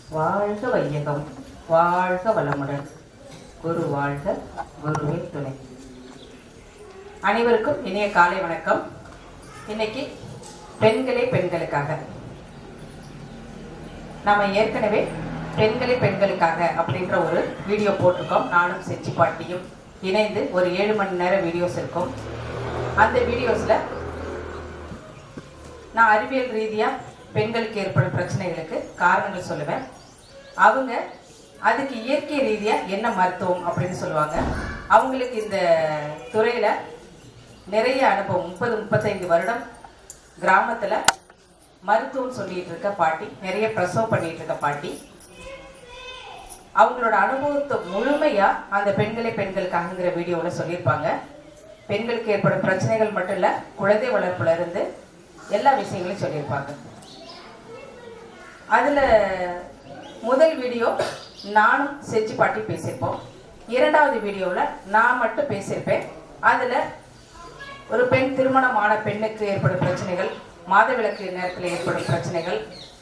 வாழ்க வையகம் வாழ்க வளமுடன் குரு வாழ்க குருவே துணை அனைவருக்கும் இனிய காலை வணக்கம் இன்னைக்கு பெண்களே பெண்களுக்காக நாம ஏற்கனவே பெண்களே பெண்களுக்காக அப்படின்ற ஒரு வீடியோ போட்டிருக்கோம் நானும் செச்சி பாட்டியும் இணைந்து ஒரு ஏழு மணி நேரம் வீடியோஸ் இருக்கும் அந்த வீடியோஸ்ல நான் அறிவியல் ரீதியா பெண்களுக்கு ஏற்படும் பிரச்சனைகளுக்கு காரணங்கள் சொல்லுவேன் அவங்க அதுக்கு இயற்கை ரீதியா என்ன மருத்துவம் அப்படின்னு சொல்லுவாங்க அவங்களுக்கு இந்த துறையில நிறைய அனுபவம் முப்பது முப்பத்தைந்து வருடம் கிராமத்துல மருத்துவம் சொல்லிட்டு இருக்க பாட்டி நிறைய பிரசவம் பண்ணிட்டு இருக்க பாட்டி அவங்களோட அனுபவத்தை முழுமையா அந்த பெண்களே பெண்களுக்காகங்கிற வீடியோல சொல்லியிருப்பாங்க பெண்களுக்கு ஏற்படும் பிரச்சனைகள் மட்டும் இல்ல குழந்தை வளர்ப்புல இருந்து எல்லா விஷயங்களையும் சொல்லியிருப்பாங்க அதுல முதல் வீடியோ நானும் செஞ்சு பாட்டி பேசியிருப்போம் இரண்டாவது வீடியோவில் நான் மட்டும் பேசியிருப்பேன் அதில் ஒரு பெண் திருமணமான பெண்ணுக்கு ஏற்படும் பிரச்சனைகள் மாதவிலக்கு நேரத்தில் ஏற்படும் பிரச்சனைகள்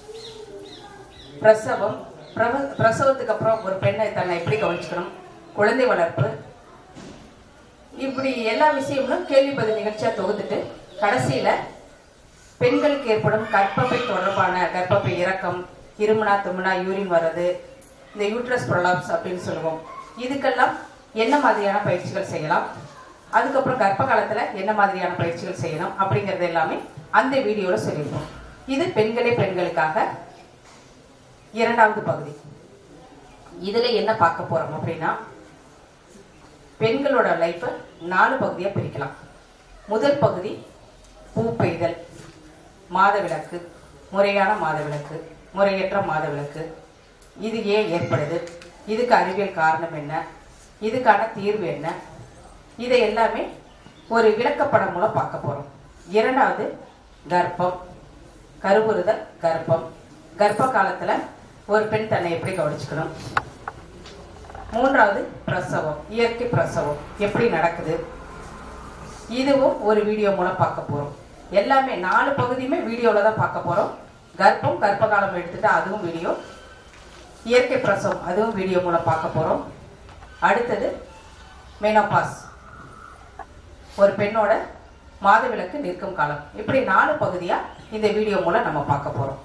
பிரசவம் பிரவ- பிரசவத்துக்கு அப்புறம் ஒரு பெண்ணை தன்னை எப்படி கவனிச்சுக்கணும் குழந்தை வளர்ப்பு இப்படி எல்லா விஷயங்களும் கேள்வி பதில் நிகழ்ச்சியா தொகுத்துட்டு கடைசியில பெண்களுக்கு ஏற்படும் கர்ப்பப்பை தொடர்பான கர்ப்பப்பை இறக்கம் இருமுனா தும்முனா யூரின் வர்றது இந்த யூட்ரஸ் ப்ரொலாப்ஸ் அப்படின்னு சொல்லுவோம் இதுக்கெல்லாம் என்ன மாதிரியான பயிற்சிகள் செய்யலாம் அதுக்கப்புறம் கர்ப்ப காலத்துல என்ன மாதிரியான பயிற்சிகள் செய்யணும் அப்படிங்கறது எல்லாமே அந்த வீடியோல சொல்லியிருக்கோம் இது பெண்களே பெண்களுக்காக இரண்டாவது பகுதி இதுல என்ன பார்க்க போறோம் அப்படின்னா பெண்களோட லைஃப்பை நாலு பகுதியா பிரிக்கலாம் முதல் பகுதி பூ பெய்தல் மாதவிலக்கு முறையான மாதவிலக்கு முறையற்ற மாதவிலக்கு இது ஏன் ஏற்படுது இதுக்கு அறிவியல் காரணம் என்ன இதுக்கான தீர்வு என்ன இதை எல்லாமே ஒரு விளக்கப்படம் மூலம் பார்க்க போறோம் இரண்டாவது கர்ப்பம் கருவுறுதல் கர்ப்பம் கர்ப்ப காலத்துல ஒரு பெண் தன்னை எப்படி கவனிச்சுக்கணும் மூன்றாவது பிரசவம் இயற்கை பிரசவம் எப்படி நடக்குது இதுவும் ஒரு வீடியோ மூலம் பார்க்க போறோம் எல்லாமே நாலு பகுதியுமே வீடியோல தான் பார்க்க போறோம் கர்ப்பம் கர்ப்ப காலம் எடுத்துட்டா அதுவும் வீடியோ இயற்கை பிரசவம் அதுவும் வீடியோ மூலம் பார்க்க போறோம் அடுத்தது மெனோபாஸ் ஒரு பெண்ணோட மாதவிலக்கு நிற்கும் காலம் இப்படி நாலு பகுதியா இந்த வீடியோ மூலம் நம்ம பார்க்க போறோம்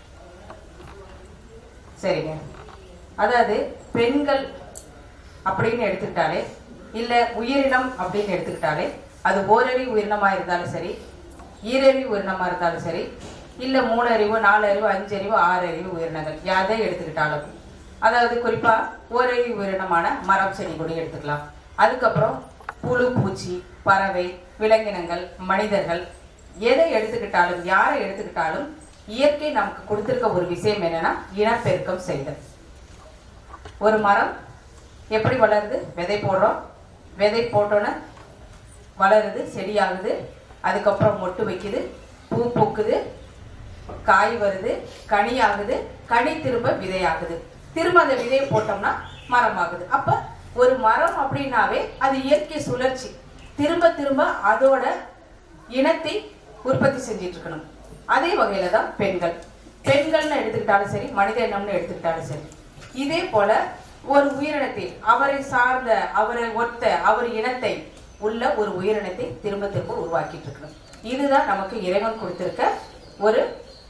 சரிங்க அதாவது பெண்கள் அப்படின்னு எடுத்துக்கிட்டாலே இல்ல உயிரினம் அப்படின்னு எடுத்துக்கிட்டாலே அது ஓரறி உயிரினமா இருந்தாலும் சரி ஈரறிவு உயிரினமா இருந்தாலும் சரி இல்ல மூணு அறிவு நாலு அறிவு அஞ்சு அறிவு ஆறு அறிவு உயிரினங்கள் எதை எடுத்துக்கிட்டாலும் அதாவது குறிப்பா ஓரறிவு உயிரினமான மரம் செடி கொடி எடுத்துக்கலாம் அதுக்கப்புறம் புழு பூச்சி பறவை விலங்கினங்கள் மனிதர்கள் எதை எடுத்துக்கிட்டாலும் யாரை எடுத்துக்கிட்டாலும் இயற்கை நமக்கு கொடுத்திருக்க ஒரு விஷயம் என்னன்னா இனப்பெருக்கம் செய்தல் ஒரு மரம் எப்படி வளருது விதை போடுறோம் விதை போட்டோன்னே வளருது செடியாகுது அதுக்கப்புறம் மொட்டு வைக்குது பூ பூக்குது காய் வருது கனி ஆகுது கனி திரும்ப விதையாகுது திரும்ப அந்த விதையை போட்டோம்னா மரம் ஆகுது அப்ப ஒரு மரம் அப்படின்னாவே அது இயற்கை சுழற்சி திரும்ப திரும்ப அதோட இனத்தை உற்பத்தி செஞ்சிட்டு இருக்கணும் அதே வகையில தான் பெண்கள் பெண்கள்னு எடுத்துக்கிட்டாலும் சரி மனித இனம்னு எடுத்துக்கிட்டாலும் சரி இதே போல ஒரு உயிரினத்தை அவரை சார்ந்த அவரை ஒத்த அவர் இனத்தை உள்ள ஒரு உயிரினத்தை திரும்ப திரும்ப உருவாக்கிட்டு இருக்கணும் இதுதான் நமக்கு இறைவன் கொடுத்திருக்க ஒரு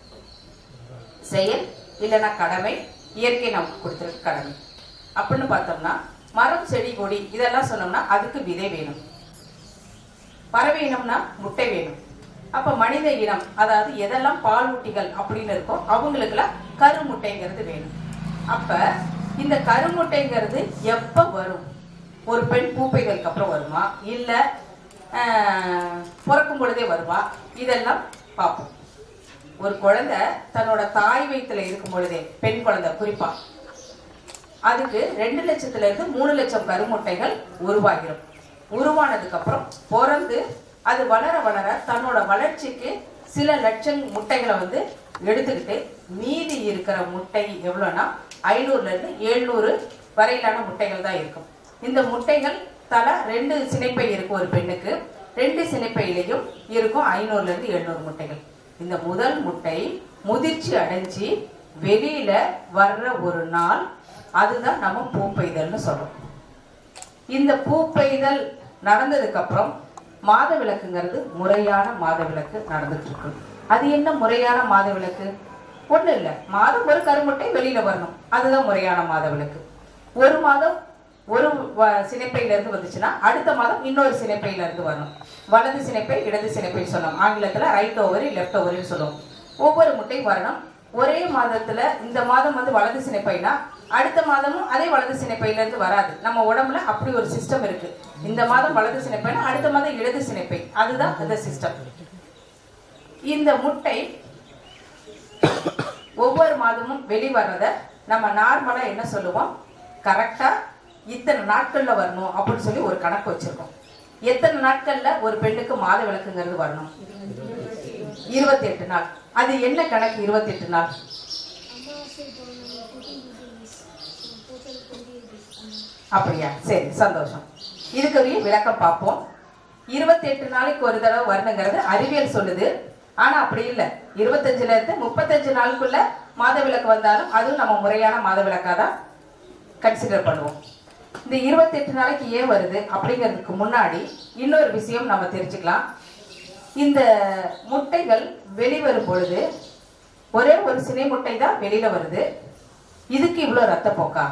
செயல் இல்லைன்னா கடமை இயற்கை நமக்கு கொடுத்திருக்க கடமை அப்படின்னு பார்த்தோம்னா மரம் செடி கொடி இதெல்லாம் சொன்னோம்னா அதுக்கு விதை வேணும் பறவை இனம்னா முட்டை வேணும் அப்ப மனித இனம் அதாவது எதெல்லாம் பாலூட்டிகள் அப்படின்னு இருக்கோ அவங்களுக்குலாம் கருமுட்டைங்கிறது வேணும் அப்ப இந்த கருமுட்டைங்கிறது எப்ப வரும் ஒரு பெண் பூப்பைகளுக்கு அப்புறம் வருமா இல்ல ஆஹ், பிறக்கும் பொழுதே வருமா இதெல்லாம் பார்ப்போம் ஒரு குழந்தை தன்னோட தாய் வயித்துல இருக்கும் பொழுதே பெண் குழந்தை குறிப்பா அதுக்கு ரெண்டு லட்சத்துல இருந்து மூணு லட்சம் கருமுட்டைகள் உருவாகிரும் உருவானதுக்கு அப்புறம் பிறந்து அது வளர வளர தன்னோட வளர்ச்சிக்கு சில லட்சம் முட்டைகளை வந்து எடுத்துக்கிட்டு மீதி இருக்கிற முட்டை எவ்வளோன்னா ஐநூறுல இருந்து எழுநூறு வரையிலான முட்டைகள் தான் இருக்கும் இந்த முட்டைகள் தலா ரெண்டு சினைப்பை இருக்கும் ஒரு பெண்ணுக்கு ரெண்டு சினைப்பையிலையும் இருக்கும் ஐநூறுல இருந்து எழுநூறு முட்டைகள் இந்த முதல் முட்டை முதிர்ச்சி அடைஞ்சு வெளியில வர்ற ஒரு நாள் அதுதான் நம்ம பூப்பெய்தல்னு சொல்றோம் இந்த பூப்பெய்தல் நடந்ததுக்கு அப்புறம் மாத விளக்குங்கிறது முறையான மாத விளக்கு நடந்துட்டு இருக்கு அது என்ன முறையான மாத விளக்கு ஒண்ணும் இல்லை மாதம் ஒரு கருமுட்டை வெளியில வரணும் அதுதான் முறையான மாத விளக்கு ஒரு மாதம் ஒரு வ- சினைப்பையில இருந்து வந்துச்சுன்னா அடுத்த மாதம் இன்னொரு சினைப்பையில இருந்து வரணும் வலது சினைப்பை இடது சினைப்பை சொல்லணும் ஆங்கிலத்துல ரைட் ஓவரி லெஃப்ட் ஓவரின்னு சொல்லுவோம் ஒவ்வொரு முட்டையும் வரணும் ஒரே மாதத்துல இந்த மாதம் வந்து வலது சினைப்பைனா அடுத்த மாதமும் அதே வலது சினைப்பையில இருந்து வராது நம்ம உடம்புல அப்படி ஒரு சிஸ்டம் இருக்கு இந்த மாதம் வலது சினைப்பைனா அடுத்த மாதம் இடது சினைப்பை அதுதான் அந்த சிஸ்டம் இந்த முட்டை ஒவ்வொரு மாதமும் வெளிவர்றத நம்ம நார்மலா என்ன சொல்லுவோம் கரெக்டா இத்தனை நாட்கள்ல வரணும் அப்படின்னு சொல்லி ஒரு கணக்கு வச்சிருக்கோம் எத்தனை நாட்கள்ல ஒரு பெண்ணுக்கு மாத விளக்குங்கிறது வரணும் இருபத்தி எட்டு நாள் அது என்ன கணக்கு இருபத்தி எட்டு நாள் அமாவாசை பௌர்ணமி டோட்டல் டுவெண்ட்டி டேஸ் அப்படியா சரி சந்தோஷம் இதுக்குரிய விளக்கம் பார்ப்போம் இருபத்தி எட்டு நாளைக்கு ஒரு தடவை வரணுங்கிறது அறிவியல் சொல்லுது ஆனா அப்படி இல்லை இருபத்தஞ்சுல இருந்து முப்பத்தஞ்சு நாளுக்குள்ள மாத விளக்கு வந்தாலும் அதுவும் நம்ம முறையான மாத விளக்கா தான் கன்சிடர் பண்ணுவோம் இந்த இருபத்தெட்டு நாளைக்கு ஏன் வருது அப்படிங்கிறதுக்கு முன்னாடி இன்னொரு விஷயம் நம்ம தெரிஞ்சுக்கலாம் இந்த முட்டைகள் வெளிவரும் பொழுது ஒரே ஒரு சினை முட்டை தான் வெளியில வருது இதுக்கு இவ்வளோ ரத்தப்போக்கா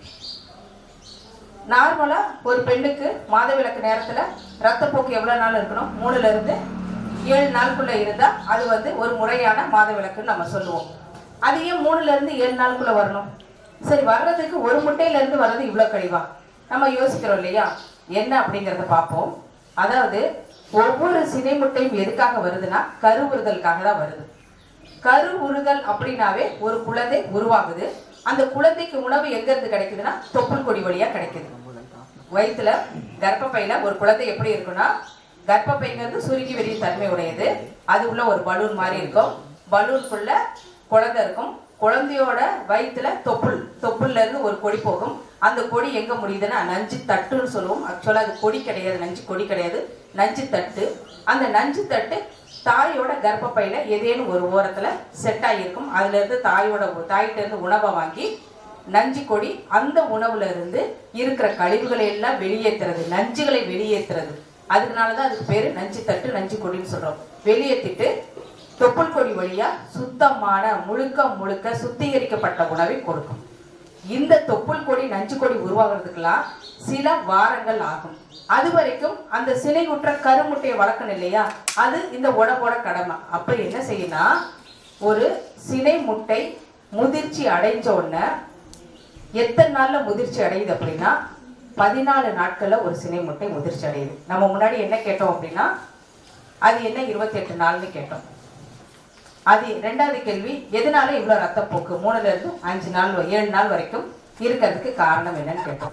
நார்மலா ஒரு பெண்ணுக்கு மாதவிலக்கு நேரத்துல ரத்தப்போக்கு எவ்வளவு நாள் இருக்கணும் மூணுல இருந்து ஏழு நாளுக்குள்ள இருந்தா அது வந்து ஒரு முறையான மாதவிலக்குன்னு நம்ம சொல்லுவோம் அது ஏன் மூணுல இருந்து ஏழு நாளுக்குள்ள வரணும் சரி வர்றதுக்கு ஒரு முட்டையில இருந்து வர்றது இவ்வளவு கழிவா நம்ம யோசிக்கிறோம் இல்லையா என்ன அப்படிங்கறத பார்ப்போம் அதாவது ஒவ்வொரு சினை முட்டையும் எதுக்காக வருதுன்னா கருவுறுதலுக்காக தான் வருது கரு உறுதல் அப்படின்னாவே ஒரு குழந்தை உருவாகுது அந்த குழந்தைக்கு உணவு எங்க இருந்து கிடைக்குதுன்னா தொப்புள் கொடி வழியா கிடைக்குது வயிற்றுல கர்ப்பப்பையில ஒரு குழந்தை எப்படி இருக்குன்னா கர்ப்பப்பைங்கிறது சுருங்கி வெளியும் தன்மை உடையது அது உள்ள ஒரு பலூன் மாதிரி இருக்கும் பலூனுக்குள்ள குழந்தை இருக்கும் குழந்தையோட வயிற்றுல தொப்புள் தொப்புள்ல இருந்து ஒரு கொடி போகும் அந்த கொடி எங்க முடியுதுன்னா நஞ்சு தட்டுன்னு சொல்லுவோம் ஆக்சுவலா அது கொடி கிடையாது நஞ்சு கொடி கிடையாது நஞ்சு தட்டு அந்த நஞ்சு தட்டு தாயோட கர்ப்பப்பையில ஏதேனும் ஒரு ஓரத்துல செட் ஆகியிருக்கும் அதுல இருந்து தாயோட தாயிட்ட இருந்து உணவை வாங்கி நஞ்சு கொடி அந்த உணவுல இருந்து இருக்கிற கழிவுகளை எல்லாம் வெளியேற்றுறது நஞ்சுகளை வெளியேற்றுறது அதுக்குனாலதான் அதுக்கு பேரு நஞ்சு தட்டு நஞ்சு கொடின்னு சொல்றோம் வெளியேற்றிட்டு தொப்புள் கொடி வழியா சுத்தமான முழுக்க முழுக்க சுத்திகரிக்கப்பட்ட உணவை கொடுக்கும் இந்த தொப்புள் கொடி நஞ்சு கொடி உருவாகிறதுக்கெல்லாம் சில வாரங்கள் ஆகும் அது வரைக்கும் அந்த சினையுற்ற கருமுட்டையை வளர்க்கணும் இல்லையா அது இந்த உடம்போட கடமை அப்ப என்ன செய்யணும் ஒரு சினை முட்டை முதிர்ச்சி அடைஞ்ச உடனே எத்தனை நாள்ல முதிர்ச்சி அடையுது அப்படின்னா பதினாலு நாட்கள்ல ஒரு சினை முட்டை முதிர்ச்சி அடையுது நம்ம முன்னாடி என்ன கேட்டோம் அப்படின்னா அது என்ன இருபத்தி எட்டு நாள்னு கேட்டோம் அது ரெண்டாவது கேள்வி எதனால இவ்வளவு ரத்தப்போக்கு மூணுல இருந்து அஞ்சு நாள் வ- ஏழு நாள் வரைக்கும் இருக்கிறதுக்கு காரணம் என்னன்னு கேட்டோம்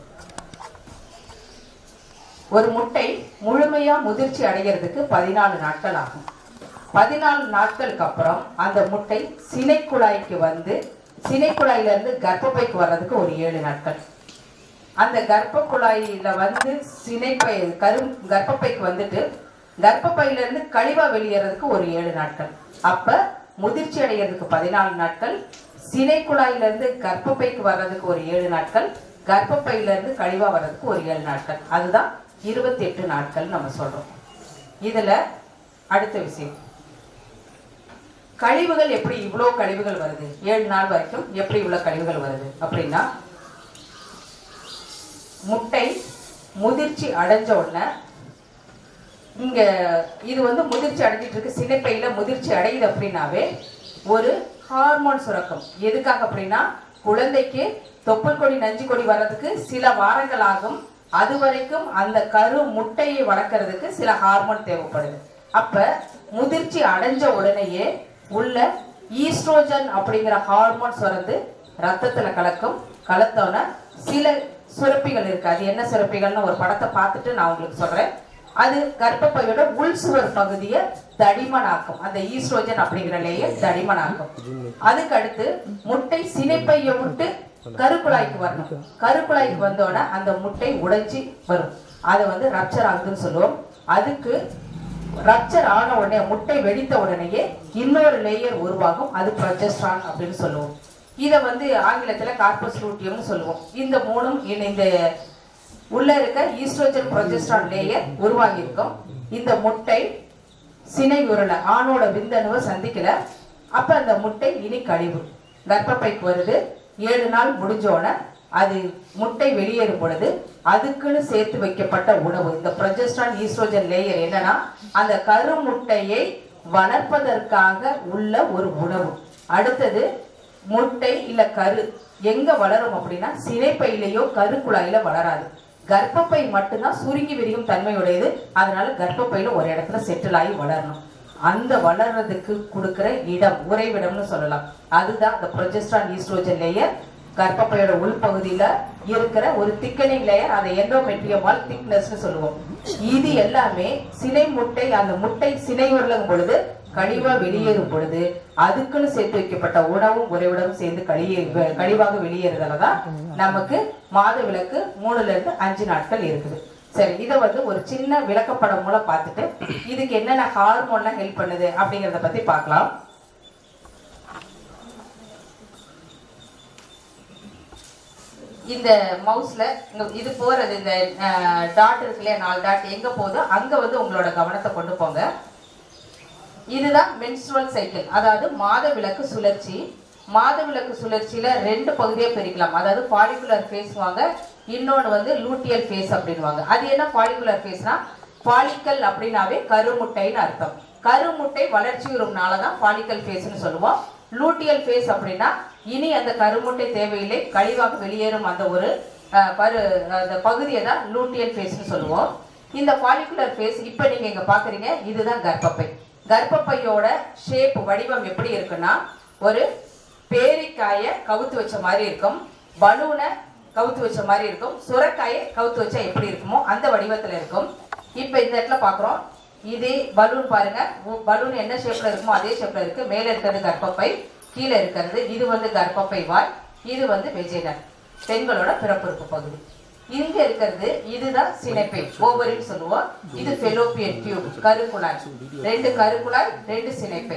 ஒரு முட்டை முழுமையா முதிர்ச்சி அடைகிறதுக்கு பதினாலு நாட்கள் ஆகும் பதினாலு நாட்களுக்கு அப்புறம் அந்த முட்டை சினைக்குழாய்க்கு வந்து சினைக்குழாயில இருந்து கர்ப்பப்பைக்கு வர்றதுக்கு ஒரு ஏழு நாட்கள் அந்த கர்ப்ப குழாயில வந்து சினைப்பை கரு கர்ப்பப்பைக்கு வந்துட்டு கர்ப்பப்பையில இருந்து கழிவா வெளியேறதுக்கு ஒரு ஏழு நாட்கள் அப்ப முதிர்ச்சி அடைகிறதுக்கு பதினாலு நாட்கள் சினை குழாயில இருந்து கர்ப்பப்பைக்கு வர்றதுக்கு ஒரு ஏழு நாட்கள் கர்ப்பப்பையில இருந்து கழிவா வர்றதுக்கு ஒரு ஏழு நாட்கள் அதுதான் இருபத்தி எட்டு நாட்கள் நம்ம சொல்றோம் இதுல அடுத்த விஷயம் கழிவுகள் எப்படி இவ்வளோ கழிவுகள் வருது ஏழு நாள் வரைக்கும் எப்படி இவ்வளோ கழிவுகள் வருது அப்படின்னா முட்டை முதிர்ச்சி அடைஞ்ச உடனே இங்க இது வந்து முதிர்ச்சி அடைஞ்சிட்டு இருக்கு சினைப்பையில முதிர்ச்சி அடையுது அப்படின்னாவே ஒரு ஹார்மோன் சுரக்கும் எதுக்காக அப்படின்னா குழந்தைக்கு தொப்புள் கொடி நஞ்சு கொடி வர்றதுக்கு சில வாரங்கள் ஆகும் அது வரைக்கும் அந்த கரு முட்டையை வளர்க்கறதுக்கு சில ஹார்மோன் தேவைப்படுது அப்ப முதிர்ச்சி அடைஞ்ச உடனேயே உள்ள ஈஸ்ட்ரோஜன் அப்படிங்கிற ஹார்மோன் சுரந்து ரத்தத்துல கலக்கும் கலத்தோன சில சுரப்பிகள் இருக்கு அது என்ன சுரப்பிகள்னு ஒரு படத்தை பார்த்துட்டு நான் உங்களுக்கு சொல்றேன் அது கர்ப்பப்பையோட உள் சுவர் பகுதியை தடிமனாக்கும் அந்த ஈஸ்ட்ரோஜன் அப்படிங்கிற லேயர் தடிமனாக்கும் அதுக்கு அடுத்து முட்டை சினைப்பையை விட்டு கருக்குழாய்க்கு வரணும் கருக்குழாய்க்கு வந்தோடனே அந்த முட்டை உடைஞ்சி வரும் அதை வந்து ரப்சர் ஆகுதுன்னு சொல்லுவோம் அதுக்கு ரப்சர் ஆன உடனே முட்டை வெடித்த உடனேயே இன்னொரு லேயர் உருவாகும் அது ப்ரொஜெஸ்ட்ரான் அப்படின்னு சொல்லுவோம் இதை வந்து ஆங்கிலத்தில் கார்பஸ் லூட்டியம்னு சொல்லுவோம் இந்த மூணும் இந்த- இந்த உள்ள இருக்க ஈஸ்ட்ரோஜன் ப்ரொஜெஸ்ட்ரான் லேயர் உருவாகி இருக்கும் இந்த முட்டை சினை உருளை ஆணோட விந்தணுவை சந்திக்கல அப்ப அந்த முட்டை இனி கழிவு கர்ப்பப்பைக்கு வருது ஏழு நாள் முடிஞ்சோன அது முட்டை வெளியேறும் பொழுது அதுக்குன்னு சேர்த்து வைக்கப்பட்ட உணவு இந்த ப்ரொஜெஸ்ட்ரான் ஈஸ்ட்ரோஜன் லேயர் என்னன்னா அந்த கருமுட்டையை வளர்ப்பதற்காக உள்ள ஒரு உணவு அடுத்தது முட்டை இல்ல கரு எங்க வளரும் அப்படின்னா சினைப்பையிலேயோ கருக்குழாயில வளராது கர்ப்பப்பை மட்டும்தான் சுருங்கி விரியும் தன்மையுடையது அதனால கர்ப்பப்பையில ஒரு இடத்துல செட்டில் ஆகி வளரணும் அந்த வளர்றதுக்கு கொடுக்கிற இடம் உறைவிடம்னு சொல்லலாம் அதுதான் இந்த ப்ரொஜெஸ்ட்ரான் ஈஸ்ட்ரோஜன் லேயர் கர்ப்பப்பையோட உள்பகுதியில இருக்கிற ஒரு திக்கனிங் லேயர் அதை எண்டோமெட்ரியமால் திக்னஸ்னு சொல்லுவோம் இது எல்லாமே சினை முட்டை அந்த முட்டை சினை உருளும் பொழுது கழிவா வெளியேறும் பொழுது அதுக்குன்னு சேர்த்து வைக்கப்பட்ட உணவும் உறைவிடமும் சேர்ந்து கழிய வெ- கழிவாக வெளியேறுதல தான் நமக்கு மாத விளக்கு மூணுல இருந்து அஞ்சு நாட்கள் இருக்குது சரி இதை வந்து ஒரு சின்ன விளக்கப்படம் மூலம் பார்த்துட்டு இதுக்கு என்னென்ன ஹார்மோன்லாம் ஹெல்ப் பண்ணுது அப்படிங்கிறத பத்தி பார்க்கலாம் இந்த மவுஸ்ல இது போறது இந்த டாட் இருக்கு இல்லையா நாலு டாட் எங்க போகுதோ அங்க வந்து உங்களோட கவனத்தை கொண்டு போங்க இதுதான் மென்ஸ்ட்ருவல் சைக்கிள் அதாவது மாத விளக்கு சுழற்சி மாத விளக்கு சுழற்சியில ரெண்டு பகுதியா பிரிக்கலாம் அதாவது ஃபாலிகுலர் ஃபேஸ்வாங்க இன்னொன்று வந்து லூட்டியல் ஃபேஸ் அப்படின்வாங்க அது என்ன ஃபாலிகுலர் ஃபேஸ்னா ஃபாலிக்கல் அப்படின்னாவே கருமுட்டைன்னு அர்த்தம் கருமுட்டை வளர்ச்சியுறும்னால தான் ஃபாலிக்கல் ஃபேஸ்னு சொல்லுவோம் லூட்டியல் ஃபேஸ் அப்படின்னா இனி அந்த கருமுட்டை தேவையில்லை கழிவாக வெளியேறும் அந்த ஒரு அஹ், பரு அந்த பகுதியை தான் லூட்டியல் ஃபேஸ்னு சொல்லுவோம் இந்த ஃபாலிகுலர் ஃபேஸ் இப்போ நீங்க இங்க பாக்குறீங்க இதுதான் கர்ப்பப்பை கர்ப்பப்பையோட ஷேப் வடிவம் எப்படி இருக்குன்னா ஒரு பேரிக்காயை கவுத்து வச்ச மாதிரி இருக்கும் பலூனை கவுத்து வச்ச மாதிரி இருக்கும் சுரக்காயை கவுத்து வச்சா எப்படி இருக்குமோ அந்த வடிவத்துல இருக்கும் இப்போ இந்த இடத்துல பார்க்குறோம் இதே பலூன் பாருங்க பலூன் என்ன ஷேப்ல இருக்குமோ அதே ஷேப்ல இருக்கு மேல இருக்கிறது கர்ப்பப்பை கீழே இருக்கிறது இது வந்து கர்ப்பப்பை வாய் இது வந்து வெஜினல் பெண்களோட பிறப்புறுப்பு பகுதி இங்க இருக்கிறது இதுதான் சினைப்பை ஓவரின்னு சொல்லுவோம் இது ஃபெலோப்பியன் டியூப் கருக்குழாய் ரெண்டு கருக்குழாய் ரெண்டு சினைப்பை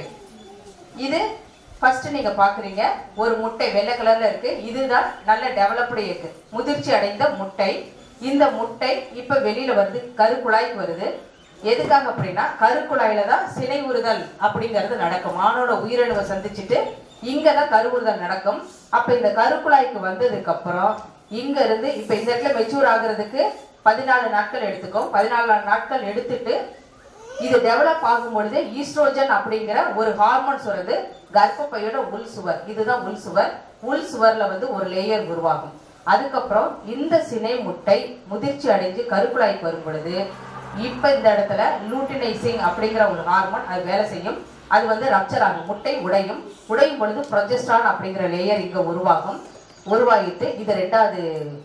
இது ஃபர்ஸ்ட் நீங்க பாக்குறீங்க ஒரு முட்டை வெள்ளை கலர்ல இருக்கு இதுதான் நல்ல டெவலப்டு இருக்கு முதிர்ச்சி அடைந்த முட்டை இந்த முட்டை இப்ப வெளியில வருது கருக்குழாய்க்கு வருது எதுக்காக அப்படின்னா கருக்குழாயில தான் சினை உறுதல் அப்படிங்கிறது நடக்கும் ஆணோட உயிரணுவை சந்திச்சுட்டு இங்க தான் கருவுறுதல் நடக்கும் அப்ப இந்த கருக்குழாய்க்கு வந்ததுக்கு அப்புறம் இங்க இருந்து இப்ப இந்த இடத்துல மெச்சூர் ஆகுறதுக்கு பதினாலு நாட்கள் எடுத்துக்கும் பதினாலு நாட்கள் எடுத்துட்டு இது டெவலப் ஆகும் பொழுது ஈஸ்ட்ரோஜன் அப்படிங்கிற ஒரு ஹார்மோன் சுரந்து கர்ப்பப்பையோட உள் சுவர் இதுதான் உள் சுவர் உள் சுவர்ல வந்து ஒரு லேயர் உருவாகும் அதுக்கப்புறம் இந்த சினை முட்டை முதிர்ச்சி அடைஞ்சு கருக்குழாய்க்கு வரும் பொழுது இப்ப இந்த இடத்துல லூட்டினைசிங் அப்படிங்கிற ஒரு ஹார்மோன் அது வேலை செய்யும் அது வந்து ரப்சர் ஆகும் முட்டை உடையும் உடையும் பொழுது ப்ரொஜெஸ்ட்ரான் அப்படிங்கிற லேயர் இங்க உருவாகும் உருவாகிட்டு இது ரெண்டாவது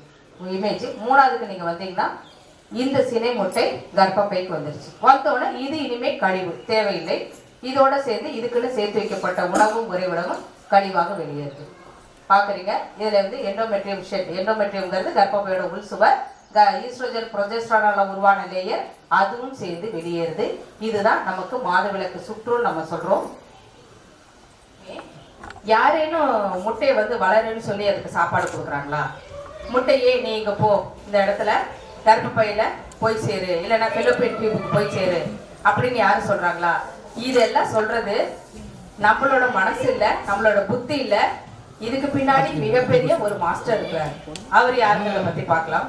இமேஜ் மூணாவதுக்கு நீங்க வந்தீங்கன்னா இந்த சினை முட்டை கர்ப்பப்பைக்கு வந்துருச்சு வந்தோடனே இது இனிமே கழிவு தேவையில்லை இதோட சேர்ந்து இதுக்குன்னு சேர்த்து வைக்கப்பட்ட உணவும் உறைவிடமும் கழிவாக வெளியேறுது பாக்குறீங்க இதுல வந்து எண்டோமெட்ரியம் ஷெட் எண்டோமெட்ரியம்ங்கிறது கர்ப்பப்பையோட உள் சுவர் க- ஈஸ்ட்ரோஜன் ப்ரொஜெஸ்ட்ரானால உருவான லேயர் அதுவும் சேர்ந்து வெளியேறுது இதுதான் நமக்கு மாதவிலக்கு சுற்றுன்னு நம்ம சொல்றோம் யாரேனும் முட்டையை வந்து வளருன்னு சொல்லி அதுக்கு சாப்பாடு கொடுக்குறாங்களா முட்டையே நீ இங்க போ இந்த இடத்துல கர்ப்பப்பையில போய் சேரு இல்லைன்னா பெலோபியன் டியூபுக்கு போய் சேரு அப்படின்னு யாரும் சொல்றாங்களா இதெல்லாம் சொல்றது நம்மளோட மனசு இல்ல நம்மளோட புத்தி இல்ல இதுக்கு பின்னாடி மிகப்பெரிய ஒரு மாஸ்டர் இருக்கிறார் அவர் யாருங்கிறத பத்தி பார்க்கலாம்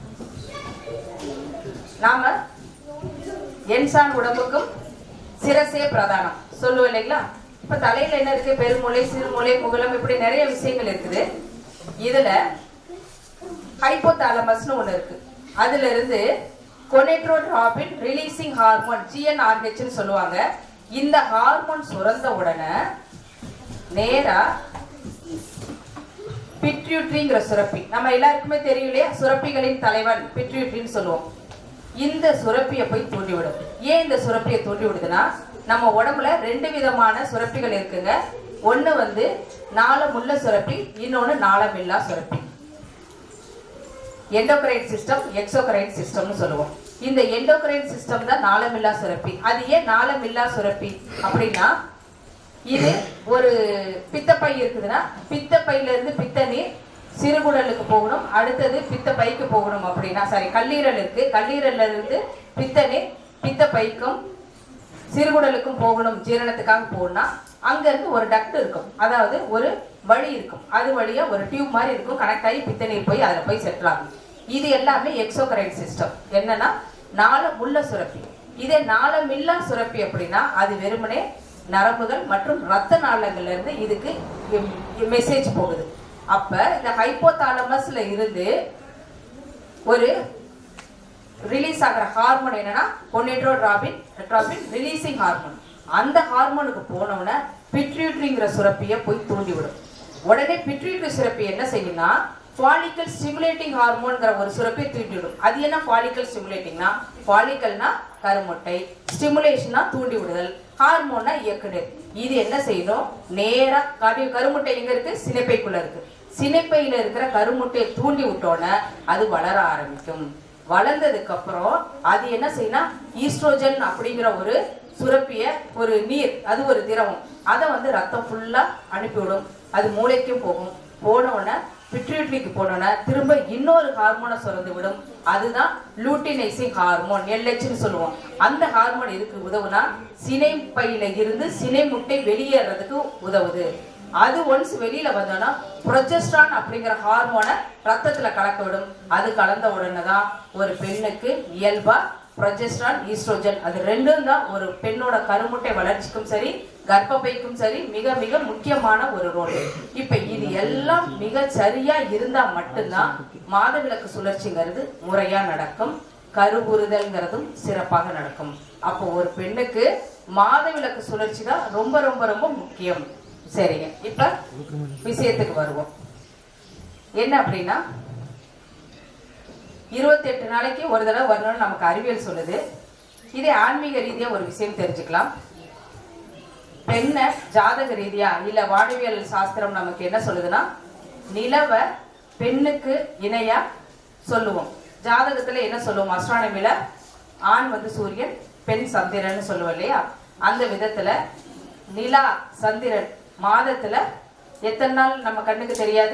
நாம என்சான் உடம்புக்கும் சிரசே பிரதானம் சொல்லுவோம் இல்லைங்களா இப்ப தலையில என்ன இருக்கு பெருமூளை சிறுமூளை முகலம் இப்படி நிறைய விஷயங்கள் இருக்குது இதுல ஹைப்போதாலமஸ்னு ஒண்ணு இருக்கு அதுல இருந்து கொனெட்ரோட்ராபின் ரிலீசிங் ஹார்மோன் ஜிஎன்ஆர்ஹெச்னு சொல்லுவாங்க இந்த ஹார்மோன் சுரந்த உடனே நேரா பிட்யூட்ரிங்கிற சுரப்பி நம்ம எல்லாருக்குமே தெரியும் இல்லையா சுரப்பிகளின் தலைவன் பிட்யூட்ரின்னு சொல்லுவோம் இந்த சுரப்பியை போய் தூண்டிவிடும் ஏன் இந்த சுரப்பியை தூண்டி விடுதுன்னா நம்ம உடம்புல ரெண்டு விதமான சுரப்பிகள் இருக்குங்க ஒண்ணு வந்து நாளமுள்ள சுரப்பி இன்னொன்னு நாளமில்லா சுரப்பி எண்டோக்ரைன் சிஸ்டம் எக்ஸோக்ரைன் சிஸ்டம்னு சொல்லுவோம் இந்த எண்டோக்ரைன் சிஸ்டம் தான் நாளமில்லா சுரப்பி அது ஏன் நாளமில்லா சுரப்பி அப்படின்னா இது ஒரு பித்தப்பை இருக்குதுன்னா பித்தப்பையில இருந்து பித்த நீர் சிறுகுடலுக்கு போகணும் அடுத்தது பித்த பைக்கு போகணும் அப்படின்னா சாரி கல்லீரல் இருக்கு கல்லீரல்ல இருந்து பித்த நீர் பித்த பைக்கும் சிறுகுடலுக்கும் போகணும் ஜீரணத்துக்காக போகணும்னா அங்க இருந்து ஒரு டக்ட் இருக்கும் அதாவது ஒரு வழி இருக்கும் அது வழியா ஒரு டியூப் மாதிரி இருக்கும் கனெக்ட் ஆகி பித்த நீர் போய் அதில் போய் செட்டில் ஆகும் இது எல்லாமே எக்ஸோகரைன் சிஸ்டம் என்னன்னா நாளம் உள்ள சுரப்பி இதே நாளமில்லா சுரப்பி அப்படின்னா அது வெறுமனே நரம்புகள் மற்றும் ரத்த நாளங்கள்ல இருந்து இதுக்கு மெசேஜ் போகுது அப்ப இந்த ஹைப்போதாலமஸ்ல இருந்து ஒரு ரிலீஸ் ஆகிற ஹார்மோன் என்னன்னா பொனேட்ரோட்ராபின் ரெட்ராபின் ரிலீசிங் ஹார்மோன் அந்த ஹார்மோனுக்கு போனவுடனே பிட்ரியூட்ரிங்கிற சுரப்பியை போய் தூண்டி விடும் உடனே பிட்ரியூட்ரி சுரப்பி என்ன செய்யும்னா ஃபாலிக்கல் ஸ்டிமுலேட்டிங் ஹார்மோன்ங்கிற ஒரு சுரப்பியை தூண்டி விடும் அது என்ன ஃபாலிக்கல் ஸ்டிமுலேட்டிங்னா ஃபாலிக்கல்னா கருமுட்டை ஸ்டிமுலேஷனா தூண்டி விடுதல் ஹார்மோனா இயக்குதல் இது என்ன செய்யணும் நேரா கரு கருமுட்டை எங்க இருக்கு சினைப்பைக்குள்ள இருக்கு சினைப்பையில இருக்கிற கருமுட்டையை தூண்டி விட்டோன்னே அது வளர ஆரம்பிக்கும் வளர்ந்ததுக்கு அப்புறம் அது என்ன செய்யணும் ஈஸ்ட்ரோஜன் அப்படிங்கிற ஒரு சுரப்பிய ஒரு நீர் அது ஒரு திரவம் அதை வந்து ரத்தம் ஃபுல்லா அனுப்பிவிடும் அது மூளைக்கும் போகும் போன உடனே பிட்ரியூட்ரிக்கு போனோன்னே திரும்ப இன்னொரு ஹார்மோனை சுரந்து விடும் அதுதான் லூட்டினைசிங் ஹார்மோன் எல்ஹெச்னு சொல்லுவோம் அந்த ஹார்மோன் எதுக்கு உதவுனா சினை பையில இருந்து சினை முட்டை வெளியேறதுக்கு உதவுது அது ஒன்ஸ் வெளியில வந்தோம்னா ப்ரொஜெஸ்ட்ரான் அப்படிங்கிற ஹார்மோனை ரத்தத்துல கலக்க விடும் அது கலந்த உடனே தான் ஒரு பெண்ணுக்கு இயல்பா ப்ரொஜெஸ்ட்ரான் ஈஸ்ட்ரோஜன் அது ரெண்டும் தான் ஒரு பெண்ணோட கருமுட்டை வளர்ச்சிக்கும் சரி கர்ப்பப்பைக்கும் சரி மிக மிக முக்கியமான ஒரு ரோல் இப்ப இது எல்லாம் மிக சரியா இருந்தா மட்டும்தான் மாதவிலக்கு சுழற்சிங்கிறது முறையா நடக்கும் கருவுறுதல்ங்கிறதும் சிறப்பாக நடக்கும் அப்போ ஒரு பெண்ணுக்கு மாதவிலக்கு சுழற்சி தான் ரொம்ப ரொம்ப ரொம்ப முக்கியம் சரிங்க இப்ப விஷயத்துக்கு வருவோம் என்ன அப்படின்னா இருபத்தெட்டு நாளைக்கு ஒரு தடவை வரணும்னு நமக்கு அறிவியல் சொல்லுது இதே ஆன்மீக ரீதியா ஒரு விஷயம் தெரிஞ்சுக்கலாம் பெண்ணை ஜாதக ரீதியா இல்ல வானவியல் சாஸ்திரம் நமக்கு என்ன சொல்லுதுன்னா நிலவ பெண்ணுக்கு இணையா சொல்லுவோம் ஜாதகத்துல என்ன சொல்லுவோம் அஸ்ட்ரானமில ஆண் வந்து சூரியன் பெண் சந்திரன் சொல்லுவோம் இல்லையா அந்த விதத்துல நிலா சந்திரன் மாதத்துல எத்தனை நாள் நம்ம கண்ணுக்கு தெரியாது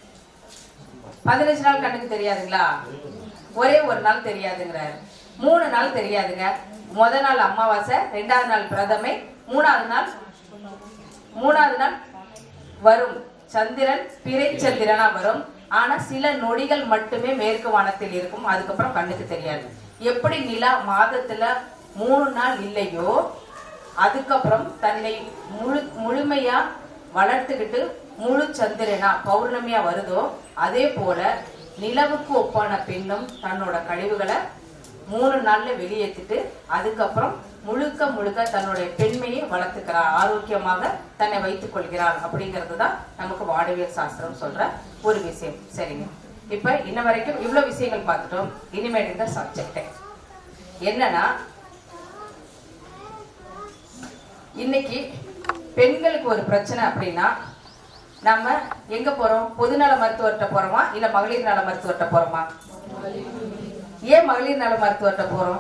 பதினஞ்சு நாள் கண்ணுக்கு தெரியாதுங்களா ஒரே ஒரு நாள் தெரியாதுங்கிறாரு மூணு நாள் தெரியாதுங்க முத நாள் அமாவாசை ரெண்டாவது நாள் பிரதமை மூணாவது நாள் மூணாவது நாள் வரும் சந்திரன் பிறை சந்திரனா வரும் ஆனா சில நொடிகள் மட்டுமே மேற்கு வானத்தில் இருக்கும் அதுக்கப்புறம் கண்ணுக்கு தெரியாது எப்படி நிலா மாதத்துல மூணு நாள் இல்லையோ அதுக்கப்புறம் தன்னை முழு முழுமையா வளர்த்துக்கிட்டு முழு சந்திரனா பௌர்ணமியா வருதோ அதே போல நிலவுக்கு ஒப்பான பெண்ணும் தன்னோட கழிவுகளை மூணு நாள்ல வெளியேற்றிட்டு அதுக்கப்புறம் முழுக்க முழுக்க தன்னுடைய பெண்மையை வளர்த்துக்கிறார் ஆரோக்கியமாக தன்னை வைத்துக் கொள்கிறார் அப்படிங்கிறது தான் நமக்கு வாடவியல் சாஸ்திரம் சொல்ற ஒரு விஷயம் சரிங்க இப்ப இன்ன வரைக்கும் இவ்வளவு விஷயங்கள் பார்த்துட்டோம் இனிமேட்டு தான் சப்ஜெக்ட் என்னன்னா இன்னைக்கு பெண்களுக்கு ஒரு பிரச்சனை அப்படின்னா நம்ம எங்க போறோம் பொதுநல மருத்துவர்கிட்ட போறோமா இல்ல மகளிர் நல மருத்துவர்கிட்ட போறோமா ஏன் மகளிர் நல மருத்துவர்கிட்ட போறோம்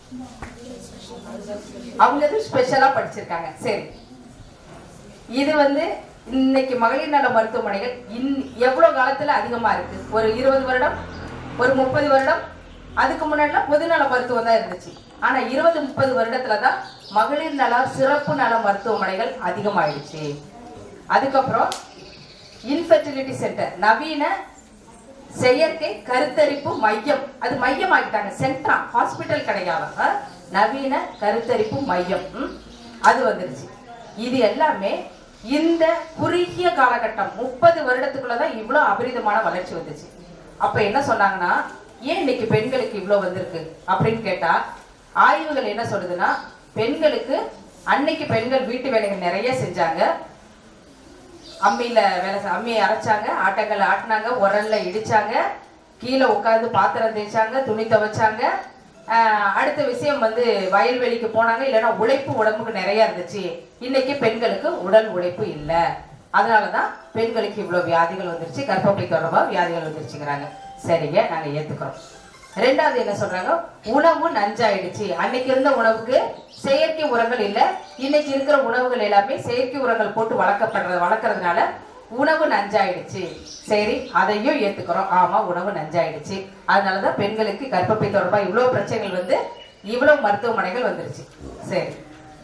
அவங்க எதுவும் ஸ்பெஷலா படிச்சிருக்காங்க சரி இது வந்து இன்னைக்கு மகளிர் நல மருத்துவமனைகள் இன் எவ்வளவு காலத்துல அதிகமா இருக்கு ஒரு இருபது வருடம் ஒரு முப்பது வருடம் அதுக்கு முன்னாடிலாம் பொதுநல மருத்துவம் தான் இருந்துச்சு ஆனா இருபது முப்பது வருடத்துல தான் மகளிர் நல சிறப்பு நல மருத்துவமனைகள் அதிகமாயிடுச்சு அதுக்கப்புறம் இன்ஃபெர்டிலிட்டி சென்டர் நவீன செயற்கை கருத்தரிப்பு மையம் அது மையம் ஆக்கிட்டாங்க சென்டரா ஹாஸ்பிட்டல் கிடையாது ஆ? நவீன கருத்தரிப்பு மையம் ம்? அது வந்துருச்சு இது எல்லாமே இந்த குறுகிய காலகட்டம் முப்பது வருடத்துக்குள்ளதான் இவ்வளவு அபரிதமான வளர்ச்சி வந்துச்சு அப்ப என்ன சொன்னாங்கன்னா ஏன் இன்னைக்கு பெண்களுக்கு இவ்வளவு வந்திருக்கு அப்படின்னு கேட்டா ஆய்வுகள் என்ன சொல்லுதுன்னா பெண்களுக்கு அன்னைக்கு பெண்கள் வீட்டு வேலைகள் நிறைய செஞ்சாங்க அம்மியில வேலை செ- அம்மியை அரைச்சாங்க ஆட்டங்கள் ஆட்டினாங்க உரல்ல இடிச்சாங்க கீழே உட்கார்ந்து பாத்திரம் தேய்ச்சாங்க துணி துவைச்சாங்க ஆஹ் அடுத்த விஷயம் வந்து வயல்வெளிக்கு போனாங்க இல்லைன்னா உழைப்பு உடம்புக்கு நிறைய இருந்துச்சு இன்னைக்கு பெண்களுக்கு உடல் உழைப்பு இல்லை அதனாலதான் பெண்களுக்கு இவ்வளவு வியாதிகள் வந்துருச்சு கர்ப்பப்பை தொடர்பா வியாதிகள் வந்துருச்சுங்கிறாங்க சரிங்க நாங்க ஏத்துக்கிறோம் ரெண்டாவது என்ன சொல்றாங்க உணவு நஞ்சாயிடுச்சு அன்னைக்கு இருந்த உணவுக்கு செயற்கை உரங்கள் இல்ல இன்னைக்கு இருக்கிற உணவுகள் எல்லாமே செயற்கை உரங்கள் போட்டு வளர்க்கப்படுறது வளர்க்கறதுனால உணவு நஞ்சாயிடுச்சு சரி அதையும் ஏத்துக்கிறோம் ஆமா உணவு நஞ்சாயிடுச்சு அதனாலதான் பெண்களுக்கு கர்ப்பப்பை தொடர்பா இவ்வளவு பிரச்சனைகள் வந்து இவ்வளவு மருத்துவமனைகள் வந்துருச்சு சரி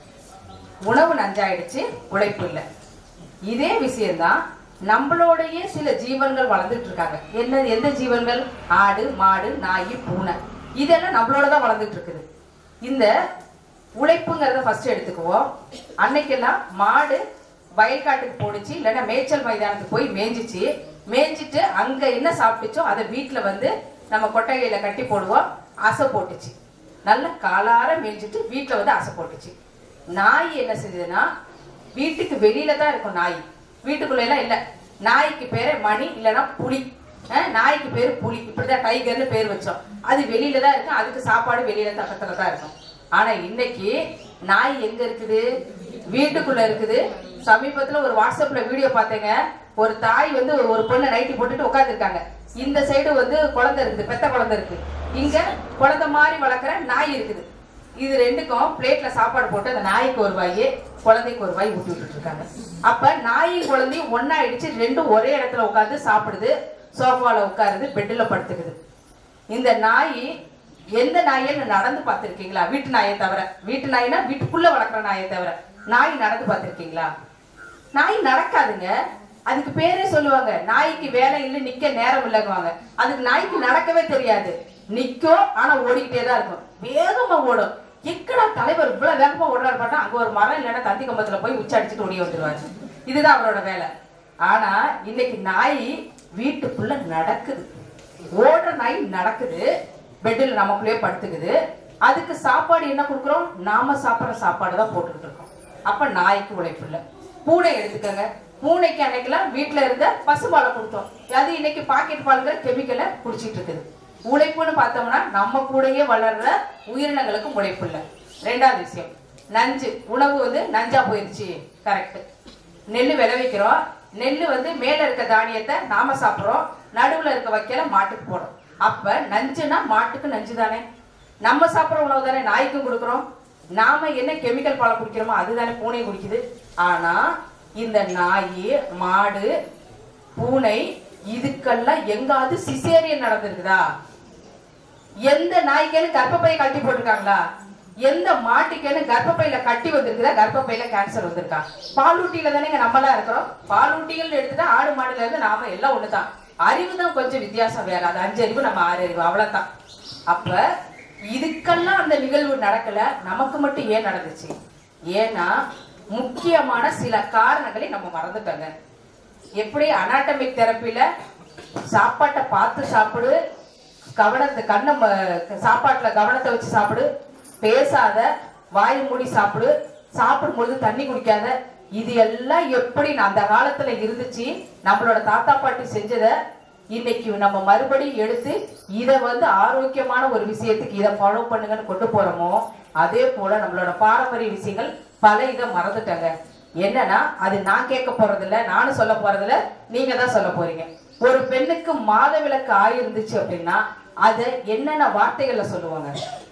உணவு நஞ்சாயிடுச்சு உழைப்பு இல்லை இதே விஷயம்தான் நம்மளோடயே சில ஜீவன்கள் வளர்ந்துட்டு இருக்காங்க என்ன எந்த ஜீவன்கள் ஆடு மாடு நாய் பூனை இதெல்லாம் நம்மளோட தான் வளர்ந்துட்டு இருக்குது இந்த உழைப்புங்கிறத ஃபர்ஸ்ட் எடுத்துக்குவோம் அன்னைக்கெல்லாம் மாடு வயல்காட்டுக்கு போடுச்சு இல்லைன்னா மேய்ச்சல் மைதானத்துக்கு போய் மேய்ஞ்சிச்சு மேய்ஞ்சிட்டு அங்க என்ன சாப்பிட்டுச்சோ அதை வீட்டுல வந்து நம்ம கொட்டகையில கட்டி போடுவோம் அசை போட்டுச்சு நல்ல காலார மேய்ஞ்சிட்டு வீட்டுல வந்து அசை போட்டுச்சு நாய் என்ன செஞ்சதுன்னா வீட்டுக்கு வெளியில தான் இருக்கும் நாய் வீட்டுக்குள்ள எல்லாம் இல்ல நாய்க்கு பேரு மணி இல்லைன்னா புலி அஹ் நாய்க்கு பேரு புலி இப்படிதான் டைகர்னு பேர் வச்சோம் அது வெளியில தான் இருக்கும் அதுக்கு சாப்பாடு வெளியில பக்கத்துல தான் இருக்கும் ஆனா இன்னைக்கு நாய் எங்க இருக்குது வீட்டுக்குள்ள இருக்குது சமீபத்துல ஒரு வாட்ஸ்அப்ல வீடியோ பார்த்தேங்க ஒரு தாய் வந்து ஒரு பொண்ணை நைட்டி போட்டுட்டு உட்காந்துருக்காங்க இந்த சைடு வந்து குழந்தை இருக்குது பெத்த குழந்தை இருக்கு இங்க குழந்தை மாதிரி வளர்க்குற நாய் இருக்குது இது ரெண்டுக்கும் பிளேட்ல சாப்பாடு போட்டு அந்த நாய்க்கு ஒரு வாய் குழந்தைக்கு ஒரு வாய் ஊட்டி விட்டுட்டு இருக்காங்க அப்ப நாயும் குழந்தையும் ஒண்ணா இடிச்சு ரெண்டும் ஒரே இடத்துல உட்காந்து சாப்பிடுது சோஃபால உட்காருது பெட்ல படுத்துக்குது இந்த நாய் எந்த நாயை நடந்து பார்த்திருக்கீங்களா வீட்டு நாயை தவிர வீட்டு நாய்னா வீட்டுக்குள்ள வளர்க்குற நாயை தவிர நாய் நடந்து பார்த்திருக்கீங்களா நாய் நடக்காதுங்க அதுக்கு பேரே சொல்லுவாங்க நாய்க்கு வேலை இல்லை நிக்க நேரம் இல்லைங்குவாங்க அதுக்கு நாய்க்கு நடக்கவே தெரியாது நிக்கும் ஆனா ஓடிக்கிட்டே தான் இருக்கும் வேகமா ஓடும் எக்கடா தலைவர் இவ்வளவு வேகமா ஓடுறாரு பார்த்தா அங்க ஒரு மரம் இல்லைன்னா தந்தி கம்பத்துல போய் உச்சி அடிச்சுட்டு ஓடி வந்துருவாரு இதுதான் அவரோட வேலை ஆனா இன்னைக்கு நாய் வீட்டுக்குள்ள நடக்குது ஓடுற நாய் நடக்குது பெட்டில் நமக்குள்ளேயே படுத்துக்குது அதுக்கு சாப்பாடு என்ன கொடுக்குறோம் நாம சாப்பிட்ற சாப்பாடு தான் போட்டுக்கிட்டு இருக்கோம் அப்ப நாய்க்கு உழைப்பு இல்லை பூனை எடுத்துக்கோங்க பூனைக்கு அன்னைக்கெல்லாம் வீட்டுல இருந்த பசுபாலை கொடுத்தோம் அது இன்னைக்கு பாக்கெட் பால்கிற கெமிக்கலை குடிச்சிட்டு இருக்குது உழைப்புன்னு பார்த்தோம்னா நம்ம கூடயே வளர்ற உயிரினங்களுக்கு உழைப்பு இல்லை ரெண்டாவது விஷயம் நஞ்சு உணவு வந்து நஞ்சா போயிருச்சு கரெக்ட் நெல் விளைவிக்கிறோம் நெல் வந்து மேல இருக்க தானியத்தை நாம சாப்பிடுறோம் நடுவுல இருக்க வைக்கல மாட்டுக்கு போடுறோம் அப்ப நஞ்சுனா மாட்டுக்கு நஞ்சு தானே நம்ம சாப்பிடுற உணவு தானே நாய்க்கும் கொடுக்குறோம் நாம என்ன கெமிக்கல் பாலை குடிக்கிறோமோ அதுதானே பூனை குடிக்குது ஆனா இந்த நாய் மாடு பூனை இதுக்கெல்லாம் எங்காவது சிசேரியன் நடந்திருக்குதா எந்த நாய்க்கேன்னு கர்ப்பப்பையை கட்டி போட்டிருக்காங்களா எந்த மாட்டுக்கேன்னு கர்ப்பப்பையில கட்டி வந்திருக்குதா கர்ப்பப்பையில கேன்சர் வந்திருக்கா பாலூட்டியில தானேங்க நம்மளா இருக்கிறோம் பாலூட்டிகள் எடுத்துட்டா ஆடு மாடுல இருந்து நாம எல்லாம் ஒண்ணுதான் அறிவு தான் கொஞ்சம் வித்தியாசம் வேற அது அஞ்சு அறிவு நம்ம ஆறு அறிவு அவ்வளவுதான் அப்ப இதுக்கெல்லாம் அந்த நிகழ்வு நடக்கல நமக்கு மட்டும் ஏன் நடந்துச்சு ஏன்னா முக்கியமான சில காரணங்களை நம்ம மறந்துட்டோங்க எப்படி அனாட்டமிக் தெரப்பில சாப்பாட்டை பார்த்து சாப்பிடு கவனத்தை கண்ணை ம- சாப்பாட்டுல கவனத்தை வச்சு சாப்பிடு பேசாத வாய் மூடி சாப்பிடு சாப்பிடும்பொழுது தண்ணி குடிக்காத இது எல்லாம் எப்படி அந்த காலத்துல இருந்துச்சு நம்மளோட தாத்தா பாட்டி செஞ்சதை இன்னைக்கு நம்ம மறுபடியும் எடுத்து இதை வந்து ஆரோக்கியமான ஒரு விஷயத்துக்கு இதை ஃபாலோ பண்ணுங்கன்னு கொண்டு போறோமோ அதே போல நம்மளோட பாரம்பரிய விஷயங்கள் பல இதை மறந்துட்டாங்க என்னன்னா அது நான் கேட்க போறதில்ல நானும் சொல்ல போறதில்ல நீங்க தான் சொல்ல போறீங்க ஒரு பெண்ணுக்கு மாதவிலக்கு ஆயிருந்துச்சு அப்படின்னா அத என்னென்ன வார்த்தைகள்ல சொல்லுவாங்க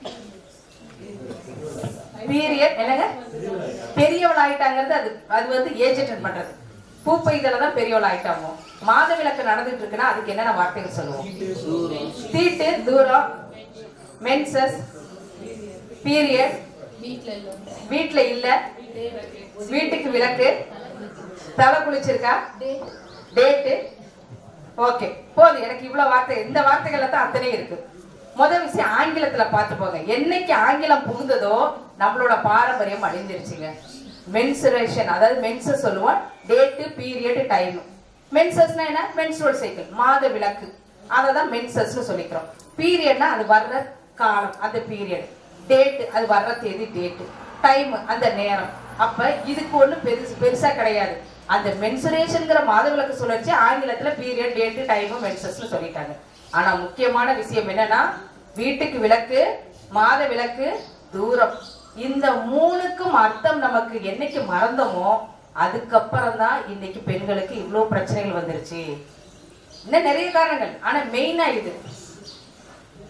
பீரியட் என்னங்க பெரியவள் ஆயிட்டாங்கிறது அது அது வந்து ஏஜ் அட்டன் பண்றது பூப்பைதல தான் பெரியவள் ஆயிட்டாங்க மாதவிலக்கு நடந்துட்டு இருக்குன்னா அதுக்கு என்னென்ன வார்த்தைகள் சொல்லுவோம் தீட்டு தூரம் மென்சஸ் பீரியட் வீட்ல இல்ல வீட்டுக்கு விளக்கு தலை குளிச்சிருக்கா டேட்டு ஓகே போதும் எனக்கு இவ்வளவு வார்த்தை இந்த வார்த்தைகள்ல தான் அத்தனை இருக்கு முதல் விஷயம் ஆங்கிலத்துல பார்த்து போங்க என்னைக்கு ஆங்கிலம் புகுந்ததோ நம்மளோட பாரம்பரியம் அழிஞ்சிருச்சுங்க மென்சுரேஷன் அதாவது மென்சஸ் சொல்லுவோம் டேட்டு பீரியட் டைம் மென்சஸ்னா என்ன மென்சுரல் சைக்கிள் மாத விளக்கு அதை தான் மென்சஸ்னு சொல்லிக்கிறோம் பீரியட்னா அது வர்ற காலம் அந்த பீரியட் டேட் அது வர்ற தேதி டேட் டைம் அந்த நேரம் அப்ப இதுக்கு ஒண்ணு பெருசு பெருசா கிடையாது அந்த மென்சுரேஷன்ங்கிற மாதவிலக்கு சுழற்சி ஆங்கிலத்துல பீரியட் டேட் டைம் மென்சஸ்னு சொல்லிட்டாங்க ஆனா முக்கியமான விஷயம் என்னன்னா வீட்டுக்கு விளக்கு மாத விளக்கு தூரம் இந்த மூணுக்கும் அர்த்தம் நமக்கு என்னைக்கு மறந்தோமோ அதுக்கப்புறம் தான் இன்னைக்கு பெண்களுக்கு இவ்வளவு பிரச்சனைகள் வந்துருச்சு இன்னும் நிறைய காரணங்கள் ஆனா மெயினா இது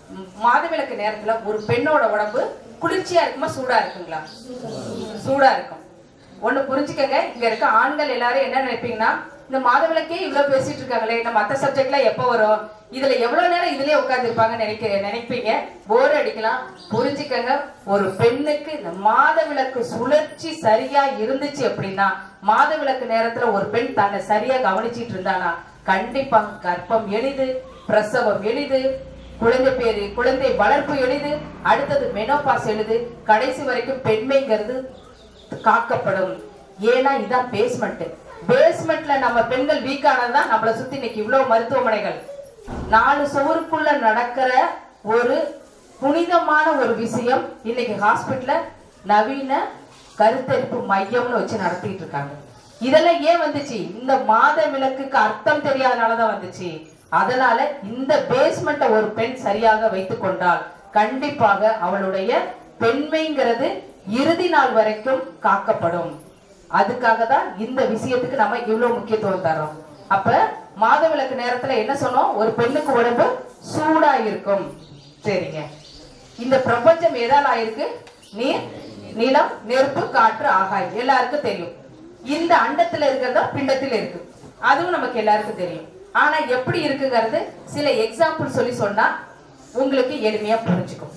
ம், மாதவிலக்கு நேரத்துல ஒரு பெண்ணோட உடம்பு குளிர்ச்சியா இருக்குமா சூடா இருக்குங்களா சூடா இருக்கும் ஒண்ணு புரிஞ்சுக்கங்க இங்க இருக்க ஆண்கள் எல்லாரும் என்ன நினைப்பீங்கன்னா இந்த மாதவிலக்கே இவ்வளவு பேசிட்டு இருக்காங்களே இந்த மத்த சப்ஜெக்ட்லாம் எப்ப வரும் இதுல எவ்வளவு நேரம் இதுலயே உட்கார்ந்து இருப்பாங்க நினைக்க நினைப்பீங்க போர் அடிக்கலாம் புரிஞ்சுக்கங்க ஒரு பெண்ணுக்கு இந்த மாதவிலக்கு சுழற்சி சரியா இருந்துச்சு அப்படின்னா மாதவிலக்கு நேரத்துல ஒரு பெண் தன்னை சரியா கவனிச்சிட்டு இருந்தானா கண்டிப்பா கர்ப்பம் எளிது பிரசவம் எளிது குழந்தை பேரு குழந்தை வளர்ப்பு எளிது அடுத்தது மெனோபாஸ் எளிது கடைசி வரைக்கும் பெண்மைங்கிறது காக்கப்படும் ஏன்னா இதான் பேஸ்மெண்ட் பேஸ்மெண்ட்ல நம்ம பெண்கள் வீக் ஆனதுதான் நம்மளை சுத்தி இன்னைக்கு இவ்வளவு மருத்துவமனைகள் நாலு சுவருக்குள்ள நடக்கிற ஒரு புனிதமான ஒரு விஷயம் இன்னைக்கு ஹாஸ்பிட்டல்ல நவீன கருத்தரிப்பு மையம்னு வச்சு நடத்திட்டு இருக்காங்க இதெல்லாம் ஏன் வந்துச்சு இந்த மாத விளக்குக்கு அர்த்தம் தெரியாதனாலதான் வந்துச்சு அதனால இந்த பேஸ்மெண்ட்டை ஒரு பெண் சரியாக வைத்துக் கொண்டால் கண்டிப்பாக அவளுடைய பெண்மைங்கிறது இறுதி நாள் வரைக்கும் காக்கப்படும் அதுக்காக தான் இந்த விஷயத்துக்கு நம்ம இவ்வளவு முக்கியத்துவம் தரோம் அப்ப மாதவிலக்கு நேரத்துல என்ன சொன்னோம் ஒரு பெண்ணுக்கு உடம்பு சூடா இருக்கும் சரிங்க இந்த பிரபஞ்சம் எதால் ஆயிருக்கு நீர் நிலம் நெருப்பு காற்று ஆகாயம் எல்லாருக்கும் தெரியும் இந்த அண்டத்துல இருக்கிறதா பிண்டத்துல இருக்கு அதுவும் நமக்கு எல்லாருக்கும் தெரியும் ஆனா எப்படி இருக்குங்கிறது சில எக்ஸாம்பிள் சொல்லி சொன்னா உங்களுக்கு எளிமையா புரிஞ்சுக்கும்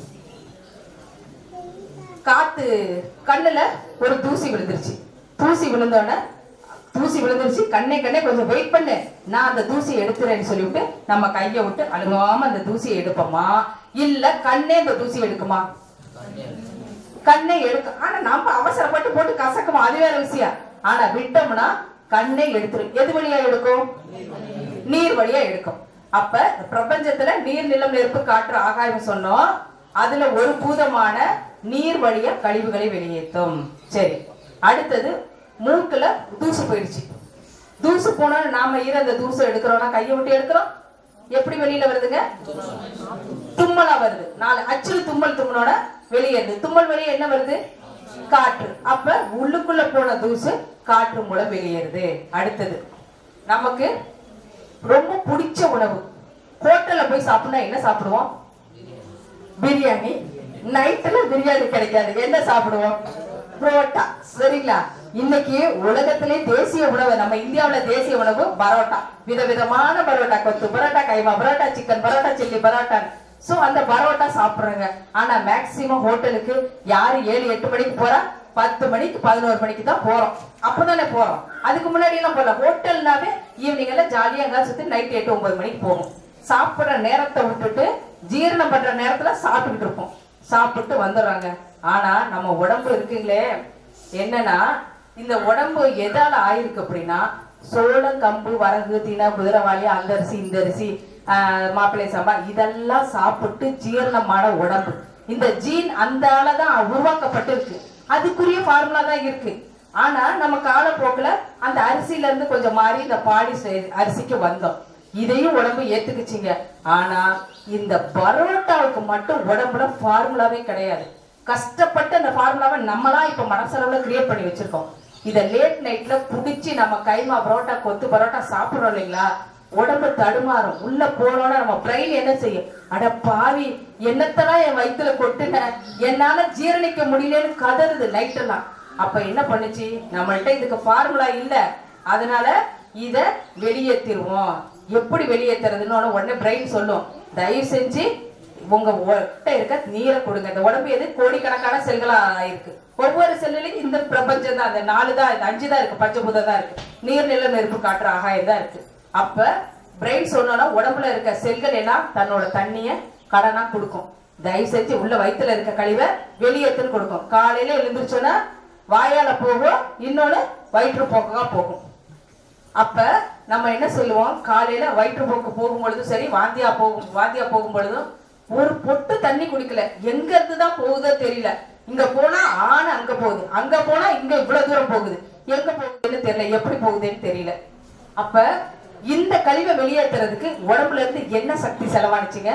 காத்து கண்ணுல ஒரு தூசி விழுந்துருச்சு தூசி விழுந்தோடனே தூசி விழுந்துருச்சு கண்ணே கண்ணே கொஞ்சம் வெயிட் பண்ணு நான் அந்த தூசியை எடுத்துறேன்னு சொல்லிவிட்டு நம்ம கையை விட்டு அழுகாம அந்த தூசியை எடுப்போமா இல்ல கண்ணே அந்த தூசி எடுக்குமா கண்ணை எடுக்க ஆனா நம்ம அவசரப்பட்டு போட்டு கசக்குமா அது வேற விஷயம் ஆனா விட்டோம்னா கண்ணை எடுத்துரும் எது வழியா எடுக்கும் நீர் வழியா எடுக்கும் அப்ப இந்த பிரபஞ்சத்துல நீர் நிலம் நெருப்பு காற்று ஆகாயம் சொன்னோம் அதுல ஒரு பூதமான நீர் வழியா கழிவுகளை வெளியேற்றும் சரி அடுத்தது மூக்குல தூசு போயிடுச்சு தூசு போனா நாம ஈர அந்த தூசு எடுக்கிறோம்னா கையை விட்டு எடுக்கிறோம் எப்படி வெளியில வருதுங்க தும்மலா வருது நாலு அச்சுறு தும்மல் தும்மலோட வெளியேறுது தும்மல் வெளியே என்ன வருது காற்று அப்ப உள்ளுக்குள்ள போன தூசு காற்று மூலம் வெளியேறுது அடுத்தது நமக்கு ரொம்ப பிடிச்ச உணவு ஹோட்டல்ல போய் சாப்பிட்டா என்ன சாப்பிடுவோம் பிரியாணி நைட்ல பிரியாணி கிடைக்காது என்ன சாப்பிடுவோம் புரோட்டா சரிங்களா இன்னைக்கு உலகத்திலே தேசிய உணவு நம்ம இந்தியாவுல தேசிய உணவு பரோட்டா விதவிதமான பரோட்டா கொத்து பரோட்டா கைமா parotta chicken parotta chilli parotta so அந்த பரோட்டா சாப்பிடுறாங்க ஆனா மேக்சிமம் ஹோட்டலுக்கு யாரு ஏழு எட்டு மணிக்கு போறா பத்து மணிக்கு பதினோரு மணிக்கு தான் போறோம் அப்பதானே போறோம் அதுக்கு முன்னாடி எல்லாம் போல ஹோட்டல்னாவே ஈவினிங் எல்லாம் ஜாலியா எங்காவது சுத்தி நைட் எட்டு ஒன்பது மணிக்கு போகும் சாப்பிடுற நேரத்தை விட்டுட்டு ஜீரணம் பண்ற நேரத்துல சாப்பிட்டுக்கிட்டு இருப்போம் சாப்பிட்டு வந்துடுறாங்க ஆனா நம்ம உடம்பு இருக்குங்களே என்னன்னா இந்த உடம்பு எதால ஆயிருக்கு அப்படின்னா சோளம் கம்பு வரகு தினை குதிரவாளி அந்த அரிசி இந்த அரிசி ஆஹ், மாப்பிள்ளை சம்பா இதெல்லாம் சாப்பிட்டு ஜீரணமான உடம்பு இந்த ஜீன் அந்த ஆளதான் உருவாக்கப்பட்டிருக்கு அதுக்குரிய ஃபார்முலா தான் இருக்கு ஆனா நம்ம காலப்போக்குல அந்த அரிசியில இருந்து கொஞ்சம் மாறி இந்த பாடி செ- அரிசிக்கு வந்தோம் இதையும் உடம்பு ஏத்துக்குச்சுங்க ஆனா இந்த பரோட்டாவுக்கு மட்டும் உடம்புல ஃபார்முலாவே கிடையாது கஷ்டப்பட்டு அந்த ஃபார்முலாவை நம்மளா இப்ப மனசளவுல கிரியேட் பண்ணி வச்சிருக்கோம் இத லேட் நைட்ல புடிச்சு நம்ம கைமா பரோட்டா கொத்து பரோட்டா சாப்பிடுறோம் இல்லைங்களா உடம்பு தடுமாறும் உள்ள போனோம்னா நம்ம பிரெயின் என்ன செய்யும் அட பாவி என்னத்தெல்லாம் என் வயித்துல கொட்டுன என்னால ஜீரணிக்க முடியலன்னு கதறுது நைட் எல்லாம் அப்ப என்ன பண்ணுச்சு நம்மள்ட்ட இதுக்கு ஃபார்முலா இல்ல அதனால இத வெளியேற்றிடுவோம் எப்படி வெளியேத்துறதுன்னு உடனே பிரெயின் சொல்லும் தயவு செஞ்சு உங்க ஒட்ட இருக்க நீரை கொடுங்க இந்த உடம்பு எது கோடிக்கணக்கான செல்களா இருக்கு ஒவ்வொரு செல்லுலயும் இந்த பிரபஞ்சம் தான் அந்த நாலு தான் இந்த அஞ்சு தான் இருக்கு பஞ்சபூதம் தான் இருக்கு நீர் நில நெருப்பு காற்று ஆகாயம் தான் இருக்கு அப்ப பிரெயின் சொன்னோம்னா உடம்புல இருக்க செல்கள் எல்லாம் தன்னோட தண்ணிய கடனா கொடுக்கும் தயவு செஞ்சு உள்ள வயித்துல இருக்க கழிவை வெளியேற்றுன்னு கொடுக்கும் காலையில எழுந்திரிச்சோன்னா வாயால போகும் இன்னொன்னு வயிற்று போக்கா போகும் அப்ப நம்ம என்ன சொல்லுவோம் காலையில வயிற்றுப்போக்கு போகும் பொழுதும் சரி வாந்தியா போகும் வாந்தியா போகும் பொழுதும் ஒரு பொட்டு தண்ணி குடிக்கல எங்க இருந்து தான் போகுதோ தெரியல இங்க போனா ஆன அங்க போகுது அங்க போனா இங்க இவ்வளவு தூரம் போகுது எங்க போகுதுன்னு தெரியல எப்படி போகுதுன்னு தெரியல அப்ப இந்த கழிவை வெளியேற்றுறதுக்கு உடம்புல இருந்து என்ன சக்தி செலவானுச்சுங்க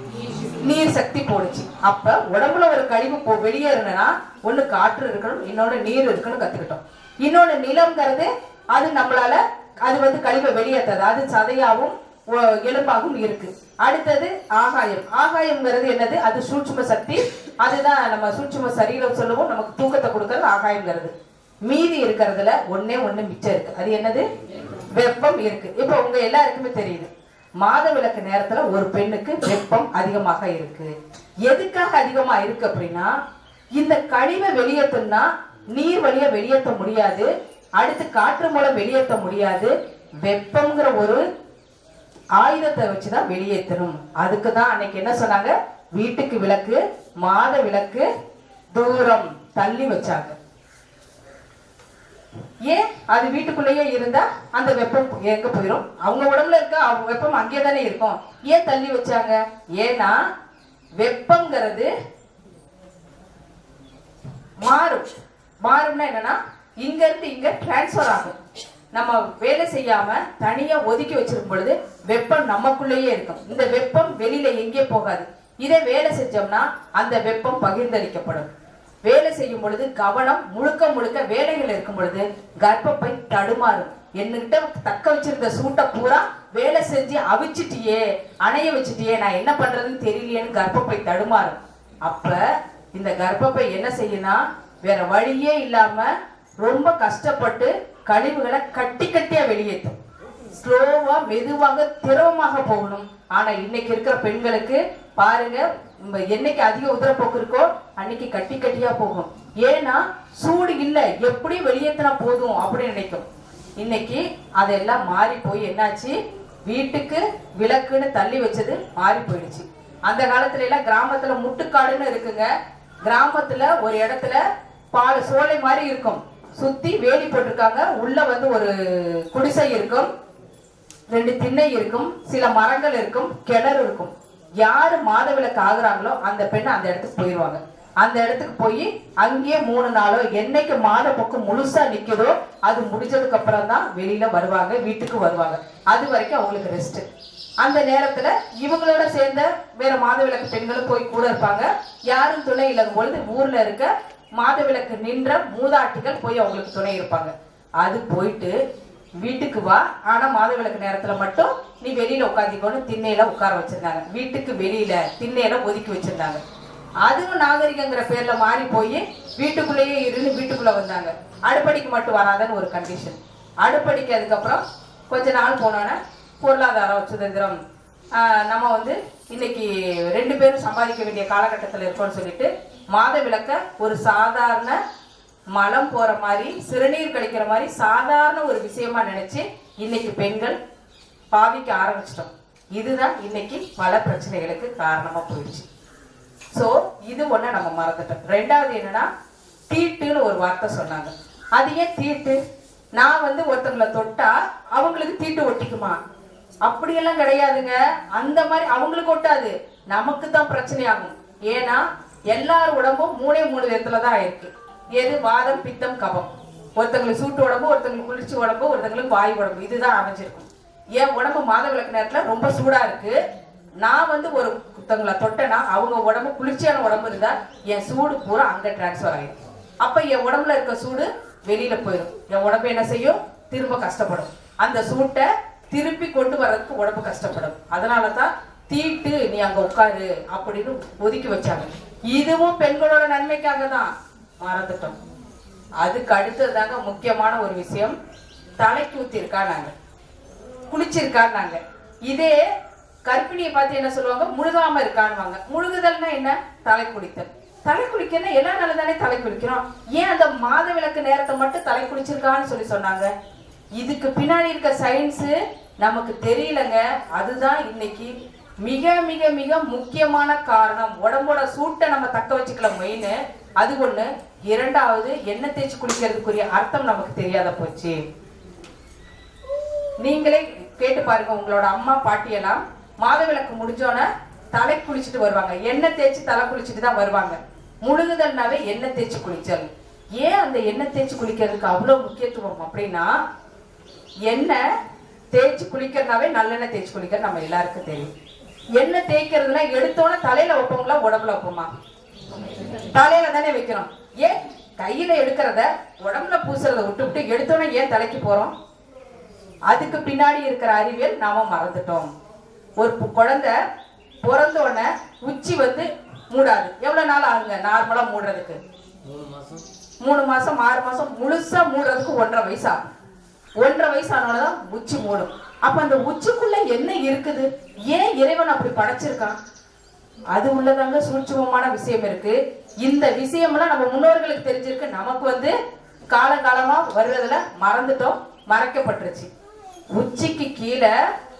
நீர் சக்தி போனுச்சு அப்ப உடம்புல ஒரு கழிவு போ வெளியேறணும்னா ஒண்ணு காற்று இருக்கணும் இன்னொன்னு நீர் இருக்கணும் கத்துக்கிட்டோம் இன்னொன்னு நிலம்ங்கிறது அது நம்மளால அது வந்து கழிவை வெளியேற்றது அது சதையாவும் ஒ- எலும்பாகவும் இருக்கு அடுத்தது ஆகாயம் ஆகாயம்ங்கிறது என்னது அது சூட்சும சக்தி அதுதான் நம்ம சூட்சும சரீரம் சொல்லுவோம் நமக்கு தூக்கத்தை கொடுக்கறது ஆகாயம்ங்கிறது மீதி இருக்கிறதுல ஒண்ணே ஒண்ணு மிச்சம் இருக்கு அது என்னது வெப்பம் இருக்கு இப்ப உங்க எல்லாருக்குமே தெரியுது மாத விளக்கு நேரத்துல ஒரு பெண்ணுக்கு வெப்பம் அதிகமாக இருக்கு எதுக்காக அதிகமா இருக்கு அப்படின்னா இந்த கழிவை வெளியேற்றணும்னா நீர் வழியா வெளியேற்ற முடியாது அடுத்து காற்று மூலம் வெளியேற்ற முடியாது வெப்பம்ங்கிற ஒரு ஆயுதத்தை வச்சுதான் வெளியேற்றணும் அதுக்கு தான் அன்னைக்கு என்ன சொன்னாங்க வீட்டுக்கு விளக்கு மாத விளக்கு தூரம் தள்ளி வச்சாங்க ஏன் அது வீட்டுக்குள்ளேயே இருந்தா அந்த வெப்பம் எங்க போயிடும் அவங்க உடம்புல இருக்க அவங்க வெப்பம் அங்கே தானே இருக்கும் ஏன் தள்ளி வச்சாங்க ஏன்னா வெப்பம்ங்கிறது மாறும் மாறும்னா என்னன்னா இங்க இருந்து இங்க டிரான்ஸ்ஃபர் ஆகும் நம்ம வேலை செய்யாம தனியா ஒதுக்கி வச்சிருக்கும் பொழுது வெப்பம் நமக்குள்ளேயே இருக்கும் இந்த வெப்பம் வெளியில எங்கே போகாது இதே வேலை செஞ்சோம்னா அந்த வெப்பம் பகிர்ந்தளிக்கப்படும் வேலை செய்யும் பொழுது கவனம் முழுக்க முழுக்க வேலைகள் இருக்கும் பொழுது கர்ப்பப்பை தடுமாறும் என்கிட்ட தக்க வச்சிருந்த சூட்டை பூரா வேலை செஞ்சு அவிச்சிட்டியே அணைய வச்சிட்டியே நான் என்ன பண்றதுன்னு தெரியலையேன்னு கர்ப்பப்பை தடுமாறும் அப்ப இந்த கர்ப்பப்பை என்ன செய்யும்னா வேற வழியே இல்லாம ரொம்ப கஷ்டப்பட்டு கழிவுகளை கட்டி கட்டியா வெளியேற்றும் ஸ்லோவா மெதுவாக திரவமாக போகணும் ஆனா இன்னைக்கு இருக்கிற பெண்களுக்கு பாருங்க நம்ம என்னைக்கு அதிக உதரப்போக்கு இருக்கோ அன்னைக்கு கட்டி கட்டியா போகும் ஏன்னா சூடு இல்ல எப்படி வெளியேத்தினா போதும் அப்படின்னு நினைக்கும் இன்னைக்கு அதெல்லாம் மாறி போய் என்னாச்சு வீட்டுக்கு விளக்குன்னு தள்ளி வச்சது மாறி போயிடுச்சு அந்த காலத்துல எல்லாம் கிராமத்துல முட்டுக்காடுன்னு இருக்குங்க கிராமத்துல ஒரு இடத்துல பால் சோலை மாதிரி இருக்கும் சுத்தி வேலி போட்டிருக்காங்க உள்ள வந்து ஒரு குடிசை இருக்கும் ரெண்டு திண்ணை இருக்கும் சில மரங்கள் இருக்கும் கிணறு இருக்கும் யாரு மாதவிலக்கு ஆகுறாங்களோ அந்த பெண் அந்த இடத்துக்கு போயிடுவாங்க அந்த இடத்துக்கு போய் அங்கேயே மூணு நாளோ என்னைக்கு மாத பக்கம் முழுசா நிக்குதோ அது முடிஞ்சதுக்கு அப்புறம் தான் வெளியில வருவாங்க வீட்டுக்கு வருவாங்க அது வரைக்கும் அவங்களுக்கு ரெஸ்ட் அந்த நேரத்துல இவங்களோட சேர்ந்த வேற மாதவிலக்கு பெண்களும் போய் கூட இருப்பாங்க யாரும் துணை இல்லாத பொழுது ஊர்ல இருக்க மாதவிலக்கு நின்ற மூதாட்டிகள் போய் அவங்களுக்கு துணை இருப்பாங்க அது போயிட்டு வீட்டுக்கு வா ஆனா மாதவிலக்கு நேரத்துல மட்டும் நீ வெளியில உட்காந்துக்கோன்னு திண்ணையில உட்கார வச்சிருந்தாங்க வீட்டுக்கு வெளியில திண்ணையில ஒதுக்கி வச்சிருந்தாங்க அதுவும் நாகரிகங்கிற பேர்ல மாறி போய் வீட்டுக்குள்ளேயே இருந்து வீட்டுக்குள்ள வந்தாங்க அடுப்படிக்கு மட்டும் வராதன்னு ஒரு கண்டிஷன் அடுப்படிக்கு அதுக்கப்புறம் கொஞ்ச நாள் போனோன்னே பொருளாதாரம் சுதந்திரம் ஆஹ் நம்ம வந்து இன்னைக்கு ரெண்டு பேரும் சம்பாதிக்க வேண்டிய காலகட்டத்தில் இருக்கோம்னு சொல்லிட்டு மாத விளக்க ஒரு சாதாரண மலம் போற மாதிரி சிறுநீர் கழிக்கிற மாதிரி சாதாரண ஒரு விஷயமா நினைச்சு இன்னைக்கு பெண்கள் பாவிக்க ஆரம்பிச்சிட்டோம் இதுதான் இன்னைக்கு பல பிரச்சனைகளுக்கு காரணமா போயிடுச்சு சோ இது ஒண்ணு நம்ம மறந்துட்டோம் ரெண்டாவது என்னன்னா தீட்டுன்னு ஒரு வார்த்தை சொன்னாங்க அது ஏன் தீட்டு நான் வந்து ஒருத்தங்களை தொட்டா அவங்களுக்கு தீட்டு ஒட்டிக்குமா அப்படியெல்லாம் கிடையாதுங்க அந்த மாதிரி அவங்களுக்கு ஒட்டாது நமக்கு தான் பிரச்சனையாகும் ஏன்னா எல்லார் உடம்பும் மூணே மூணு விதத்துல தான் இருக்கு எது வாதம் பித்தம் கபம் ஒருத்தங்களுக்கு சூட்டு உடம்பு ஒருத்தங்களுக்கு குளிர்ச்சி உடம்பு ஒருத்தங்களுக்கு வாயு உடம்பு இதுதான் அமைஞ்சிருக்கும் என் உடம்பு மாத விளக்கு நேரத்துல ரொம்ப சூடா இருக்கு நான் வந்து ஒரு ஒருத்தவங்களை தொட்டேன்னா அவங்க உடம்பு குளிர்ச்சியான உடம்பு இருந்தா என் சூடு பூரா அங்க டிரான்ஸ்ஃபர் ஆயிடும் அப்ப என் உடம்புல இருக்க சூடு வெளியில போயிடும் என் உடம்பு என்ன செய்யும் திரும்ப கஷ்டப்படும் அந்த சூட்டை திருப்பி கொண்டு வர்றதுக்கு உடம்பு கஷ்டப்படும் அதனாலதான் தீட்டு நீ அங்க உட்காரு அப்படின்னு ஒதுக்கி வச்சாங்க இதுவும் பெண்களோட நன்மைக்காக தான் மறந்துட்டோம் அதுக்கு அடுத்ததாங்க முக்கியமான ஒரு விஷயம் தலைக்கு ஊத்திருக்கா நாங்க குளிச்சிருக்கான்னாங்க இதே கர்ப்பிணியை பார்த்து என்ன சொல்லுவாங்க முழுகாம இருக்கான்னுவாங்க முழுகுதல்னா என்ன தலை குளித்தல் தலை குளிக்கன்னா எல்லா நாளும் தானே தலை குளிக்கிறோம் ஏன் அந்த மாத விளக்கு நேரத்தை மட்டும் தலை குளிச்சிருக்கான்னு சொல்லி சொன்னாங்க இதுக்கு பின்னாடி இருக்க சயின்ஸ் நமக்கு தெரியலங்க அதுதான் இன்னைக்கு மிக மிக மிக முக்கியமான காரணம் உடம்போட சூட்டை நம்ம தக்க வச்சுக்கலாம் மெயின் அது ஒண்ணு இரண்டாவது எண்ணெய் தேய்ச்சி குளிக்கிறதுக்குரிய அர்த்தம் நமக்கு தெரியாத போச்சு நீங்களே கேட்டு பாருங்க உங்களோட அம்மா பாட்டி எல்லாம் மாதவிலக்கு முடிஞ்சோன்னே தலை குளிச்சுட்டு வருவாங்க எண்ணெய் தேய்ச்சி தலை குளிச்சுட்டு தான் வருவாங்க முழுகுதல்னாவே எண்ணெய் தேய்ச்சி குளிச்சல் ஏன் அந்த எண்ணெய் தேய்ச்சி குளிக்கிறதுக்கு அவ்வளவு முக்கியத்துவம் அப்படின்னா எண்ணெய் தேய்ச்சி குளிக்கிறதுனாவே நல்லெண்ணெய் தேய்ச்சி குளிக்கிறது நம்ம எல்லாருக்கும் தெரியும் எண்ணெய் தேய்க்கிறதுனா எடுத்தோன்னே தலையில வைப்போங்களா உடம்புல வைப்போமா தலையில தானே வைக்கிறோம் ஏன் கையில எடுக்கிறத உடம்புல பூசுறத விட்டு விட்டு எடுத்தோன்னே ஏன் தலைக்கு போறோம் அதுக்கு பின்னாடி இருக்கிற அறிவியல் நாம மறந்துட்டோம் ஒரு பு- குழந்தை பிறந்த உடனே உச்சி வந்து மூடாது எவ்வளவு நாள் ஆகுங்க நார்மலா மூடுறதுக்கு மூணு மாசம் மூணு மாசம் ஆறு மாசம் முழுசா மூடுறதுக்கு ஒன்றரை வயசு ஆகும் ஒன்றரை வயசு ஆனோடதான் உச்சி மூடும் அப்ப அந்த உச்சிக்குள்ள என்ன இருக்குது ஏன் இறைவன் அப்படி படைச்சிருக்கான் அது உள்ளதாங்க சூட்சுமமான விஷயம் இருக்கு இந்த விஷயம்லாம் நம்ம முன்னோர்களுக்கு தெரிஞ்சிருக்கு நமக்கு வந்து காலங்காலமா வருவதுல மறந்துட்டோம் மறைக்கப்பட்டுருச்சு உச்சிக்கு கீழே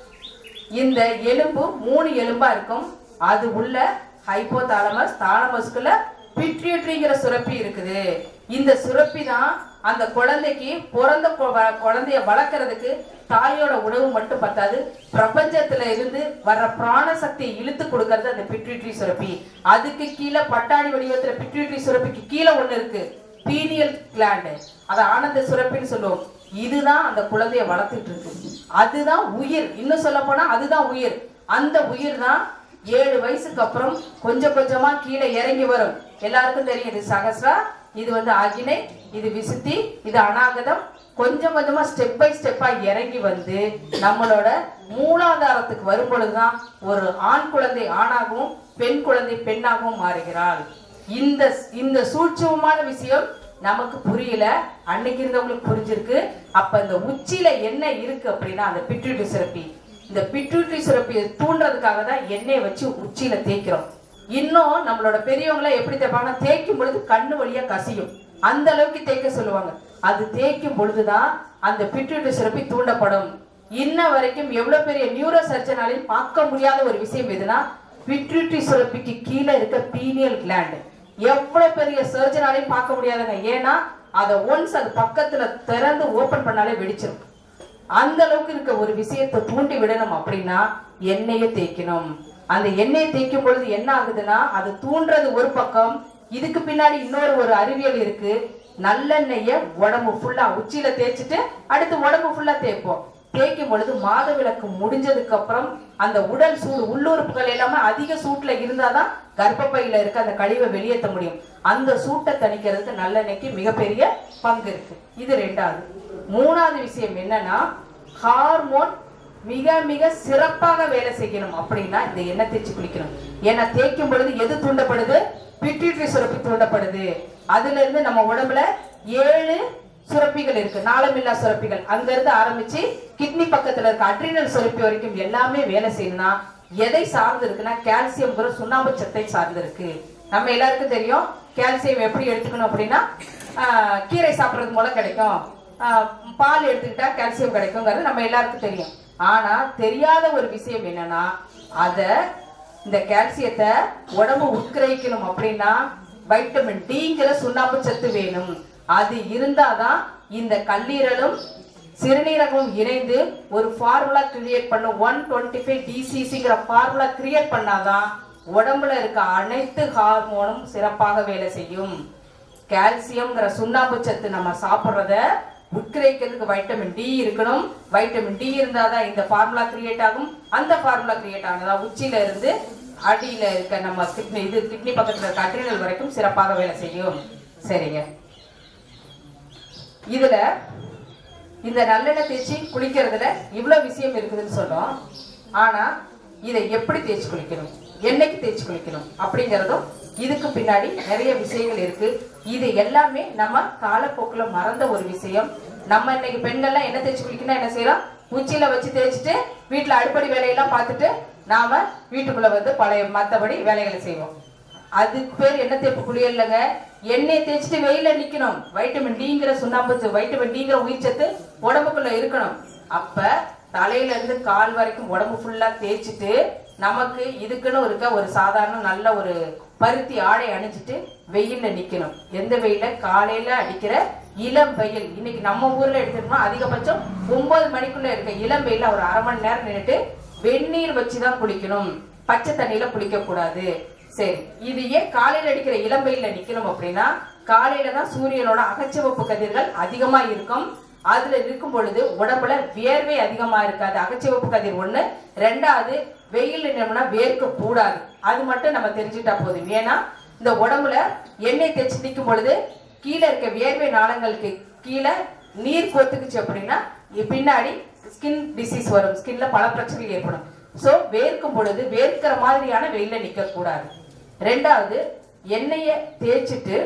இந்த எலும்பு மூணு எலும்பா இருக்கும் அது உள்ள ஹைப்போதாலமஸ் தாலமஸ்குள்ள பிட்ரியூட்ரிங்கிற சுரப்பி இருக்குது இந்த சுரப்பி தான் அந்த குழந்தைக்கு பிறந்த கொ- வ- குழந்தைய வளர்க்கறதுக்கு தாயோட உணவு மட்டும் பத்தாது பிரபஞ்சத்துல இருந்து வர்ற பிராண சக்தியை இழுத்து கொடுக்கறது அந்த பிட்ரியூட்ரி சுரப்பி அதுக்கு கீழே பட்டாணி வடிவத்துல பிட்ரியூட்ரி சுரப்பிக்கு கீழே ஒண்ணு இருக்கு பீனியல் கிளாண்டு அதை ஆனந்த சுரப்பின்னு சொல்லுவோம் இதுதான் அந்த குழந்தைய வளர்த்துட்டு இருக்கு அதுதான் உயிர் இன்னும் சொல்ல போனா அதுதான் உயிர் அந்த உயிர் தான் ஏழு வயசுக்கு அப்புறம் கொஞ்சம் கொஞ்சமா கீழே இறங்கி வரும் எல்லாருக்கும் தெரியும் இது சகஸ்ரா இது வந்து அகினை இது விசுத்தி இது அநாகதம் கொஞ்சம் கொஞ்சமா ஸ்டெப் பை ஸ்டெப்பா இறங்கி வந்து நம்மளோட மூலாதாரத்துக்கு வரும் பொழுதுதான் ஒரு ஆண் குழந்தை ஆணாகவும் பெண் குழந்தை பெண்ணாகவும் மாறுகிறாள் இந்த இந்த சூட்சமமான விஷயம் நமக்கு புரியல அன்னைக்கு இருந்தவங்களுக்கு புரிஞ்சிருக்கு அப்ப இந்த உச்சியில என்ன இருக்கு அப்படின்னா அந்த பிட்யூட்டரி சுரப்பி இந்த பிட்யூட்டரி சுரப்பியை தூண்டுறதுக்காக தான் எண்ணெயை வச்சு உச்சியில தேய்க்கிறோம் இன்னும் நம்மளோட பெரியவங்கள எப்படி தேய்ப்பாங்கன்னா தேய்க்கும் பொழுது கண்ணு வழியா கசியும் அந்த அளவுக்கு தேய்க்க சொல்லுவாங்க அது தேய்க்கும் பொழுதுதான் அந்த பிட்யூட்டரி சுரப்பி தூண்டப்படும் இன்ன வரைக்கும் எவ்வளவு பெரிய நியூரோ சர்ஜனாலையும் பார்க்க முடியாத ஒரு விஷயம் எதுனா பிட்யூட்டரி சுரப்பிக்கு கீழே இருக்க பீனியல் கிளாண்ட் எவ்வளவு பெரிய சர்ஜனாலையும் பார்க்க முடியாதுங்க ஏன்னா அதை ஒன்ஸ் அது பக்கத்துல திறந்து ஓபன் பண்ணாலே வெடிச்சிடும் அந்த அளவுக்கு இருக்க ஒரு விஷயத்தை தூண்டி விடணும் அப்படின்னா எண்ணெயை தேய்க்கணும் அந்த எண்ணெயை தேய்க்கும் பொழுது என்ன ஆகுதுன்னா அது தூண்டுறது ஒரு பக்கம் இதுக்கு பின்னாடி இன்னொரு ஒரு அறிவியல் இருக்கு நல்லெண்ணெய உடம்பு ஃபுல்லா உச்சியில தேய்ச்சிட்டு அடுத்து உடம்பு ஃபுல்லா தேய்ப்போம் தேய்க்கும் பொழுது மாதவிலக்கு முடிஞ்சதுக்கு அப்புறம் அந்த உடல் சூடு உள்ளுறுப்புகள் எல்லாமே அதிக சூட்டுல இருந்தாதான் கர்ப்பப்பையில இருக்க அந்த கழிவை வெளியேற்ற முடியும் அந்த சூட்டை தணிக்கிறதுக்கு நல்லெண்ணெய்க்கு மிகப்பெரிய பங்கு இருக்கு இது ரெண்டாவது மூணாவது விஷயம் என்னன்னா ஹார்மோன் மிக மிக சிறப்பாக வேலை செய்யணும் அப்படின்னா இந்த எண்ணெய் தேய்ச்சி குளிக்கணும் ஏன்னா தேய்க்கும் பொழுது எது தூண்டப்படுது பிட்யூட்டரி சுரப்பி தூண்டப்படுது அதுல இருந்து நம்ம உடம்புல ஏழு சுரப்பிகள் இருக்கு நாளமில்லா சுரப்பிகள் அங்க இருந்து ஆரம்பிச்சு கிட்னி பக்கத்துல இருக்க அட்ரினல் சுரப்பி வரைக்கும் எல்லாமே வேலை செய்யணும்னா எதை சார்ந்து இருக்குன்னா கால்சியம்ங்கிற சுண்ணாம்பு சத்தை சார்ந்து இருக்கு நம்ம எல்லாருக்கும் தெரியும் கால்சியம் எப்படி எடுத்துக்கணும் அப்படின்னா ஆஹ், கீரை சாப்பிடுறது மூலம் கிடைக்கும் ஆஹ், பால் எடுத்துக்கிட்டா கால்சியம் கிடைக்குங்கிறது நம்ம எல்லாருக்கும் தெரியும் ஆனா தெரியாத ஒரு விஷயம் என்னன்னா அத இந்த கால்சியத்தை உடம்பு உட்கிரகிக்கணும் அப்படின்னா வைட்டமின் டிங்கிற சுண்ணாம்பு சத்து வேணும் அது இருந்தாதான் இந்த கல்லீரலும் சிறுநீரகமும் இணைந்து ஒரு ஃபார்முலா கிரியேட் பண்ண ஒன் டுவெண்ட்டி ஃபைவ் டிசிசிங்கிற ஃபார்முலா கிரியேட் பண்ணாதான் உடம்புல இருக்க அனைத்து ஹார்மோனும் சிறப்பாக வேலை செய்யும் கால்சியம்ங்கிற சுண்ணாம்பு சத்து நம்ம சாப்பிட்றத உட்கிரகிக்கிறதுக்கு வைட்டமின் டி இருக்கணும் வைட்டமின் டி இருந்தாதான் இந்த ஃபார்முலா கிரியேட் ஆகும் அந்த ஃபார்முலா கிரியேட் ஆனதா உச்சியில இருந்து அடியில இருக்க நம்ம கிட்னி இது கிட்னி பக்கத்துல இருக்க அட்ரினல் வரைக்கும் சிறப்பாக வேலை செய்யும் சரிங்க இதுல இந்த நல்லெண்ணெய் தேய்ச்சி குளிக்கிறதுல இவ்வளவு விஷயம் இருக்குதுன்னு சொன்னோம் ஆனா இதை எப்படி தேய்ச்சி குளிக்கணும் என்னைக்கு தேய்ச்சி குளிக்கணும் அப்படிங்கறதும் இதுக்கு பின்னாடி நிறைய விஷயங்கள் இருக்கு இது எல்லாமே நம்ம காலப்போக்குல மறந்த ஒரு விஷயம் நம்ம இன்னைக்கு பெண்கள்லாம் என்ன தேய்ச்சி குளிக்கணும் என்ன செய்யறோம் உச்சியில வச்சு தேய்ச்சிட்டு வீட்டுல அடுப்படி வேலையெல்லாம் பார்த்துட்டு நாம வீட்டுக்குள்ள வந்து பழைய மத்தபடி வேலைகளை செய்வோம் அதுக்கு பேர் என்ன தேய்ப்பு குளியல் இல்லைங்க எண்ணெய் தேய்ச்சிட்டு வெயில நிக்கணும் வைட்டமின் டிங்கிற சுண்ணாம்பு சத்து, வைட்டமின் டிங்கிற உயிர் சத்து உடம்புக்குள்ள இருக்கணும் அப்ப தலையில இருந்து கால் வரைக்கும் உடம்பு ஃபுல்லா தேய்ச்சிட்டு நமக்கு இதுக்குன்னு இருக்க ஒரு சாதாரண நல்ல ஒரு பருத்தி ஆடை அணிஞ்சிட்டு வெயில்ல நிக்கணும் எந்த வெயில்ல காலையில அடிக்கிற இளம் வெயில் இன்னைக்கு நம்ம ஊர்ல எடுத்துட்டோம்னா அதிகபட்சம் ஒன்பது மணிக்குள்ள இருக்க இளம் வெயில்ல ஒரு அரை மணி நேரம் நின்னுட்டு வெந்நீர் வச்சுதான் குளிக்கணும் பச்சை தண்ணியில குளிக்க கூடாது சரி இது ஏன் காலையில அடிக்கிற இளம் வெயில்ல நிக்கணும் அப்படின்னா காலையில தான் சூரியனோட அகச்சிவப்பு கதிர்கள் அதிகமா இருக்கும் அதுல இருக்கும் பொழுது உடம்புல வியர்வை அதிகமா இருக்காது அகச்சிவப்பு கதிர் ஒண்ணு ரெண்டாவது வெயில் நின்னோம்னா வேர்க்க கூடாது அது மட்டும் நம்ம தெரிஞ்சுட்டா போதும் ஏன்னா இந்த உடம்புல எண்ணெய் தேய்ச்சி நிற்கும் பொழுது கீழே இருக்க வியர்வை நாளங்களுக்கு கீழே நீர் கொத்துக்குச்சு அப்படின்னா இ- பின்னாடி ஸ்கின் டிசீஸ் வரும் ஸ்கின்ல பல பிரச்சனைகள் ஏற்படும் ஸோ வேர்க்கும் பொழுது வேர்க்கிற மாதிரியான வெயில நிக்க கூடாது ரெண்டாவது எண்ணெயை தேய்ச்சிட்டு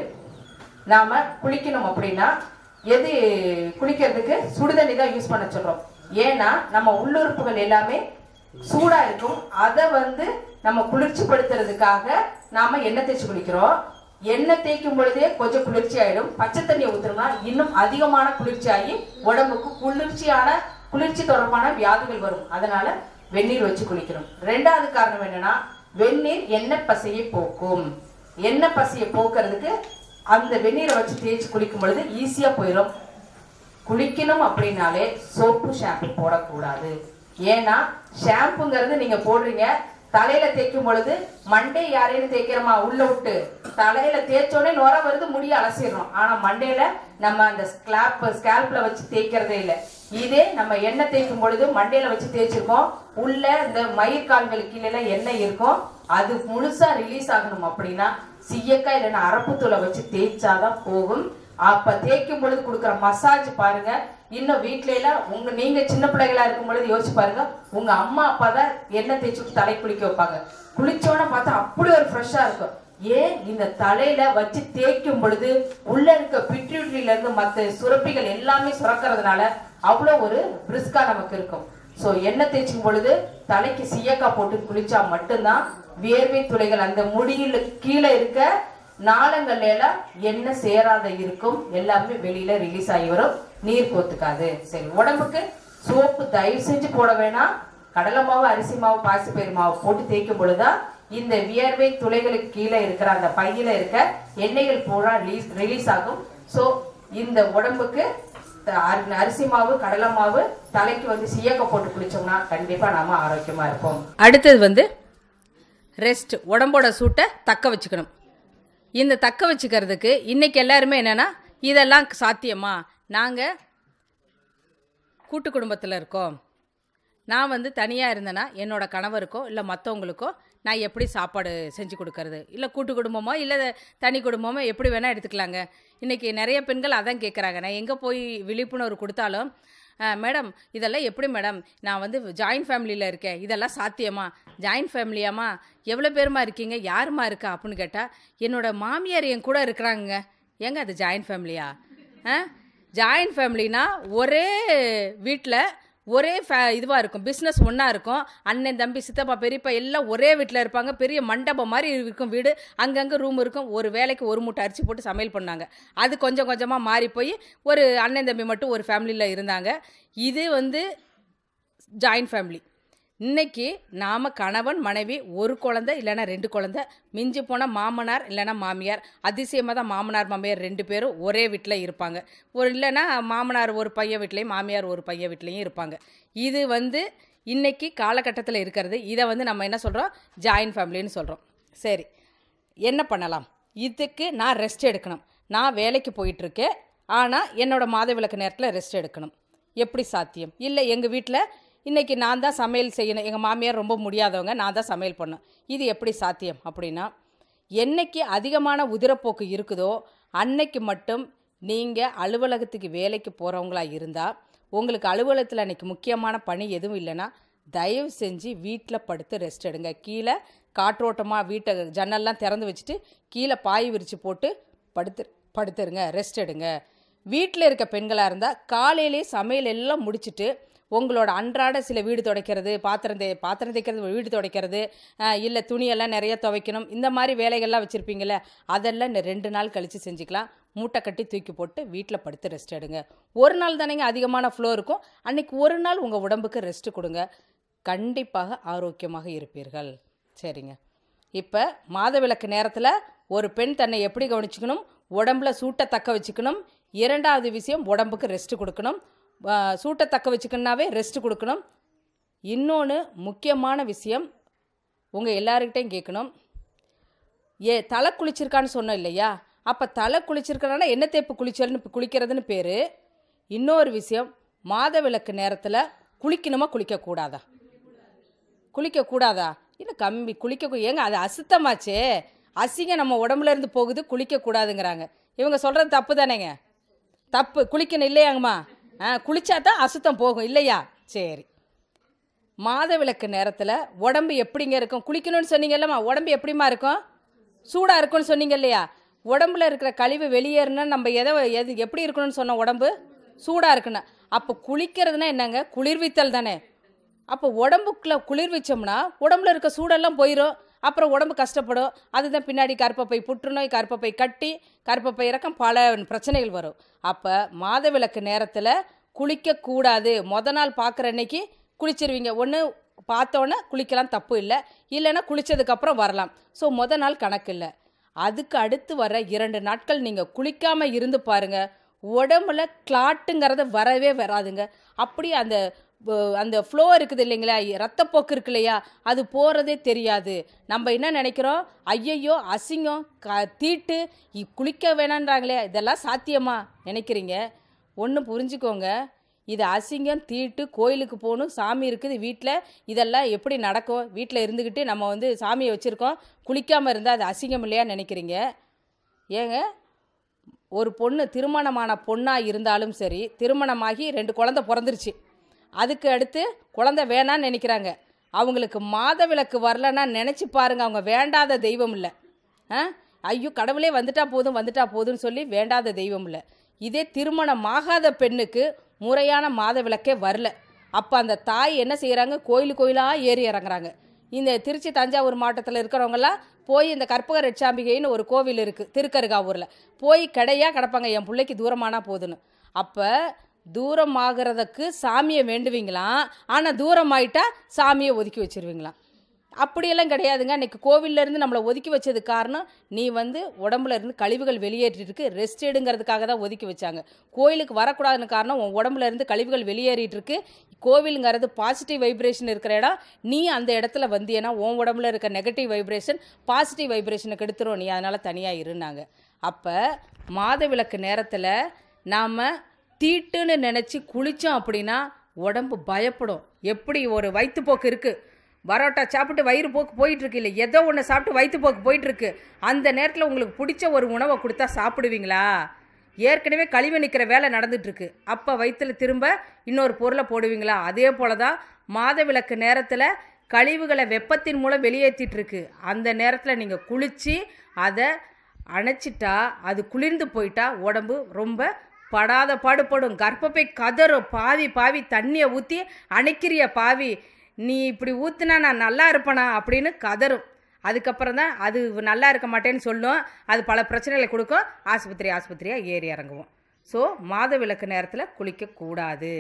நாம குளிக்கணும் அப்படின்னா எது குளிக்கிறதுக்கு சுடுதண்ணி தான் யூஸ் பண்ண சொல்றோம் ஏன்னா நம்ம உள்ளுறுப்புகள் எல்லாமே சூடா இருக்கும் அதை வந்து நம்ம குளிர்ச்சி படுத்துறதுக்காக நாம எண்ணெய் தேய்ச்சி குளிக்கிறோம் எண்ணெய் தேய்க்கும் பொழுதே கொஞ்சம் குளிர்ச்சி ஆயிடும் பச்சை தண்ணியை ஊத்துறோம்னா இன்னும் அதிகமான குளிர்ச்சி ஆகி உடம்புக்கு குளிர்ச்சியான குளிர்ச்சி தொடர்பான வியாதிகள் வரும் அதனால வெந்நீர் வச்சு குளிக்கணும் ரெண்டாவது காரணம் என்னன்னா வெந்நீர் எண்ணெய் பசையை போக்கும் எண்ணெய் பசையை போக்குறதுக்கு அந்த வெந்நீரை வச்சு தேய்ச்சி குளிக்கும் பொழுது ஈஸியா போயிடும் குளிக்கணும் அப்படின்னாலே சோப்பு ஷாம்பு போடக்கூடாது ஏன்னா ஷாம்புங்கிறது நீங்க போடுறீங்க தலையில தேய்க்கும் பொழுது மண்டே யாரையும் தேய்க்கிறோமா உள்ள விட்டு தலையில தேய்ச்சோடனே நுர வருது முடிய அலசிடுறோம் ஆனா மண்டையில நம்ம அந்த ஸ்கிளாப் ஸ்கேல்ப்ல வச்சு தேய்க்கிறதே இல்லை இதே நம்ம எண்ணெய் தேய்க்கும் பொழுது மண்டையில வச்சு தேய்ச்சிருக்கோம் உள்ள இந்த மயிர்கால்களுக்கு கீழே எல்லாம் எண்ணெய் இருக்கும் அது முழுசா ரிலீஸ் ஆகணும் அப்படின்னா சீயக்காய் இல்லைன்னா அரப்புத்தூளை வச்சு தேய்ச்சாதான் போகும் அப்ப தேய்க்கும் பொழுது கொடுக்குற மசாஜ் பாருங்க இன்னும் வீட்ல எல்லாம் உங்க நீங்க சின்ன பிள்ளைகளா இருக்கும் பொழுது யோசிச்சு பாருங்க உங்க அம்மா அப்பா தான் எண்ணெய் தேய்ச்சி விட்டு தலை குளிக்க வைப்பாங்க குளிச்சோன்னு பார்த்தா அப்படி ஒரு ஃப்ரெஷ்ஷா இருக்கும் ஏன் இந்த தலையில வச்சு தேய்க்கும் பொழுது உள்ள இருக்க பிட்யூட்ரியில இருந்து மத்த சுரப்பிகள் எல்லாமே சுரக்கிறதுனால அவ்வளோ ஒரு பிரிஸ்கா நமக்கு இருக்கும் சோ எண்ணெய் தேய்ச்சும் பொழுது தலைக்கு சீயக்காய் போட்டு குளிச்சா மட்டும்தான் வியர்வை துளைகள் அந்த முடியில கீழே இருக்க நாளங்கள்ல எல்லாம் எண்ணெய் சேராத இருக்கும் எல்லாமே வெளியில ரிலீஸ் ஆகி வரும் நீர் கோத்துக்காது சரி உடம்புக்கு சோப்பு தயவு செஞ்சு போட வேணாம் கடலை மாவு அரிசி மாவு பாசிப்பயிறு மாவு போட்டு தேய்க்கும் பொழுதுதான் இந்த வியர்வை துளைகளுக்கு கீழே இருக்கிற அந்த பையில இருக்க எண்ணெய்கள் பூரா ரிலீஸ் ரிலீஸ் ஆகும் சோ இந்த உடம்புக்கு த- அரி- அரிசி மாவு கடலை மாவு தலைக்கு வந்து சீயக்க போட்டு குளிச்சோம்னா கண்டிப்பா நாம ஆரோக்கியமா இருப்போம் அடுத்தது வந்து ரெஸ்ட் உடம்போட சூட்டை தக்க வச்சுக்கணும் இந்த தக்க வச்சுக்கிறதுக்கு இன்னைக்கு எல்லாருமே என்னன்னா இதெல்லாம் சாத்தியமா நாங்கள் கூட்டு குடும்பத்தில் இருக்கோம் நான் வந்து தனியாக இருந்தேன்னா என்னோட கணவருக்கோ இல்லை மற்றவங்களுக்கோ நான் எப்படி சாப்பாடு செஞ்சு கொடுக்கறது இல்லை கூட்டு குடும்பமோ இல்லை தனி குடும்பமோ எப்படி வேணால் எடுத்துக்கலாங்க இன்றைக்கி நிறைய பெண்கள் அதான் கேட்குறாங்க நான் எங்கே போய் விழிப்புணர்வு கொடுத்தாலும் "அஹ், மேடம் இதெல்லாம் எப்படி மேடம் நான் வந்து ஜாயின்ட் ஃபேமிலியில் இருக்கேன் இதெல்லாம் சாத்தியமா ஜாயின்ட் ஃபேமிலியாம்மா எவ்வளோ பேருமா இருக்கீங்க யாருமா இருக்கா அப்படின்னு கேட்டால் என்னோட மாமியார் என் கூட இருக்கிறாங்க ஏங்க அது ஜாயின்ட் ஃபேமிலியா ஆ ஜாயின்ட் ஃபேமிலினா ஒரே வீட்டில் ஒரே ஃபே இதுவாக இருக்கும் பிஸ்னஸ் ஒன்றா இருக்கும் அண்ணன் தம்பி சித்தப்பா பெரியப்பா எல்லாம் ஒரே வீட்டில் இருப்பாங்க பெரிய மண்டபம் மாதிரி இருக்கும் வீடு அங்கங்கே ரூம் இருக்கும் ஒரு வேலைக்கு ஒரு மூட்டை அரிசி போட்டு சமையல் பண்ணாங்க அது கொஞ்சம் கொஞ்சமாக மாறி போய் ஒரு அண்ணன் தம்பி மட்டும் ஒரு ஃபேமிலியில் இருந்தாங்க இது வந்து ஜாயின்ட் ஃபேமிலி இன்னைக்கு நாம கணவன் மனைவி ஒரு குழந்தை இல்லைன்னா ரெண்டு குழந்தை மிஞ்சி போனால் மாமனார் இல்லைன்னா மாமியார் அதிசயமாக தான் மாமனார் மாமியார் ரெண்டு பேரும் ஒரே வீட்டில் இருப்பாங்க ஒரு இல்லைன்னா மாமனார் ஒரு பையன் வீட்லேயும் மாமியார் ஒரு பையன் வீட்லேயும் இருப்பாங்க இது வந்து இன்னைக்கு காலகட்டத்தில் இருக்கிறது இதை வந்து நம்ம என்ன சொல்கிறோம் ஜாயின்ட் ஃபேமிலின்னு சொல்கிறோம் சரி என்ன பண்ணலாம் இதுக்கு நான் ரெஸ்ட் எடுக்கணும் நான் வேலைக்கு போயிட்டுருக்கேன் ஆனால் என்னோட மாதவிலக்கு நேரத்தில் ரெஸ்ட் எடுக்கணும் எப்படி சாத்தியம் இல்லை எங்கள் வீட்டில் இன்றைக்கி நான் தான் சமையல் செய்யணும் எங்கள் மாமியார் ரொம்ப முடியாதவங்க நான் தான் சமையல் பண்ணணும் இது எப்படி சாத்தியம் அப்படின்னா என்னைக்கு அதிகமான உதிரப்போக்கு இருக்குதோ அன்னைக்கு மட்டும் நீங்கள் அலுவலகத்துக்கு வேலைக்கு போகிறவங்களா இருந்தால் உங்களுக்கு அலுவலகத்தில் அன்னைக்கு முக்கியமான பணி எதுவும் இல்லைன்னா தயவு செஞ்சு வீட்டில் படுத்து ரெஸ்ட் எடுங்க கீழே காற்றோட்டமாக வீட்டை ஜன்னல்லாம் திறந்து வச்சுட்டு கீழே பாய் விரித்து போட்டு படுத்து படுத்துருங்க ரெஸ்ட் எடுங்க வீட்டில் இருக்க பெண்களாக இருந்தால் காலையிலே சமையல் எல்லாம் முடிச்சுட்டு உங்களோட அன்றாட சில வீடு துடைக்கிறது பாத்திரம் தே பாத்திரம் தேய்க்கிறது வீடு துடைக்கிறது இல்லை துணியெல்லாம் நிறைய துவைக்கணும் இந்த மாதிரி வேலைகள்லாம் வச்சுருப்பீங்களே அதெல்லாம் இந்த ரெண்டு நாள் கழித்து செஞ்சுக்கலாம் மூட்டை கட்டி தூக்கி போட்டு வீட்டில் படுத்து ரெஸ்ட் எடுங்க ஒரு நாள் தானேங்க அதிகமான ஃப்ளோ இருக்கும் அன்னைக்கு ஒரு நாள் உங்கள் உடம்புக்கு ரெஸ்ட் கொடுங்க கண்டிப்பாக ஆரோக்கியமாக இருப்பீர்கள் சரிங்க இப்போ மாதவிலக்கு நேரத்தில் ஒரு பெண் தன்னை எப்படி கவனிச்சுக்கணும் உடம்புல சூட்டை தக்க வச்சுக்கணும் இரண்டாவது விஷயம் உடம்புக்கு ரெஸ்ட் கொடுக்கணும் ஆ, சூட்டை தக்க வச்சுக்கணுன்னாவே ரெஸ்ட் கொடுக்கணும் இன்னொன்று முக்கியமான விஷயம் உங்கள் எல்லாருக்கிட்டையும் கேட்கணும் ஏ தலை குளிச்சிருக்கான்னு சொன்னோம் இல்லையா அப்போ தலை குளிச்சிருக்கனால என்ன தேப்பு குளிச்சல்னு குளிக்கிறதுன்னு பேர் இன்னொரு விஷயம் மாதவிலக்கு நேரத்தில் குளிக்கணுமா குளிக்கக்கூடாதா குளிக்கக்கூடாதா இல்லை கம்மி குளிக்க ஏங்க அது அசுத்தமாச்சே அசிங்கம் நம்ம உடம்புல இருந்து போகுது குளிக்கக்கூடாதுங்கிறாங்க இவங்க சொல்கிறது தப்பு தானேங்க தப்பு குளிக்கணும் இல்லையாங்கம்மா ஆ குளிச்சா தான் அசுத்தம் போகும் இல்லையா சரி மாதவிலக்கு நேரத்தில் உடம்பு எப்படிங்க இருக்கும் குளிக்கணும்னு சொன்னீங்கல்லம்மா உடம்பு எப்படிம்மா இருக்கும் சூடாக இருக்கும்னு சொன்னீங்க இல்லையா உடம்புல இருக்கிற கழிவு வெளியேறினா நம்ம எதை எது எப்படி இருக்கணும்னு சொன்ன உடம்பு சூடாக இருக்குன்னு அப்போ குளிக்கிறதுனா என்னங்க குளிர்வித்தல் தானே அப்போ உடம்புக்குள்ள குளிர்விச்சோம்னா உடம்புல இருக்க சூடெல்லாம் போயிடும் அப்புறம் உடம்பு கஷ்டப்படும் அதுதான் பின்னாடி கர்ப்பப்பை புற்றுநோய் கர்ப்பப்பை கட்டி கர்ப்பப்பை இறக்கம் பல பிரச்சனைகள் வரும் அப்போ மாதவிலக்கு நேரத்தில் குளிக்கக்கூடாது மொத நாள் பார்க்குற அன்னைக்கு குளிச்சிருவீங்க ஒன்று பார்த்தோன்னே குளிக்கலாம் தப்பு இல்லை இல்லைன்னா குளித்ததுக்கப்புறம் வரலாம் ஸோ மொத நாள் கணக்கு இல்லை அதுக்கு அடுத்து வர இரண்டு நாட்கள் நீங்கள் குளிக்காமல் இருந்து பாருங்க உடம்புல கிளாட்டுங்கிறது வரவே வராதுங்க அப்படியே அந்த வ- அந்த ஃப்ளோ இருக்குது இல்லைங்களா ரத்தப்போக்கு இருக்கு இல்லையா அது போகிறதே தெரியாது நம்ம என்ன நினைக்கிறோம் ஐயையோ அசிங்கம் க தீட்டு இ- குளிக்க வேணான்றாங்களே இதெல்லாம் சாத்தியமா நினைக்கிறீங்க ஒன்று புரிஞ்சுக்கோங்க இது அசிங்கம் தீட்டு கோயிலுக்கு போகணும் சாமி இருக்குது வீட்டில் இதெல்லாம் எப்படி நடக்கும் வீட்டில் இருந்துக்கிட்டு நம்ம வந்து சாமியை வச்சுருக்கோம் குளிக்காமல் இருந்தால் அது அசிங்கம் இல்லையா நினைக்கிறீங்க ஏங்க ஒரு பொண்ணு திருமணமான பொண்ணாக இருந்தாலும் சரி திருமணமாகி ரெண்டு குழந்தை பிறந்துருச்சு அதுக்கு அடுத்து குழந்தை வேணான்னு நினைக்கிறாங்க அவங்களுக்கு மாதவிலக்கு வரலன்னா நினச்சி பாருங்க அவங்க வேண்டாத தெய்வம் இல்லை ஆ ஐயோ கடவுளே வந்துட்டா போதும் வந்துட்டா போதும்னு சொல்லி வேண்டாத தெய்வம் இல்லை இதே திருமணம் ஆகாத பெண்ணுக்கு முறையான மாதவிலக்கே வரல அப்போ அந்த தாய் என்ன செய்கிறாங்க கோயில் கோயிலாக ஏறி இறங்குறாங்க இந்த திருச்சி தஞ்சாவூர் மாவட்டத்தில் இருக்கிறவங்கலாம் போய் இந்த கற்பக ரெட்சாம்பிகைன்னு ஒரு கோவில் இருக்குது திருக்கருகாவூரில் போய் கடையாக கிடப்பாங்க என் பிள்ளைக்கு தூரமானா போதுன்னு அப்போ தூரம் ஆகிறதுக்கு சாமியை வேண்டுவீங்களாம் ஆனால் தூரம் ஆயிட்டா சாமியை ஒதுக்கி வச்சிருவீங்களாம் அப்படியெல்லாம் கிடையாதுங்க அன்னைக்கு கோவில்ல இருந்து நம்மளை ஒதுக்கி வச்சது காரணம் நீ வந்து உடம்புல இருந்து கழிவுகள் வெளியேற்றிட்டு ரெஸ்ட் எடுங்கிறதுக்காக தான் ஒதுக்கி வச்சாங்க கோயிலுக்கு வரக்கூடாதுன்னு காரணம் உன் உடம்புல இருந்து கழிவுகள் வெளியேறிட்டு இருக்கு கோவிலுங்கிறது பாசிட்டிவ் வைப்ரேஷன் இருக்கிற இடம் நீ அந்த இடத்துல வந்தியன்னா உன் உடம்புல இருக்க நெகட்டிவ் வைப்ரேஷன் பாசிட்டிவ் வைப்ரேஷனை கெடுத்துரும் நீ அதனால் தனியாக இருந்தாங்க அப்போ மாதவிலக்கு நேரத்தில் நாம் தீட்டுன்னு நினச்சி குளித்தோம் அப்படின்னா உடம்பு பயப்படும் எப்படி ஒரு வயிற்றுப்போக்கு இருக்குது பரோட்டா சாப்பிட்டு வயிறு போக்கு போயிட்டு இருக்கு இல்லை ஏதோ ஒன்று சாப்பிட்டு வயிற்றுப்போக்கு போயிட்டு இருக்கு அந்த நேரத்தில் உங்களுக்கு பிடிச்ச ஒரு உணவை கொடுத்தா சாப்பிடுவீங்களா ஏற்கனவே கழிவு நிற்கிற வேலை நடந்துட்டு இருக்கு அப்போ வயிற்றுல திரும்ப இன்னொரு பொருளை போடுவீங்களா அதே போல தான் மாதவிலக்கு நேரத்தில் கழிவுகளை வெப்பத்தின் மூலம் வெளியேற்றிட்டு இருக்கு அந்த நேரத்தில் நீங்கள் குளித்து அதை அணைச்சிட்டா அது குளிர்ந்து போயிட்டா உடம்பு ரொம்ப படாத பாடுபடும் கர்ப்பப்பை கதறும் பாவி பாவி தண்ணியை ஊற்றி அணைக்கிறிய பாவி நீ இப்படி ஊத்துனா நான் நல்லா இருப்பேனா அப்படின்னு கதறும் அதுக்கப்புறம் தான் அது நல்லா இருக்க மாட்டேன்னு சொல்லும் அது பல பிரச்சனைகளை கொடுக்கும் ஆஸ்பத்திரி ஆஸ்பத்திரியாக ஏறி இறங்குவோம் ஸோ மாதவிலக்கு நேரத்தில் குளிக்கக்கூடாது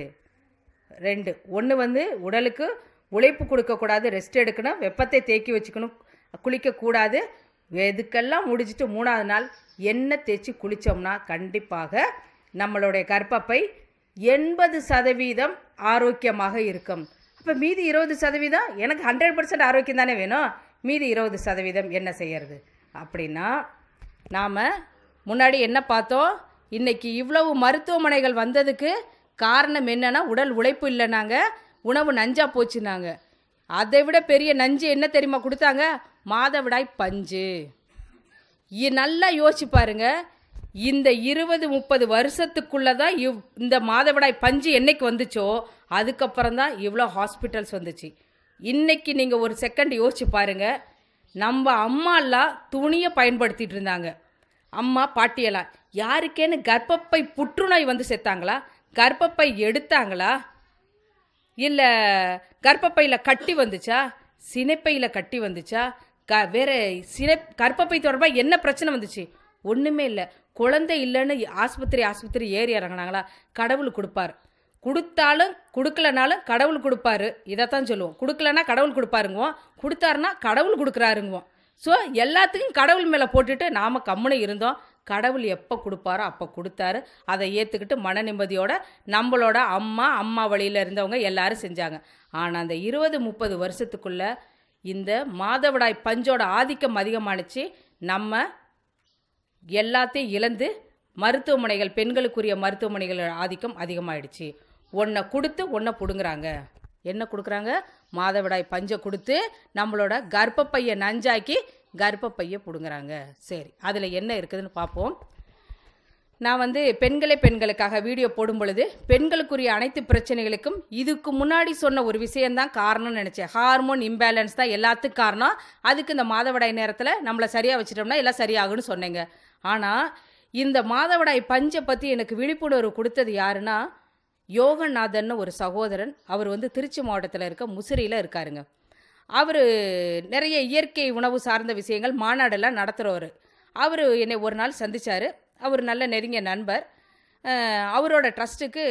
ரெண்டு ஒன்று வந்து உடலுக்கு உழைப்பு கொடுக்கக்கூடாது ரெஸ்ட் எடுக்கணும் வெப்பத்தை தேக்கி வச்சுக்கணும் குளிக்கக்கூடாது எதுக்கெல்லாம் முடிச்சிட்டு மூணாவது நாள் எண்ணெய் தேய்ச்சி குளித்தோம்னா கண்டிப்பாக நம்மளுடைய கர்ப்பப்பை எண்பது சதவீதம் ஆரோக்கியமாக இருக்கும் அப்போ மீதி இருபது சதவீதம் எனக்கு ஹண்ட்ரட் பர்சன்ட் ஆரோக்கியம் தானே வேணும் மீதி இருபது சதவீதம் என்ன செய்யறது அப்படின்னா நாம் முன்னாடி என்ன பார்த்தோம் இன்னைக்கு இவ்வளவு மருத்துவமனைகள் வந்ததுக்கு காரணம் என்னன்னா உடல் உழைப்பு இல்லைனாங்க உணவு நஞ்சா போச்சுனாங்க அதை விட பெரிய நஞ்சு என்ன தெரியுமா கொடுத்தாங்க மாதவிடாய் பஞ்சு இ- நல்லா யோசிச்சு பாருங்க இந்த இருபது முப்பது வருஷத்துக்குள்ள தான் இவ் இந்த மாதவிடாய் பஞ்சு என்னைக்கு வந்துச்சோ அதுக்கப்புறம் தான் இவ்வளோ ஹாஸ்பிட்டல்ஸ் வந்துச்சு இன்னைக்கு நீங்கள் ஒரு செகண்ட் யோசிச்சு பாருங்க நம்ம அம்மாலாம் துணியை பயன்படுத்திட்டு இருந்தாங்க அம்மா பாட்டியெல்லாம் யாருக்கேன்னு கர்ப்பப்பை புற்றுநோய் வந்து செத்தாங்களா கர்ப்பப்பை எடுத்தாங்களா இல்லை கர்ப்பப்பையில் கட்டி வந்துச்சா சினைப்பையில் கட்டி வந்துச்சா க வேற சினை கர்ப்பப்பை தொடர்பாக என்ன பிரச்சனை வந்துச்சு ஒன்றுமே இல்லை குழந்தை இல்லைன்னு ஆஸ்பத்திரி ஆஸ்பத்திரி ஏறி இறங்குனாங்களா கடவுள் கொடுப்பார் கொடுத்தாலும் கொடுக்கலனாலும் கடவுள் கொடுப்பாரு இதைத்தான் சொல்லுவோம் கொடுக்கலனா கடவுள் கொடுப்பாருங்குவோம் கொடுத்தாருன்னா கடவுள் கொடுக்குறாருங்குவோம் ஸோ எல்லாத்துக்கும் கடவுள் மேலே போட்டுட்டு நாம் கம்முன்னு இருந்தோம் கடவுள் எப்போ கொடுப்பாரோ அப்போ கொடுத்தாரு அதை ஏற்றுக்கிட்டு மன நிம்மதியோட நம்மளோட அம்மா அம்மா வழியில் இருந்தவங்க எல்லாரும் செஞ்சாங்க ஆனால் அந்த இருபது முப்பது வருஷத்துக்குள்ள இந்த மாதவிடாய் பஞ்சோட ஆதிக்கம் அதிகமானுச்சு நம்ம எல்லாத்தையும் இழந்து மருத்துவமனைகள் பெண்களுக்குரிய மருத்துவமனைகள் ஆதிக்கம் அதிகமாயிடுச்சு ஒன்றை கொடுத்து ஒன்றை பிடுங்குறாங்க என்ன கொடுக்குறாங்க மாதவிடாய் பஞ்சை கொடுத்து நம்மளோட கர்ப்பப்பையை நஞ்சாக்கி கர்ப்பப்பையை பிடுங்குறாங்க சரி அதில் என்ன இருக்குதுன்னு பார்ப்போம் நான் வந்து பெண்களே பெண்களுக்காக வீடியோ போடும் பொழுது பெண்களுக்குரிய அனைத்து பிரச்சனைகளுக்கும் இதுக்கு முன்னாடி சொன்ன ஒரு விஷயம்தான் காரணம்னு நினச்சேன் ஹார்மோன் இம்பேலன்ஸ் தான் எல்லாத்துக்கும் காரணம் அதுக்கு இந்த மாதவிடாய் நேரத்தில் நம்மளை சரியாக வச்சிட்டோம்னா எல்லாம் சரியாகும்னு சொன்னேங்க ஆனால் இந்த மாதவிடாய் பஞ்சை பற்றி எனக்கு விழிப்புணர்வு கொடுத்தது யாருன்னா யோகநாதன் ஒரு சகோதரன் அவர் வந்து திருச்சி மாவட்டத்தில் இருக்க முசிறியில் இருக்காருங்க அவர் நிறைய இயற்கை உணவு சார்ந்த விஷயங்கள் மாநாடெல்லாம் நடத்துகிறவர் அவர் என்னை ஒரு நாள் சந்திச்சார் அவர் நல்ல நெருங்கிய நண்பர் அஹ், அவரோட ட்ரஸ்ட்டுக்கு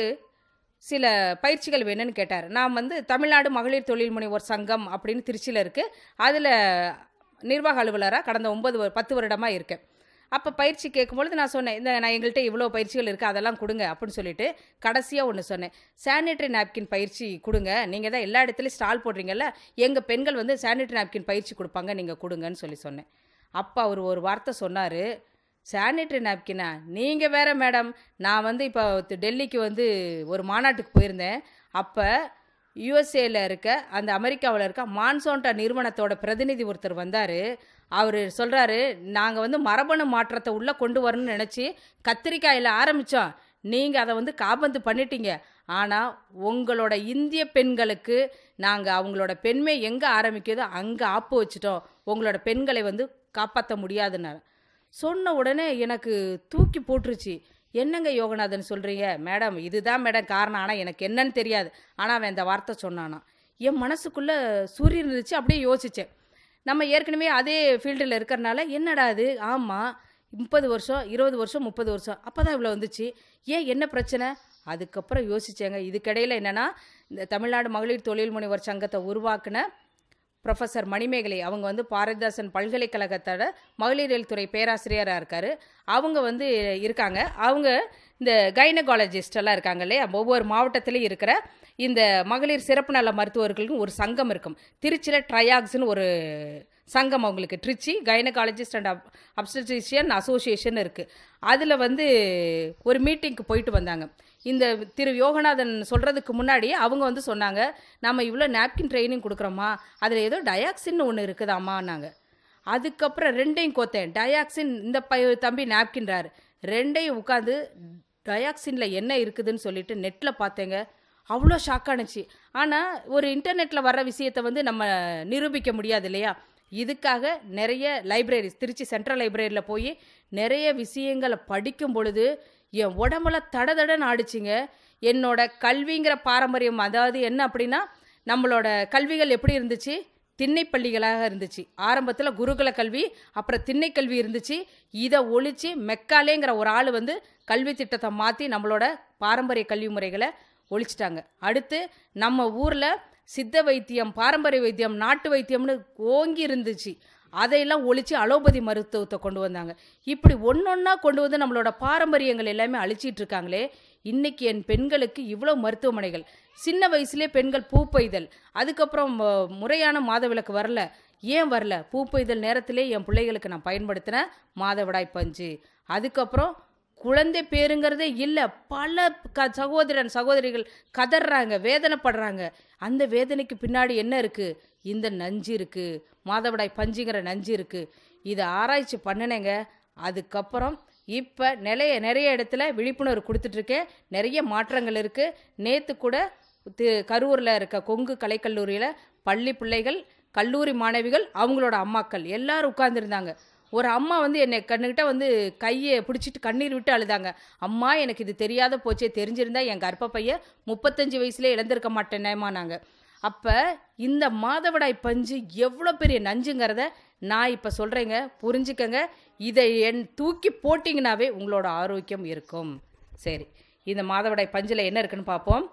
சில பயிற்சிகள் வேணும்னு கேட்டார் நான் வந்து தமிழ்நாடு மகளிர் தொழில் முனைவோர் சங்கம் அப்படின்னு திருச்சியில் இருக்குது அதில் நிர்வாக அலுவலராக கடந்த ஒன்பது வரு- பத்து வருடமாக இருக்கேன் அப்போ பயிற்சி கேட்கும்பொழுது நான் சொன்னேன் இந்த நான் எங்கள்கிட்ட இவ்வளோ பயிற்சிகள் இருக்குது அதெல்லாம் கொடுங்க அப்படின்னு சொல்லிட்டு கடைசியாக ஒன்று சொன்னேன் சானிட்டரி நாப்கின் பயிற்சி கொடுங்க நீங்கள் தான் எல்லா இடத்துலையும் ஸ்டால் போடுறீங்கல்ல எங்கள் பெண்கள் வந்து சானிட்டரி நாப்கின் பயிற்சி கொடுப்பாங்க நீங்கள் கொடுங்கன்னு சொல்லி சொன்னேன் அப்போ அவர் ஒரு வார்த்தை சொன்னார் சானிட்டரி நாப்கினா நீங்கள் வேற மேடம் நான் வந்து இப்போ டெல்லிக்கு வந்து ஒரு மாநாட்டுக்கு போயிருந்தேன் அப்போ யுஎஸ்ஏல இருக்க அந்த அமெரிக்காவில் இருக்க மான்சோண்டா நிறுவனத்தோட பிரதிநிதி ஒருத்தர் வந்தார் அவர் சொல்கிறாரு நாங்கள் வந்து மரபணு மாற்றத்தை உள்ளே கொண்டு வரணும்னு நினச்சி கத்திரிக்காயில் ஆரம்பித்தோம் நீங்கள் அதை வந்து காபந்து பண்ணிட்டீங்க ஆனால் உங்களோட இந்திய பெண்களுக்கு நாங்கள் அவங்களோட பெண்மை எங்கே ஆரம்பிக்குதோ அங்கே ஆப்பு வச்சுட்டோம் உங்களோட பெண்களை வந்து காப்பாற்ற முடியாதுன்னாரு சொன்ன உடனே எனக்கு தூக்கி போட்டுருச்சு என்னங்க யோகநாதன் சொல்கிறீங்க மேடம் இதுதான் மேடம் காரணம் ஆனால் எனக்கு என்னன்னு தெரியாது ஆனால் அவன் இந்த வார்த்தை சொன்னானா என் மனசுக்குள்ளே சூரியன் இருந்துச்சு அப்படியே யோசித்தேன் நம்ம ஏற்கனவே அதே ஃபீல்டில் இருக்கிறனால என்னடா அது ஆமாம் முப்பது வருஷம் இருபது வருஷம் முப்பது வருஷம் அப்போ தான் இவ்வளோ வந்துச்சு ஏன் என்ன பிரச்சனை அதுக்கப்புறம் யோசிச்சேங்க இதுக்கிடையில் என்னென்னா இந்த தமிழ்நாடு மகளிர் தொழில் முனைவர் சங்கத்தை உருவாக்குன ப்ரொஃபஸர் மணிமேகலை அவங்க வந்து பாரதிதாசன் பல்கலைக்கழகத்தோட மகளிரியல் துறை பேராசிரியராக இருக்கார் அவங்க வந்து இருக்காங்க அவங்க இந்த கைனகாலஜிஸ்ட் எல்லாம் இருக்காங்க இல்லையா ஒவ்வொரு மாவட்டத்திலையும் இருக்கிற இந்த மகளிர் சிறப்பு நல மருத்துவர்களுக்கும் ஒரு சங்கம் இருக்கும் திருச்சியில் ட்ரையாக்ஸ்னு ஒரு சங்கம் அவங்களுக்கு Trichy gynaecologist and ob obstetrician association இருக்குது அதில் வந்து ஒரு மீட்டிங்க்கு போயிட்டு வந்தாங்க இந்த திரு யோகநாதன் சொல்கிறதுக்கு முன்னாடி அவங்க வந்து சொன்னாங்க நம்ம இவ்வளோ நாப்கின் ட்ரைனிங் கொடுக்குறோமா அதில் ஏதோ டயாக்சின் ஒன்று இருக்குதாம்மான்னாங்க அதுக்கப்புறம் ரெண்டையும் கோத்தேன் டயாக்சின் இந்த பை தம்பி நாப்கின்றாரு ரெண்டையும் உட்காந்து டயாக்சினில் என்ன இருக்குதுன்னு சொல்லிட்டு நெட்டில் பார்த்தேங்க அவ்வளோ ஷாக்கானுச்சு ஆனால் ஒரு இன்டர்நெட்டில் வர்ற விஷயத்தை வந்து நம்ம நிரூபிக்க முடியாது இல்லையா இதுக்காக நிறைய லைப்ரரிஸ் திருச்சி சென்ட்ரல் லைப்ரரியில் போய் நிறைய விஷயங்களை படிக்கும் பொழுது என் உடம்புல தடதடன்னு ஆடிச்சுங்க என்னோட கல்விங்கிற பாரம்பரியம் அதாவது என்ன அப்படின்னா நம்மளோட கல்விகள் எப்படி இருந்துச்சு திண்ணை பள்ளிகளாக இருந்துச்சு ஆரம்பத்தில் குருகுல கல்வி அப்புறம் திண்ணை கல்வி இருந்துச்சு இதை ஒழிச்சு மெக்காலேங்கிற ஒரு ஆள் வந்து கல்வி திட்டத்தை மாற்றி நம்மளோட பாரம்பரிய கல்வி முறைகளை ஒழிச்சிட்டாங்க அடுத்து நம்ம ஊரில் சித்த வைத்தியம் பாரம்பரிய வைத்தியம் நாட்டு வைத்தியம்னு ஓங்கி இருந்துச்சு அதையெல்லாம் ஒழிச்சு அலோபதி மருத்துவத்தை கொண்டு வந்தாங்க இப்படி ஒன்றொன்னா கொண்டு வந்து நம்மளோட பாரம்பரியங்கள் எல்லாமே அழிச்சிட்டு இருக்காங்களே இன்னைக்கு என் பெண்களுக்கு இவ்வளோ மருத்துவமனைகள் சின்ன வயசுலேயே பெண்கள் பூப்பெய்தல் அதுக்கப்புறம் ம- முறையான மாதவிலக்கு வரல ஏன் வரல பூப்பெய்தல் நேரத்திலே என் பிள்ளைகளுக்கு நான் பயன்படுத்தின மாதவிடாய் பஞ்சு அதுக்கப்புறம் குழந்தை பேருங்கிறதே இல்லை பல க சகோதரன் சகோதரிகள் கதறாங்க வேதனைப்படுறாங்க அந்த வேதனைக்கு பின்னாடி என்ன இருக்குது இந்த நஞ்சு இருக்குது மாதவிடாய் பஞ்சுங்கிற நஞ்சு இருக்குது இதை ஆராய்ச்சி பண்ணினேங்க அதுக்கப்புறம் இப்போ நிறைய நிறைய இடத்துல விழிப்புணர்வு கொடுத்துட்ருக்கேன் நிறைய மாற்றங்கள் இருக்குது நேற்று கூட தி- கரூரில் இருக்க கொங்கு கலைக்கல்லூரியில் பள்ளி பிள்ளைகள் கல்லூரி மாணவிகள் அவங்களோட அம்மாக்கள் எல்லாரும் உட்கார்ந்துருந்தாங்க ஒரு அம்மா வந்து என்னை கண்ணுக்கிட்ட வந்து கையை பிடிச்சிட்டு கண்ணீர் விட்டு அழுதாங்க அம்மா எனக்கு இது தெரியாத போச்சே தெரிஞ்சிருந்தா என் கர்ப்பப்பைய முப்பத்தஞ்சு வயசுலேயே இழந்திருக்க மாட்டேனேம்மா நாங்கள் அப்போ இந்த மாதவிடாய் பஞ்சு எவ்வளோ பெரிய நஞ்சுங்கிறத நான் இப்போ சொல்கிறேங்க புரிஞ்சுக்கங்க இதை என் தூக்கி போட்டிங்கனாவே உங்களோட ஆரோக்கியம் இருக்கும் சரி இந்த மாதவிடாய் பஞ்சில் என்ன இருக்குன்னு பார்ப்போம்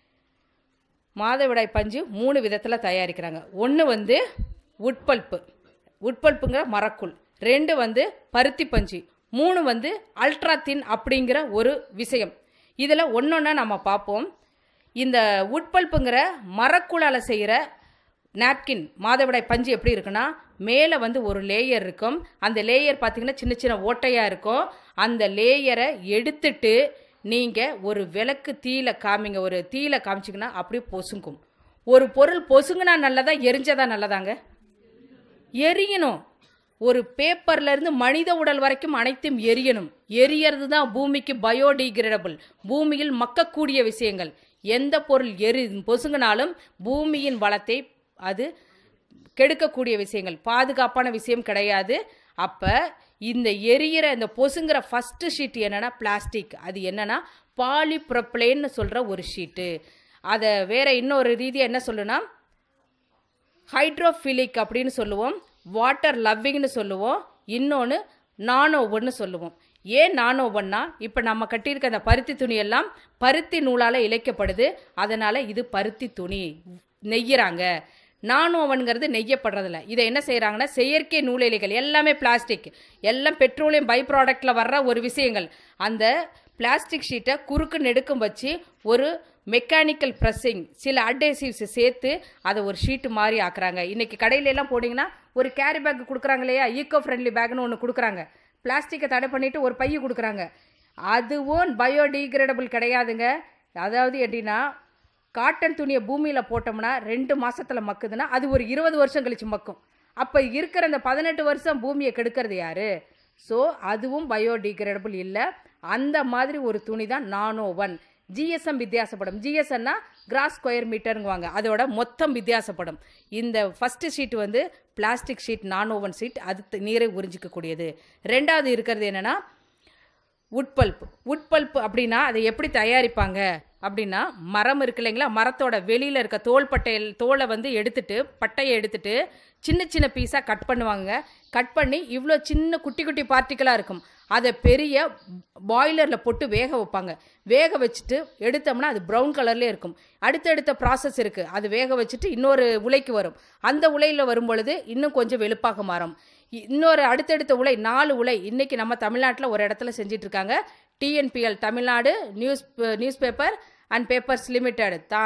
மாதவிடாய் பஞ்சு மூணு விதத்தில் தயாரிக்கிறாங்க ஒன்று வந்து உட்பல்ப்பு உட்பல்ப்புங்கிற மரக்குள் ரெண்டு வந்து பருத்தி பஞ்சு மூணு வந்து அல்ட்ரா தின் அப்படிங்கிற ஒரு விஷயம் இதில் ஒன்றொன்னா நம்ம பார்ப்போம் இந்த உட்பல்ப்புங்கிற மரக்குழால் செய்கிற நாப்கின் மாதவிடாய் பஞ்சு எப்படி இருக்குன்னா மேலே வந்து ஒரு லேயர் இருக்கும் அந்த லேயர் பார்த்தீங்கன்னா சின்ன சின்ன ஓட்டையாக இருக்கும் அந்த லேயரை எடுத்துட்டு நீங்கள் ஒரு விளக்கு தீயில காமிங்க ஒரு தீயில காமிச்சிங்கன்னா அப்படியே பொசுங்கும் ஒரு பொருள் பொசுங்குனா நல்லதா எரிஞ்சதா நல்லதாங்க எரியணும் ஒரு பேப்பர்ல இருந்து மனித உடல் வரைக்கும் அனைத்தும் எரியணும் எரியறது தான் பூமிக்கு பயோடிகிரேடபிள் பூமியில் மக்கக்கூடிய விஷயங்கள் எந்த பொருள் எரி பொசுங்கினாலும் பூமியின் வளத்தை அது கெடுக்கக்கூடிய விஷயங்கள் பாதுகாப்பான விஷயம் கிடையாது அப்போ இந்த எரியிற இந்த பொசுங்கிற ஃபஸ்ட்டு ஷீட் என்னன்னா பிளாஸ்டிக் அது என்னன்னா பாலிப்ரொப்ளேன்னு சொல்கிற ஒரு ஷீட்டு அதை வேற இன்னொரு ரீதியாக என்ன சொல்லுனா ஹைட்ரோஃபிலிக் அப்படின்னு சொல்லுவோம் வாட்டர் லவ்விங்னு சொல்லுவோம் இன்னொன்று நானோவன்னு சொல்லுவோம் ஏன் நானோவன்னா இப்போ நம்ம கட்டியிருக்க அந்த பருத்தி துணியெல்லாம் பருத்தி நூலால் இழைக்கப்படுது அதனால் இது பருத்தி துணி நெய்யறாங்க நானோவன்கிறது நெய்யப்படுறதில்ல இதை என்ன செய்கிறாங்கன்னா செயற்கை நூலிலைகள் எல்லாமே பிளாஸ்டிக் எல்லாம் பெட்ரோலியம் பை ப்ராடக்டில் வர்ற ஒரு விஷயங்கள் அந்த பிளாஸ்டிக் ஷீட்டை குறுக்கு நெடுக்கும் வச்சு ஒரு மெக்கானிக்கல் ப்ரெஸ்ஸிங் சில அட்ஹெசிவ்ஸ் சேர்த்து அதை ஒரு ஷீட்டு மாதிரி ஆக்குறாங்க இன்னைக்கு கடையில எல்லாம் போனீங்கன்னா ஒரு கேரி பேக் கொடுக்குறாங்க இல்லையா ஈக்கோ ஃப்ரெண்ட்லி பேக்னு ஒன்று கொடுக்குறாங்க பிளாஸ்டிக்கை தடை பண்ணிட்டு ஒரு பைய கொடுக்குறாங்க அதுவும் பயோடிகிரேடபிள் கிடையாதுங்க அதாவது எப்படின்னா காட்டன் துணியை பூமியில் போட்டோம்னா ரெண்டு மாசத்துல மக்குதுன்னா அது ஒரு இருபது வருஷம் கழிச்சு மக்கும் அப்போ இருக்கிற அந்த பதினெட்டு வருஷம் பூமியை கெடுக்கிறது யாரு ஸோ அதுவும் பயோடிகிரேடபிள் இல்லை அந்த மாதிரி ஒரு துணி தான் நானோ ஒன் ஜிஎஸ்எம் வித்தியாசப்படும் ஜிஎஸ்என்னா கிராஸ் ஸ்கொயர் மீட்டருங்குவாங்க அதோட மொத்தம் வித்தியாசப்படும் இந்த ஃபஸ்ட்டு ஷீட் வந்து பிளாஸ்டிக் ஷீட் நானோவன் ஷீட் அது த- நீரை உறிஞ்சிக்கக்கூடியது ரெண்டாவது இருக்கிறது என்னன்னா உட் பல்ப் உட் பல்ப் அப்படின்னா அதை எப்படி தயாரிப்பாங்க அப்படின்னா மரம் இருக்கு இல்லைங்களா மரத்தோட வெளியில் இருக்க தோல் பட்டையில் தோலை வந்து எடுத்துட்டு பட்டையை எடுத்துட்டு சின்ன சின்ன பீஸாக கட் பண்ணுவாங்க கட் பண்ணி இவ்வளோ சின்ன குட்டி குட்டி பார்ட்டிக்கலாக இருக்கும் அதை பெரிய பாய்லரில் போட்டு வேக வைப்பாங்க வேக வச்சுட்டு எடுத்தோம்னா அது ப்ரௌன் கலர்லேயே இருக்கும் அடுத்தடுத்த ப்ராசஸ் இருக்குது அது வேக வச்சுட்டு இன்னொரு உலைக்கு வரும் அந்த உலையில் வரும் பொழுது இன்னும் கொஞ்சம் வெளுப்பாக மாறும் இ- இன்னொரு அடுத்தடுத்த உலை நாலு உலை இன்னைக்கு நம்ம தமிழ்நாட்டில் ஒரு இடத்துல செஞ்சிட்டு இருக்காங்க TNPL Tamil Nadu news news paper and papers limited தா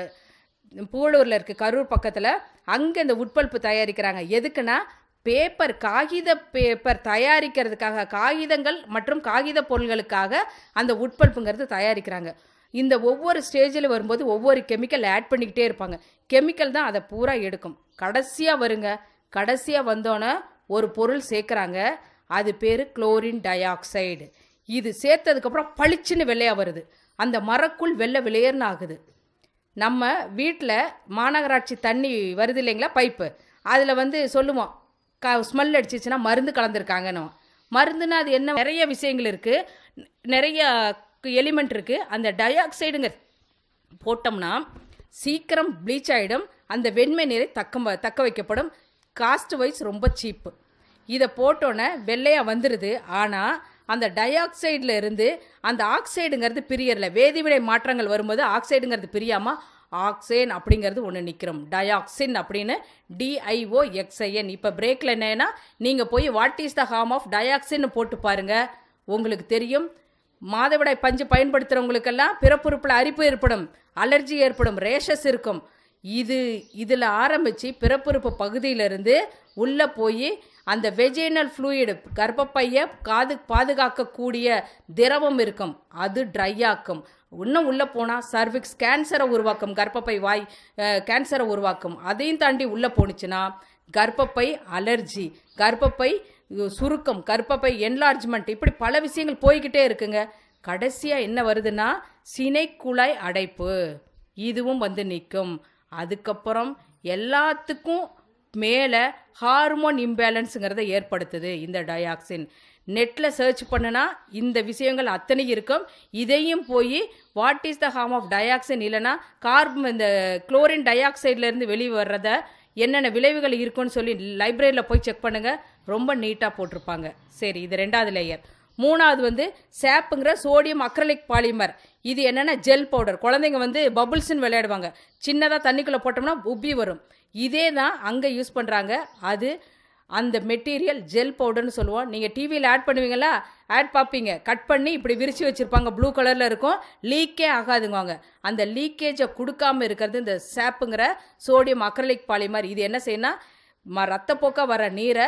பூளூரில் இருக்குது கரூர் பக்கத்தில் அங்கே இந்த உட்பல்ப்பு தயாரிக்கிறாங்க எதுக்குன்னா பேப்பர் காகித பேப்பர் தயாரிக்கிறதுக்காக காகிதங்கள் மற்றும் காகித பொருள்களுக்காக அந்த உட்பல்ப்புங்கிறது தயாரிக்கிறாங்க இந்த ஒவ்வொரு ஸ்டேஜில் வரும்போது ஒவ்வொரு கெமிக்கல் ஆட் பண்ணிக்கிட்டே இருப்பாங்க கெமிக்கல் தான் அதை பூரா எடுக்கும் கடைசியாக வருங்க கடைசியாக வந்தோன்னே ஒரு பொருள் சேர்க்குறாங்க அது பேர் குளோரின் டை ஆக்சைடு இது சேர்த்ததுக்கப்புறம் பளிச்சுன்னு வெள்ளையாக வருது அந்த மரக்குள் வெள்ளை வெளியேறுன்னு ஆகுது நம்ம வீட்டில் மாநகராட்சி தண்ணி வருது இல்லைங்களா பைப்பு அதில் வந்து சொல்லுவோம் க ஸ்மெல் அடிச்சிச்சுன்னா மருந்து கலந்துருக்காங்கன்னு மருந்துன்னா அது என்ன நிறைய விஷயங்கள் இருக்குது நிறைய எலிமெண்ட் இருக்குது அந்த டை ஆக்சைடுங்க போட்டோம்னா சீக்கிரம் ப்ளீச் ஆகிடும் அந்த வெண்மை நீரை தக்க தக்க வைக்கப்படும் காஸ்ட் வைஸ் ரொம்ப சீப்பு இதை போட்டோன்னே வெள்ளையாக வந்துடுது ஆனால் அந்த டை ஆக்சைடில் இருந்து அந்த ஆக்சைடுங்கிறது பிரியறல வேதிவினை மாற்றங்கள் வரும்போது ஆக்சைடுங்கிறது பிரியாமல் ஆக்சேன் அப்படிங்கிறது ஒன்று நிற்கிறோம் டயாக்சின் அப்படின்னு டிஐஓ எக்ஸ்ஐஎன் இப்போ பிரேக்கில் என்னன்னா நீங்கள் போய் what is the harm of டயாக்சின்னு போட்டு பாருங்க உங்களுக்கு தெரியும் மாதவிடாய் பஞ்சு பயன்படுத்துகிறவங்களுக்கெல்லாம் பிறப்புறுப்பில் அரிப்பு ஏற்படும் அலர்ஜி ஏற்படும் ரேஷஸ் இருக்கும் இது இதில் ஆரம்பித்து பிறப்புறுப்பு பகுதியிலிருந்து உள்ளே போய் அந்த வெஜினல் ஃப்ளூயிடு கர்ப்பப்பையை காது பாதுகாக்கக்கூடிய திரவம் இருக்கும் அது ட்ரை ஆக்கும் இன்னும் உள்ளே போனால் சர்விக்ஸ் கேன்சரை உருவாக்கும் கர்ப்பப்பை வாய் அஹ், கேன்சரை உருவாக்கும் அதையும் தாண்டி உள்ளே போணுச்சுன்னா கர்ப்பப்பை அலர்ஜி கர்ப்பப்பை அஹ், சுருக்கம் கர்ப்பப்பை என்லார்ஜ்மெண்ட் இப்படி பல விஷயங்கள் போய்கிட்டே இருக்குங்க கடைசியாக என்ன வருதுன்னா சினைக்குழாய் அடைப்பு இதுவும் வந்து நிற்கும் அதுக்கப்புறம் எல்லாத்துக்கும் மேலே ஹார்மோன் இம்பேலன்ஸுங்கிறத ஏற்படுத்துது இந்த டயாக்சின் நெட்டில் சர்ச் பண்ணுனா இந்த விஷயங்கள் அத்தனை இருக்கும் இதையும் போய் what is the harm of dioxin இல்லைன்னா கார்பன் இந்த குளோரின் டயாக்சைட்லேருந்து வெளியே வர்றத என்னென்ன விளைவுகள் இருக்குன்னு சொல்லி லைப்ரரியில் போய் செக் பண்ணுங்கள் ரொம்ப நீட்டாக போட்டிருப்பாங்க சரி இது ரெண்டாவது லேயர் மூணாவது வந்து சேப்புங்கிற சோடியம் அக்ரலிக் பாலிமர் இது என்னென்னா ஜெல் பவுடர் குழந்தைங்க வந்து பபுள்ஸ்ன்னு விளையாடுவாங்க சின்னதாக தண்ணிக்குள்ளே போட்டோம்னா உப்பி வரும் இதே தான் அங்கே யூஸ் பண்ணுறாங்க அது அந்த மெட்டீரியல் ஜெல் பவுடர்னு சொல்லுவோம் நீங்கள் டிவியில் ஆட் பண்ணுவீங்களா ஆட் பார்ப்பீங்க கட் பண்ணி இப்படி விரித்து வச்சுருப்பாங்க ப்ளூ கலரில் இருக்கும் லீக்கே ஆகாதுங்குவாங்க அந்த லீக்கேஜை கொடுக்காம இருக்கிறது இந்த சேப்புங்கிற சோடியம் அக்ரலிக் பாலிமர் இது என்ன செய்யணும் ம ரத்தப்போக்காக வர நீரை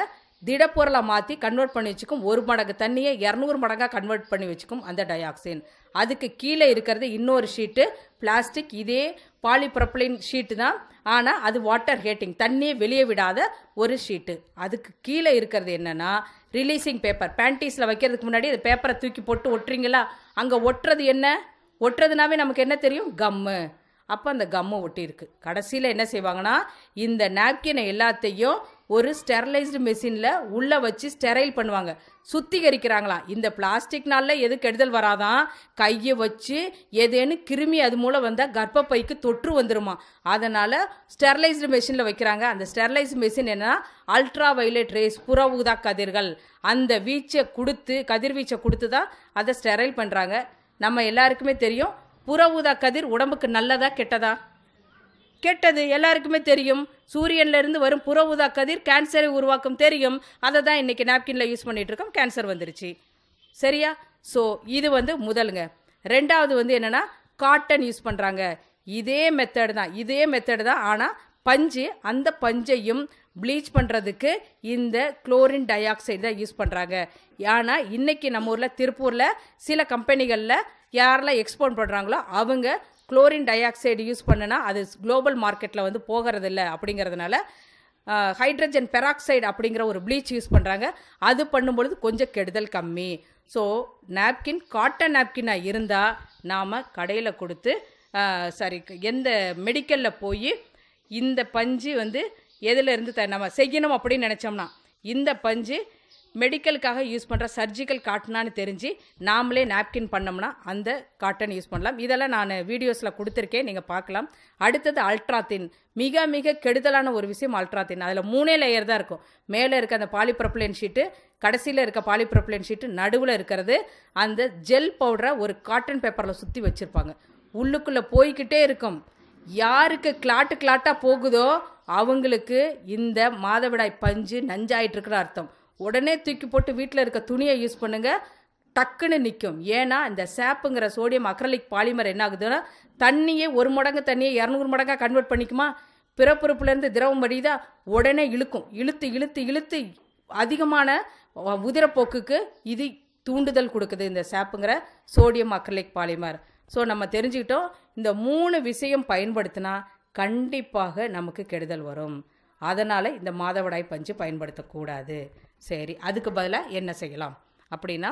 திடப்பொருளாக மாற்றி கன்வெர்ட் பண்ணி வச்சுக்கும் ஒரு மடங்கு தண்ணியை இரநூறு மடங்காக கன்வெர்ட் பண்ணி வச்சுக்கும் அந்த டயாக்சின் அதுக்கு கீழே இருக்கிறது இன்னொரு ஷீட்டு பிளாஸ்டிக் இதே பாலிப்ரொப்பலின் ஷீட்டு தான் ஆனால் அது வாட்டர் ஹேட்டிங் தண்ணியை வெளியே விடாத ஒரு ஷீட்டு அதுக்கு கீழே இருக்கிறது என்னன்னா ரிலீசிங் பேப்பர் பேண்டீஸில் வைக்கிறதுக்கு முன்னாடி அந்த பேப்பரை தூக்கி போட்டு ஒட்டுறீங்களா அங்கே ஒட்டுறது என்ன ஒட்டுறதுனாவே நமக்கு என்ன தெரியும் கம்மு அப்போ அந்த கம்மு ஒட்டியிருக்கு கடைசியில் என்ன செய்வாங்கன்னா இந்த நாப்கினை எல்லாத்தையும் ஒரு ஸ்டெர்லைஸ்டு மெஷினில் உள்ளே வச்சு ஸ்டெரைல் பண்ணுவாங்க சுத்திகரிக்கிறாங்களாம் இந்த பிளாஸ்டிக்னால எது கெடுதல் வராதான் கையை வச்சு ஏதேனும் கிருமி அது மூலம் வந்தால் கர்ப்பப்பைக்கு தொற்று வந்துருமா அதனால் ஸ்டெர்லைஸ்டு மெஷினில் வைக்கிறாங்க அந்த ஸ்டெர்லைஸ்டு மெஷின் என்னன்னா அல்ட்ரா வயலட் ரேஸ் புற ஊதா கதிர்கள் அந்த வீச்சை கொடுத்து கதிர்வீச்சை கொடுத்து தான் அதை ஸ்டெரைல் பண்ணுறாங்க நம்ம எல்லாருக்குமே தெரியும் புற ஊதா கதிர் உடம்புக்கு நல்லதா கெட்டதா கெட்டது எல்லாருக்குமே தெரியும் சூரியன்ல இருந்து வரும் புற ஊதா கதிர் கேன்சரை உருவாக்கும் தெரியும் அதை தான் இன்னைக்கு நாப்கின்ல யூஸ் பண்ணிட்டு இருக்கோம் கேன்சர் வந்துருச்சு சரியா ஸோ இது வந்து முதலுங்க ரெண்டாவது வந்து என்னன்னா காட்டன் யூஸ் பண்றாங்க இதே மெத்தட் தான் இதே மெத்தட் தான் ஆனால் பஞ்சு அந்த பஞ்சையும் ப்ளீச் பண்ணுறதுக்கு இந்த குளோரின் டை ஆக்சைடு தான் யூஸ் பண்ணுறாங்க ஏன்னா இன்னைக்கு நம்ம ஊரில் திருப்பூரில் சில கம்பெனிகளில் யாரெல்லாம் எக்ஸ்போர்ட் பண்ணுறாங்களோ அவங்க குளோரின் டை ஆக்சைடு யூஸ் பண்ணுனா அது குளோபல் மார்க்கெட்டில் வந்து போகிறதில்ல அப்படிங்கிறதுனால ஹைட்ரஜன் பெராக்சைடு அப்படிங்கிற ஒரு ப்ளீச் யூஸ் பண்ணுறாங்க அது பண்ணும்பொழுது கொஞ்சம் கெடுதல் கம்மி ஸோ நாப்கின் காட்டன் நாப்கினாக இருந்தால் நாம் கடையில் கொடுத்து ஆஹ், சாரி எந்த மெடிக்கலில் போய் இந்த பஞ்சு வந்து எதுல இருந்து த நம்ம செய்யணும் அப்படின்னு நினச்சோம்னா இந்த பஞ்சு மெடிக்கலுக்காக யூஸ் பண்ணுற சர்ஜிக்கல் காட்டனான்னு தெரிஞ்சு நாமளே நாப்கின் பண்ணோம்னா அந்த காட்டன் யூஸ் பண்ணலாம் இதெல்லாம் நான் வீடியோஸில் கொடுத்துருக்கேன் நீங்கள் பார்க்கலாம் அடுத்தது அல்ட்ராத்தின் மிக மிக கெடுதலான ஒரு விஷயம் அல்ட்ராத்தின் அதில் மூணே லேயர் தான் இருக்கும் மேலே இருக்க அந்த பாலிப்ரொப்ளேன் ஷீட்டு கடைசியில் இருக்க பாலிப்ரொப்ளேன் ஷீட்டு நடுவில் இருக்கிறது அந்த ஜெல் பவுடரை ஒரு காட்டன் பேப்பரில் சுற்றி வச்சுருப்பாங்க உள்ளுக்குள்ளே போய்க்கிட்டே இருக்கும் யாருக்கு கிளாட்டு கிளாட்டாக போகுதோ அவங்களுக்கு இந்த மாதவிடாய் பஞ்சு நஞ்சாயிட்டு இருக்கிற அர்த்தம் உடனே தூக்கி போட்டு வீட்டில் இருக்க துணியை யூஸ் பண்ணுங்க டக்குன்னு நிற்கும் ஏன்னா இந்த சேப்புங்கிற சோடியம் அக்ரலிக் பாலிமர் என்ன ஆகுதுன்னா தண்ணியே ஒரு மடங்கு தண்ணியை இரநூறு மடங்காக கன்வெர்ட் பண்ணிக்குமா பிறப்புறுப்புலேருந்து திரவம் வடிதா உடனே இழுக்கும் இழுத்து இழுத்து இழுத்து அதிகமான அஹ், உதிரப்போக்குக்கு இது தூண்டுதல் கொடுக்குது இந்த சேப்புங்கிற சோடியம் அக்ரலிக் பாலிமர் ஸோ நம்ம தெரிஞ்சுக்கிட்டோம் இந்த மூணு விஷயம் பயன்படுத்தினா கண்டிப்பாக நமக்கு கெடுதல் வரும் அதனால் இந்த மாதவிடாய் பஞ்சு பயன்படுத்தக்கூடாது சரி அதுக்கு பதிலாக என்ன செய்யலாம் அப்படின்னா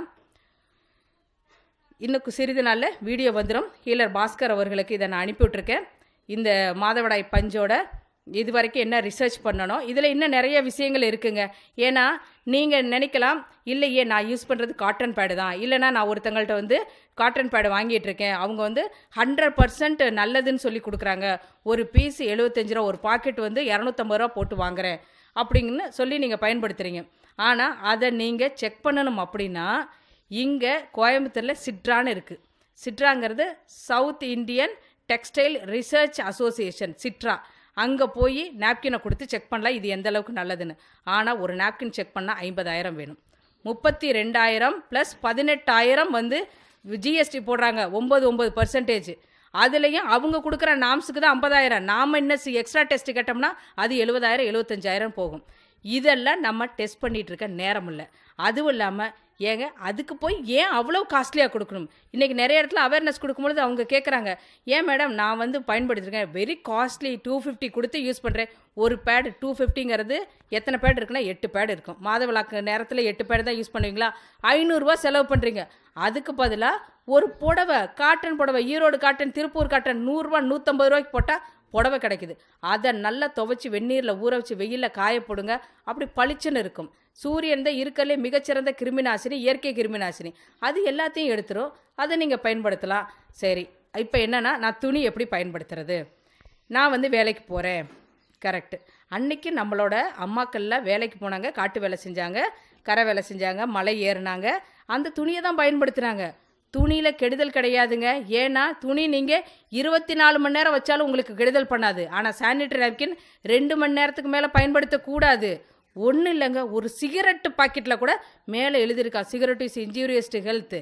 இன்னும் சிறிது நாளில் வீடியோ வந்துடும் ஹீலர் பாஸ்கர் அவர்களுக்கு இதை நான் அனுப்பி விட்ருக்கேன் இந்த மாதவிடாய் பஞ்சோட இது வரைக்கும் என்ன ரிசர்ச் பண்ணணும் இதில் இன்னும் நிறைய விஷயங்கள் இருக்குங்க ஏன்னா நீங்கள் நினைக்கலாம் இல்லையே நான் யூஸ் பண்ணுறது காட்டன் பேடு தான் இல்லைனா நான் ஒருத்தங்கள்ட்ட வந்து காட்டன் பேடு வாங்கிட்டு இருக்கேன் அவங்க வந்து ஹண்ட்ரட் பர்சன்ட் நல்லதுன்னு சொல்லி கொடுக்குறாங்க ஒரு பீஸ் எழுபத்தஞ்சு ரூபா ஒரு பாக்கெட் வந்து இரநூத்தம்பது ரூபா போட்டு வாங்குறேன் அப்படிங்கன்னு சொல்லி நீங்கள் பயன்படுத்துகிறீங்க ஆனால் அதை நீங்கள் செக் பண்ணணும் அப்படின்னா இங்கே கோயம்புத்தூரில் சிட்ரான்னு இருக்குது சிட்ராங்கிறது south Indian textile research association SITRA அங்கே போய் நாப்கினை கொடுத்து செக் பண்ணலாம் இது எந்த அளவுக்கு நல்லதுன்னு ஆனால் ஒரு நாப்கின் செக் பண்ணால் ஐம்பதாயிரம் வேணும் முப்பத்தி ரெண்டாயிரம் ப்ளஸ் பதினெட்டாயிரம் வந்து ஜிஎஸ்டி போடுறாங்க ஒம்பது ஒம்பது பர்சன்டேஜ் அதுலேயும் அவங்க கொடுக்குற நாம்ஸுக்கு தான் ஐம்பதாயிரம் நாம் என்ன எக்ஸ்ட்ரா டெஸ்ட் கேட்டோம்னா அது எழுபதாயிரம் எழுபத்தஞ்சாயிரம் போகும் இதெல்லாம் நம்ம டெஸ்ட் பண்ணிட்டு இருக்க நேரம் இல்லை அதுவும் இல்லாமல் ஏங்க அதுக்கு போய் ஏன் அவ்வளோ காஸ்ட்லியாக கொடுக்கணும் இன்றைக்கி நிறைய இடத்துல அவேர்னஸ் கொடுக்கும்பொழுது அவங்க கேட்குறாங்க ஏன் மேடம் நான் வந்து பயன்படுத்திருக்கேன் வெரி காஸ்ட்லி டூ ஃபிஃப்டி கொடுத்து யூஸ் பண்ணுறேன் ஒரு பேட் டூ ஃபிஃப்டிங்கிறது எத்தனை பேட் இருக்குன்னா எட்டு பேட் இருக்கும் மாதவிழாக்கு நேரத்தில் எட்டு பேட் தான் யூஸ் பண்ணுவீங்களா ஐநூறுரூவா செலவு பண்ணுறீங்க அதுக்கு பதிலாக ஒரு புடவை காட்டன் புடவை ஈரோடு காட்டன் திருப்பூர் காட்டன் நூறுரூவா நூற்றம்பது ரூபாய்க்கு போட்டால் புடவை கிடைக்குது அதை நல்லா துவைச்சி வெந்நீரில் ஊற வச்சு வெயிலில் காய போடுங்க அப்படி பளிச்சுன்னு இருக்கும் சூரியன் தான் இருக்கலே மிகச்சிறந்த கிருமிநாசினி இயற்கை கிருமிநாசினி அது எல்லாத்தையும் எடுத்துரும் அதை நீங்கள் பயன்படுத்தலாம் சரி இப்போ என்னன்னா நான் துணி எப்படி பயன்படுத்துறது நான் வந்து வேலைக்கு போகிறேன் கரெக்டு அன்னைக்கு நம்மளோட அம்மாக்கள்லாம் வேலைக்கு போனாங்க காட்டு வேலை செஞ்சாங்க கரை வேலை செஞ்சாங்க மலை ஏறினாங்க அந்த துணியை தான் பயன்படுத்துனாங்க துணியில் கெடுதல் கிடையாதுங்க ஏன்னா துணி நீங்கள் இருபத்தி நாலு மணி நேரம் வச்சாலும் உங்களுக்கு கெடுதல் பண்ணாது ஆனால் சானிட்டரி நாப்கின் ரெண்டு மணி நேரத்துக்கு மேலே பயன்படுத்தக்கூடாது ஒன்றும் இல்லைங்க ஒரு சிகரெட்டு பாக்கெட்டில் கூட மேலே எழுதியிருக்கா cigarette is injurious to health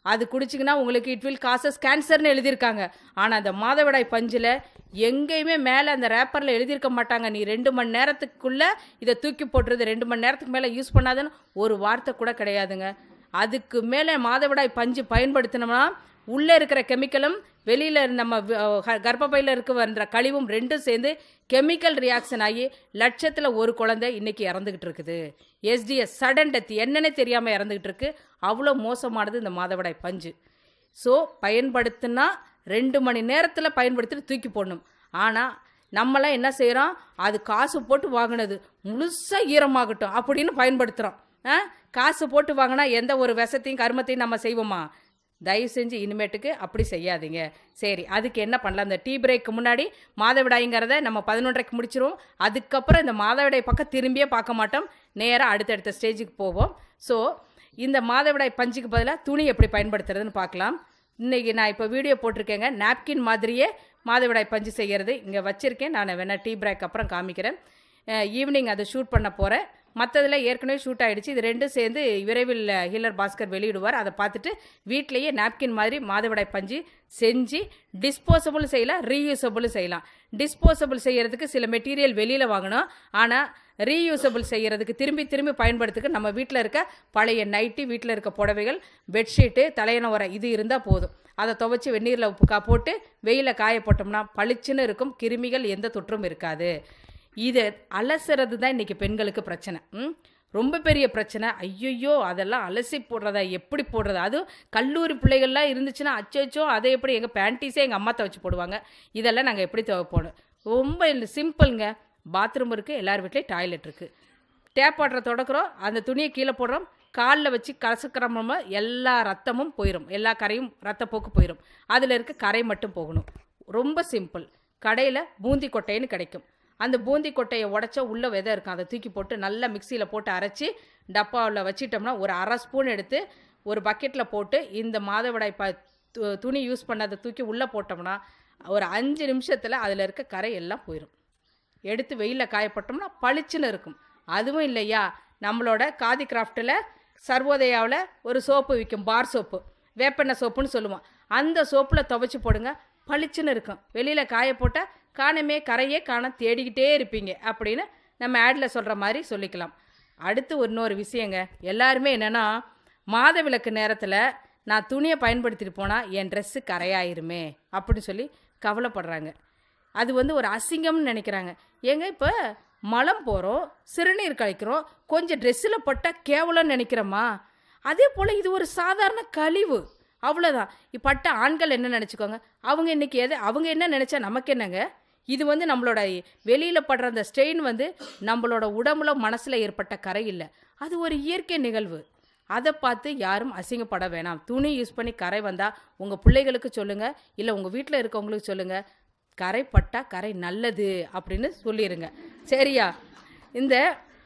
அது குடிச்சிங்கன்னா உங்களுக்கு இட் வில் காசஸ் கேன்சர்னு எழுதியிருக்காங்க ஆனால் அந்த மாதவிடாய் பஞ்சில் எங்கேயுமே மேலே அந்த ரேப்பரில் எழுதியிருக்க மாட்டாங்க நீ ரெண்டு மணி நேரத்துக்குள்ளே இதை தூக்கி போட்டுறது ரெண்டு மணி நேரத்துக்கு மேலே யூஸ் பண்ணாதுன்னு ஒரு வார்த்தை கூட கிடையாதுங்க அதுக்கு மேலே மாதவிடாய் பஞ்சு பயன்படுத்தினோம்னா உள்ளே இருக்கிற கெமிக்கலும் வெளியில் நம்ம கர்ப்பப்பையில் இருக்க வந்த கழிவும் ரெண்டும் சேர்ந்து கெமிக்கல் ரியாக்ஷன் ஆகி லட்சத்தில் ஒரு குழந்தை இன்னைக்கு இறந்துக்கிட்டு இருக்குது எஸ்டிஎஸ் சடன் டெத் என்னன்னே தெரியாமல் இறந்துக்கிட்டு இருக்கு அவ்வளோ மோசமானது இந்த மாதவிடாய் பஞ்சு ஸோ பயன்படுத்தினா ரெண்டு மணி நேரத்தில் பயன்படுத்திட்டு தூக்கி போடணும் ஆனால் நம்மளாம் என்ன செய்கிறோம் அது காசு போட்டு வாங்கினது முழுசாக ஈரமாகட்டும் அப்படின்னு பயன்படுத்துகிறோம் ஆ காசு போட்டு வாங்கினா எந்த ஒரு விஷத்தையும் கருமத்தையும் நம்ம செய்வோமா தயவு செஞ்சு இனிமேட்டுக்கு அப்படி செய்யாதீங்க சரி அதுக்கு என்ன பண்ணலாம் இந்த டீ பிரேக்கு முன்னாடி மாதவிடாய்ங்கிறத நம்ம பதினொன்றரைக்கு முடிச்சிருவோம் அதுக்கப்புறம் இந்த மாதவிடாய் பக்கம் திரும்பியே பார்க்க மாட்டோம் நேராக அடுத்தடுத்த ஸ்டேஜுக்கு போவோம் ஸோ இந்த மாதவிடாய் பஞ்சுக்கு பதிலாக துணி எப்படி பயன்படுத்துறதுன்னு பார்க்கலாம் இன்றைக்கி நான் இப்போ வீடியோ போட்டிருக்கேங்க நாப்கின் மாதிரியே மாதவிடாய் பஞ்சு செய்கிறது இங்கே வச்சுருக்கேன் நான் வேணால் டீ பிரேக் அப்புறம் காமிக்கிறேன் ஈவினிங் அதை ஷூட் பண்ண போகிறேன் மற்றதில் ஏற்கனவே ஷூட் ஆகிடுச்சு இது ரெண்டும் சேர்ந்து விரைவில் ஹீலர் பாஸ்கர் வெளியிடுவார் அதை பார்த்துட்டு வீட்டிலேயே நாப்கின் மாதிரி மாதவிடாய் பஞ்சு செஞ்சு டிஸ்போசபிள் செய்யலாம் ரீயூசபிள் செய்யலாம் டிஸ்போசபிள் செய்யறதுக்கு சில மெட்டீரியல் வெளியில் வாங்கணும் ஆனால் ரீயூசபிள் செய்யறதுக்கு திரும்பி திரும்பி பயன்படுத்துக்கு நம்ம வீட்டில் இருக்க பழைய நைட்டி வீட்டில் இருக்க புடவைகள் பெட்ஷீட்டு தலையணை உரை இது இருந்தால் போதும் அதை துவைச்சி வெந்நீரில் உப்பு கா போட்டு வெயிலில் காய போட்டோம்னா பளிச்சுன்னு இருக்கும் கிருமிகள் எந்த தொற்றும் இருக்காது இதை அலசுறது தான் இன்றைக்கி பெண்களுக்கு பிரச்சனை ம் ரொம்ப பெரிய பிரச்சனை ஐயையோ அதெல்லாம் அலசி போடுறதா எப்படி போடுறதா அதுவும் கல்லூரி பிள்ளைகள்லாம் இருந்துச்சுன்னா அச்சோ அதை எப்படி எங்கள் பேண்டீஸே எங்கள் அம்மா துவைச்சு போடுவாங்க இதெல்லாம் நாங்கள் எப்படி துவைப்போம் ரொம்ப சிம்பிளுங்க பாத்ரூம் இருக்குது எல்லார் வீட்லேயும் டாய்லெட் இருக்குது டேப் வாட்டரை தொடக்கிறோம் அந்த துணியை கீழே போடுறோம் காலில் வச்சு கசக்கிறோமோ எல்லா ரத்தமும் போயிடும் எல்லா கரையும் ரத்தப்போக்கு போயிடும் அதில் இருக்க கரை மட்டும் போகணும் ரொம்ப சிம்பிள் கடையில் பூந்தி கொட்டைன்னு கிடைக்கும் அந்த பூந்தி கொட்டையை உடச்சா உள்ள விதை இருக்கும் அதை தூக்கி போட்டு நல்லா மிக்சியில் போட்டு அரைச்சி டப்பாவில் வச்சிட்டோம்னா ஒரு அரை ஸ்பூன் எடுத்து ஒரு பக்கெட்டில் போட்டு இந்த மாதவிடாய் ப து- துணி யூஸ் பண்ணதை தூக்கி உள்ளே போட்டோம்னா ஒரு அஞ்சு நிமிஷத்தில் அதில் இருக்க கரை எல்லாம் போயிடும் எடுத்து வெயிலில் காயப்பட்டோம்னா பளிச்சுன்னு இருக்கும் அதுவும் இல்லையா நம்மளோட காதி கிராஃப்ட்டில் சர்வோதயாவில் ஒரு சோப்பு விற்கும் பார் சோப்பு வேப்பெண்ணெய் சோப்புன்னு சொல்லுவோம் அந்த சோப்பில் துவைச்சி போடுங்க பளிச்சுன்னு இருக்கும் வெளியில் காய போட்டால் காணமே கரையே காண தேடிக்கிட்டே இருப்பீங்க அப்படின்னு நம்ம ஆடில் சொல்கிற மாதிரி சொல்லிக்கலாம் அடுத்து இன்னொரு விஷயங்க எல்லாருமே என்னென்னா மாதவிலக்கு நேரத்தில் நான் துணியை பயன்படுத்திட்டு போனால் என் ட்ரெஸ்ஸு கரையாயிருமே அப்படின்னு சொல்லி கவலைப்படுறாங்க அது வந்து ஒரு அசிங்கம்னு நினைக்கிறாங்க ஏங்க இப்போ மலம் போகிறோம் சிறுநீர் கழிக்கிறோம் கொஞ்சம் ட்ரெஸ்ஸில் பட்டால் கேவலம்னு நினைக்கிறோமா அதே போல் இது ஒரு சாதாரண கழிவு அவ்வளோதான் இப்பட்ட ஆண்கள் என்ன நினச்சிக்கோங்க அவங்க இன்னைக்கு எது அவங்க என்ன நினச்சா நமக்கு என்னங்க இது வந்து நம்மளோட வெளியில் படுற அந்த ஸ்ட்ரெயின் வந்து நம்மளோட உடம்புல மனசில் ஏற்பட்ட கரை இல்லை அது ஒரு இயற்கை நிகழ்வு அதை பார்த்து யாரும் அசிங்கப்பட வேணாம் துணி யூஸ் பண்ணி கரை வந்தால் உங்கள் பிள்ளைகளுக்கு சொல்லுங்கள் இல்லை உங்கள் வீட்டில் இருக்கவங்களுக்கு சொல்லுங்கள் கரை பட்டா கரை நல்லது அப்படின்னு சொல்லிடுங்க சரியா இந்த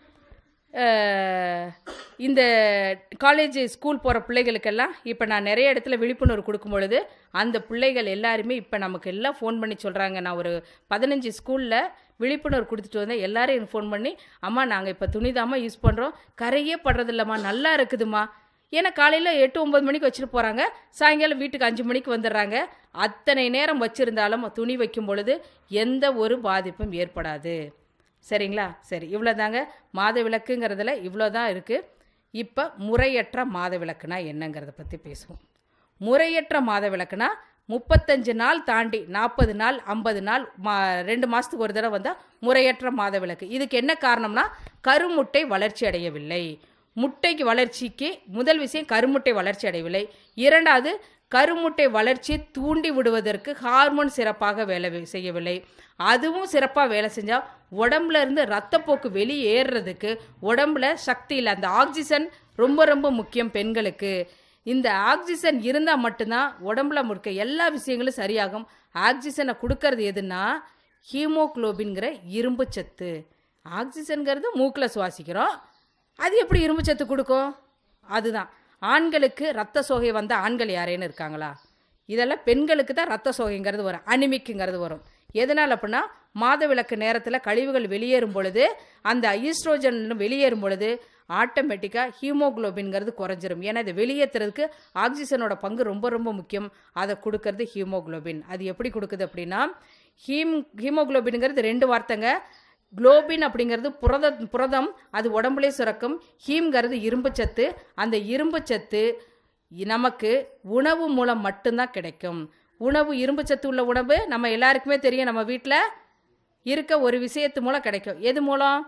அஹ், இந்த காலேஜ் ஸ்கூல் போகிற பிள்ளைகளுக்கெல்லாம் இப்போ நான் நிறைய இடத்துல விழிப்புணர்வு கொடுக்கும் பொழுது அந்த பிள்ளைகள் எல்லாருமே இப்போ நமக்கு எல்லாம் ஃபோன் பண்ணி சொல்கிறாங்க நான் ஒரு பதினஞ்சு ஸ்கூலில் விழிப்புணர்வு கொடுத்துட்டு வந்தேன் எல்லாரும் எனக்கு ஃபோன் பண்ணி அம்மா நாங்கள் இப்போ துணிதாம்மா யூஸ் பண்ணுறோம் கரையே படுறதில்லம்மா நல்லா இருக்குதும்மா ஏன்னா காலையில் எட்டு ஒம்பது மணிக்கு வச்சுட்டு போகிறாங்க சாயங்காலம் வீட்டுக்கு அஞ்சு மணிக்கு வந்துடுறாங்க அத்தனை நேரம் வச்சுருந்தாலும் துணி வைக்கும் பொழுது எந்த ஒரு பாதிப்பும் ஏற்படாது சரிங்களா சரி இவ்வளோ தாங்க மாத விளக்குங்கிறதுல இவ்வளோ தான் இருக்குது இப்போ முறையற்ற மாத விளக்குனா என்னங்கிறத பற்றி பேசுவோம் முறையற்ற மாத விளக்குனா முப்பத்தஞ்சு நாள் தாண்டி நாற்பது நாள் ஐம்பது நாள் மா ரெண்டு மாதத்துக்கு ஒரு தடவை வந்தால் முறையற்ற மாத விளக்கு இதுக்கு என்ன காரணம்னா கருமுட்டை வளர்ச்சி அடையவில்லை முட்டைக்கு வளர்ச்சிக்கு முதல் விஷயம் கருமுட்டை வளர்ச்சி அடையவில்லை இரண்டாவது கருமுட்டை வளர்ச்சியை தூண்டி விடுவதற்கு ஹார்மோன் சிறப்பாக வேலை வே- செய்யவில்லை அதுவும் சிறப்பாக வேலை செஞ்சால் உடம்புல இருந்து ரத்தப்போக்கு வெளியேறுறதுக்கு உடம்புல சக்தி இல்லை அந்த ஆக்சிஜன் ரொம்ப ரொம்ப முக்கியம் பெண்களுக்கு இந்த ஆக்சிஜன் இருந்தால் மட்டும்தான் உடம்புல முழுக்க எல்லா விஷயங்களும் சரியாகும் ஆக்சிஜனை கொடுக்கறது எதுன்னா ஹீமோகுளோபின்கிற இரும்பு சத்து ஆக்சிஜன்கிறது மூக்கில் சுவாசிக்கிறோம் அது எப்படி இரும்பு சத்து கொடுக்கும் அதுதான் ஆண்களுக்கு ரத்த சோகை வந்த ஆண்கள் யாரேன்னு இருக்காங்களா இதெல்லாம் பெண்களுக்கு தான் ரத்த சோகைங்கிறது வரும் அனிமிக்குங்கிறது வரும் எதனால் அப்படின்னா மாதவிலக்கு நேரத்தில் கழிவுகள் வெளியேறும் பொழுது அந்த ஈஸ்ட்ரோஜன் வெளியேறும் பொழுது ஆட்டோமேட்டிக்காக ஹீமோகுளோபின்ங்கிறது குறைஞ்சிரும் ஏன்னா இதை வெளியேற்றுறதுக்கு ஆக்சிஜனோட பங்கு ரொம்ப ரொம்ப முக்கியம் அதை கொடுக்கறது ஹீமோகுளோபின் அது எப்படி கொடுக்குது அப்படின்னா ஹீம் ஹீமோகுளோபின்ங்கிறது ரெண்டு வார்த்தைங்க குளோபின் அப்படிங்கிறது புரத புரதம் அது உடம்புலே சுரக்கும் ஹீம்ங்கிறது இரும்புச்சத்து அந்த இரும்புச்சத்து நமக்கு உணவு மூலம் மட்டும்தான் கிடைக்கும் உணவு இரும்புச்சத்து உள்ள உணவு நம்ம எல்லாருக்குமே தெரியும் நம்ம வீட்டில் இருக்க ஒரு விஷயத்து மூலம் கிடைக்கும் எது மூலம்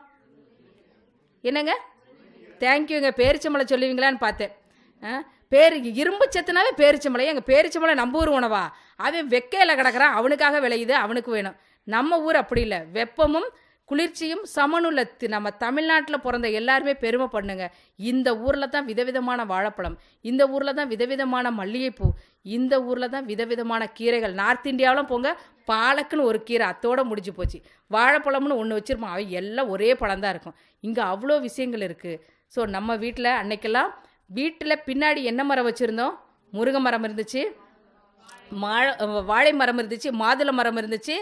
என்னங்க தேங்க்யூங்க பேரிச்சம்பளம் சொல்லுவீங்களான்னு பார்த்தேன் ஆ, பேரு இரும்பு சத்துனாவே பேரிச்சம்பளம் எங்கள் பேரிச்சம்பளம் நம்ம ஊர் உணவா அவன் வெக்கையில் கிடக்குறான் அவனுக்காக விளையுது அவனுக்கு வேணும் நம்ம ஊர் அப்படி இல்லை வெப்பமும் குளிர்ச்சியும் சமனுள்ள தி- நம்ம தமிழ்நாட்டில் பிறந்த எல்லாருமே பெருமை பண்ணுங்க இந்த ஊரில் தான் விதவிதமான வாழைப்பழம் இந்த ஊரில் தான் விதவிதமான மல்லிகைப்பூ இந்த ஊரில் தான் விதவிதமான கீரைகள் நார்த் இந்தியாவிலும் போங்க பாலக்குன்னு ஒரு கீரை அத்தோட முடிஞ்சு போச்சு வாழைப்பழம்னு ஒன்று வச்சிருப்பான் அவன் எல்லாம் ஒரே பழம் தான் இருக்கும் இங்கே அவ்வளோ விஷயங்கள் இருக்குது ஸோ நம்ம வீட்டில் அன்னைக்கெல்லாம் வீட்டில் பின்னாடி என்ன மரம் வச்சுருந்தோம் முருங்கை மரம் இருந்துச்சு மாழ வாழை மரம் இருந்துச்சு மாதுளை மரம் இருந்துச்சு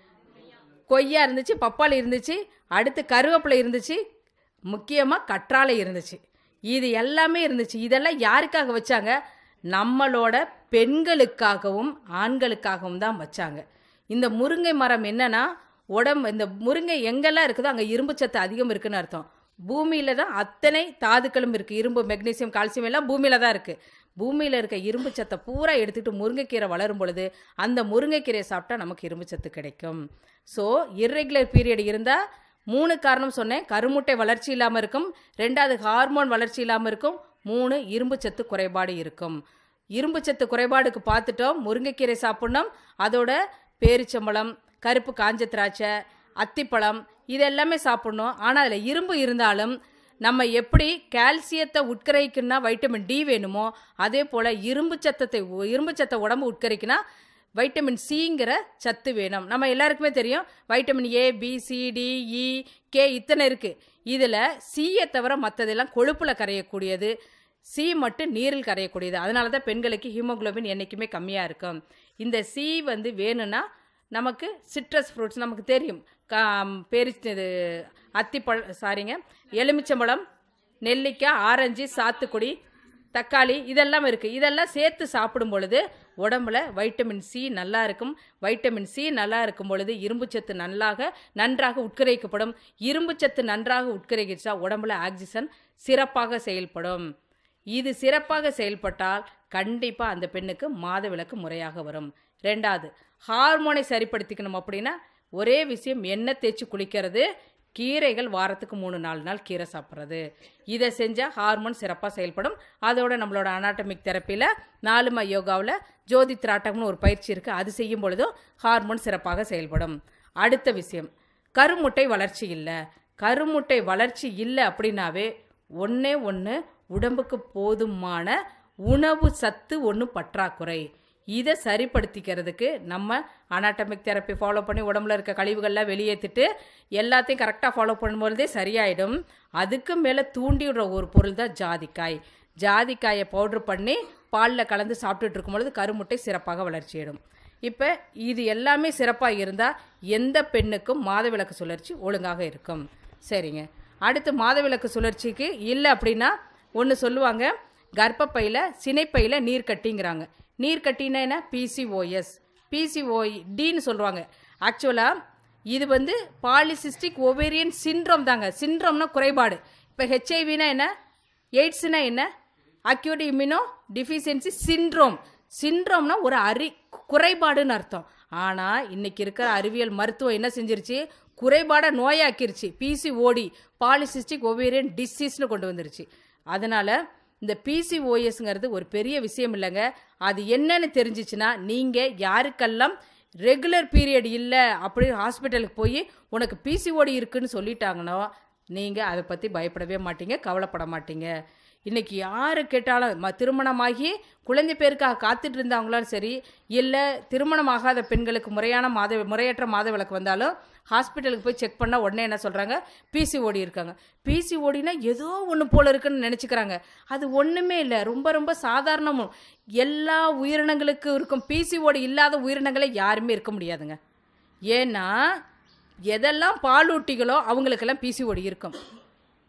கொய்யா இருந்துச்சு பப்பாளி இருந்துச்சு அடுத்து கருவேப்பிலை இருந்துச்சு முக்கியமாக கற்றாழை இருந்துச்சு இது எல்லாமே இருந்துச்சு இதெல்லாம் யாருக்காக வச்சாங்க நம்மளோட பெண்களுக்காகவும் ஆண்களுக்காகவும் தான் வச்சாங்க இந்த முருங்கை மரம் என்னன்னா உடம்பு இந்த முருங்கை எங்கெல்லாம் இருக்குதோ அங்கே இரும்பு சத்து அதிகம் இருக்குன்னு அர்த்தம் பூமியில தான் அத்தனை தாதுக்களும் இருக்குது இரும்பு மெக்னீசியம் கால்சியம் எல்லாம் பூமியில தான் இருக்குது பூமியில் இருக்க இரும்பு சத்தை பூரா எடுத்துட்டு முருங்கைக்கீரை வளரும் பொழுது அந்த முருங்கைக்கீரையை சாப்பிட்டா நமக்கு இரும்பு சத்து கிடைக்கும் ஸோ இர்ரெகுலர் பீரியட் இருந்தால் மூணு காரணம் சொன்னேன் கருமுட்டை வளர்ச்சி இல்லாமல் இருக்கும் ரெண்டாவது ஹார்மோன் வளர்ச்சி இல்லாமல் இருக்கும் மூணு இரும்பு சத்து குறைபாடு இருக்கும் இரும்பு சத்து குறைபாடுக்கு பார்த்துட்டோம் முருங்கைக்கீரை சாப்பிட்ணும் அதோட பேரிச்சம்பழம் கருப்பு காஞ்ச திராட்சை அத்திப்பழம் இது எல்லாமே சாப்பிட்ணும் ஆனால் அதில் இரும்பு இருந்தாலும் நம்ம எப்படி கால்சியத்தை உட்கரிக்கணும்னா வைட்டமின் டி வேணுமோ அதே போல் இரும்பு சத்தத்தை இரும்பு சத்தை உடம்பு உட்கரிக்குன்னா வைட்டமின் சிங்கிற சத்து வேணும் நம்ம எல்லாருக்குமே தெரியும் vitamin A B C D E K இத்தனை இருக்குது இதில் சியை தவிர மற்றதெல்லாம் கொழுப்பில் கரையக்கூடியது சி மட்டும் நீரில் கரையக்கூடியது அதனால தான் பெண்களுக்கு ஹீமோகுளோபின் என்றைக்குமே கம்மியாக இருக்கும் இந்த சி வந்து வேணும்னா நமக்கு சிட்ரஸ் ஃப்ரூட்ஸ் நமக்கு தெரியும் கா பேரிச்சு இது அத்திப்பழ சாரிங்க எலுமிச்சம்பழம் நெல்லிக்காய் ஆரஞ்சு சாத்துக்குடி தக்காளி இதெல்லாம் இருக்குது இதெல்லாம் சேர்த்து சாப்பிடும் பொழுது உடம்புல வைட்டமின் சி நல்லா இருக்கும் வைட்டமின் சி நல்லா இருக்கும் பொழுது இரும்புச்சத்து நல்லாக நன்றாக உட்கரிக்கப்படும் இரும்புச்சத்து நன்றாக உட்கரிக்கிச்சா உடம்புல ஆக்சிஜன் சிறப்பாக செயல்படும் இது சிறப்பாக செயல்பட்டால் கண்டிப்பாக அந்த பெண்ணுக்கு மாதவிலக்கு முறையாக வரும் ரெண்டாவது ஹார்மோனை சரிப்படுத்திக்கணும் அப்படின்னா ஒரே விஷயம் எண்ணெய் தேய்ச்சி குளிக்கிறது கீரைகள் வாரத்துக்கு மூணு நாலு நாள் கீரை சாப்பிட்றது இதை செஞ்சால் ஹார்மோன் சிறப்பாக செயல்படும் அதோட நம்மளோட அனாட்டமிக் தெரப்பியில் நாலுமா யோகாவில் ஜோதி திராட்டம்னு ஒரு பயிற்சி இருக்குது அது செய்யும் பொழுதும் ஹார்மோன் சிறப்பாக செயல்படும் அடுத்த விஷயம் கருமுட்டை வளர்ச்சி இல்லை கருமுட்டை வளர்ச்சி இல்லை அப்படின்னாவே ஒன்றே ஒன்று உடம்புக்கு போதுமான உணவு சத்து ஒன்று பற்றாக்குறை இதை சரிப்படுத்திக்கிறதுக்கு நம்ம அனாட்டமிக் தெரப்பி ஃபாலோ பண்ணி உடம்புல இருக்க கழிவுகள்லாம் வெளியேற்றிட்டு எல்லாத்தையும் கரெக்டாக ஃபாலோ பண்ணும்பொழுதே சரியாயிடும் அதுக்கு மேலே தூண்டி விடுற ஒரு பொருள் தான் ஜாதிக்காய் ஜாதிக்காயை பவுட்ரு பண்ணி பாலில் கலந்து சாப்பிட்டுட்டு இருக்கும் பொழுது கருமுட்டை சிறப்பாக வளர்ச்சியிடும் இப்போ இது எல்லாமே சிறப்பாக இருந்தால் எந்த பெண்ணுக்கும் மாதவிலக்கு சுழற்சி ஒழுங்காக இருக்கும் சரிங்க அடுத்து மாதவிலக்கு சுழற்சிக்கு இல்லை அப்படின்னா ஒன்று சொல்லுவாங்க கர்ப்பப்பையில் சினைப்பையில் நீர் கட்டிங்கிறாங்க நீர் கட்டினா என்ன பிசிஓஎஸ் பிசிஓஇ டின்னு சொல்லுவாங்க ஆக்சுவலாக இது வந்து பாலிசிஸ்டிக் ஒவேரியன் சின்ட்ரோம் தாங்க சின்ட்ரோம்னா குறைபாடு இப்போ ஹெச்ஐவினா என்ன எய்ட்ஸ்னா என்ன அக்யூட் இம்யூனோ டிஃபிஷியன்சி சின்ட்ரோம் சின்ட்ரோம்னா ஒரு அறி குறைபாடுன்னு அர்த்தம் ஆனால் இன்னைக்கு இருக்கிற அறிவியல் மருத்துவம் என்ன செஞ்சிருச்சு குறைபாடை நோயாக்கிருச்சு பிசிஓடி பாலிசிஸ்டிக் ஒவேரியன் டிசீஸ்னு கொண்டு வந்துருச்சு அதனால் இந்த பிசிஓஎஸ்ங்கிறது ஒரு பெரிய விஷயம் இல்லைங்க அது என்னன்னு தெரிஞ்சிச்சுன்னா நீங்கள் யாருக்கெல்லாம் ரெகுலர் பீரியட் இல்லை அப்படின்னு ஹாஸ்பிட்டலுக்கு போய் உனக்கு பிசிஓடி இருக்குன்னு சொல்லிட்டாங்கன்னா நீங்கள் அதை பற்றி பயப்படவே மாட்டீங்க கவலைப்பட மாட்டீங்க இன்னைக்கு யாரு கேட்டாலும் ம திருமணமாகி குழந்தை பேருக்காக காத்துட்டு இருந்தவங்களாலும் சரி இல்லை திருமணம் ஆகாத பெண்களுக்கு முறையான மாத முறையற்ற மாதவிலக்கு வந்தாலும் ஹாஸ்பிட்டலுக்கு போய் செக் பண்ணால் உடனே என்ன சொல்கிறாங்க பிசிஓடி இருக்காங்க பிசிஓடினா ஏதோ ஒன்று போல இருக்குன்னு நினச்சிக்கிறாங்க அது ஒன்றுமே இல்லை ரொம்ப ரொம்ப சாதாரணமும் எல்லா உயிரினங்களுக்கும் இருக்கும் பிசிஓடி இல்லாத உயிரினங்களே யாருமே இருக்க முடியாதுங்க ஏன்னா எதெல்லாம் பாலூட்டிகளோ அவங்களுக்கெல்லாம் பிசிஓடி இருக்கும்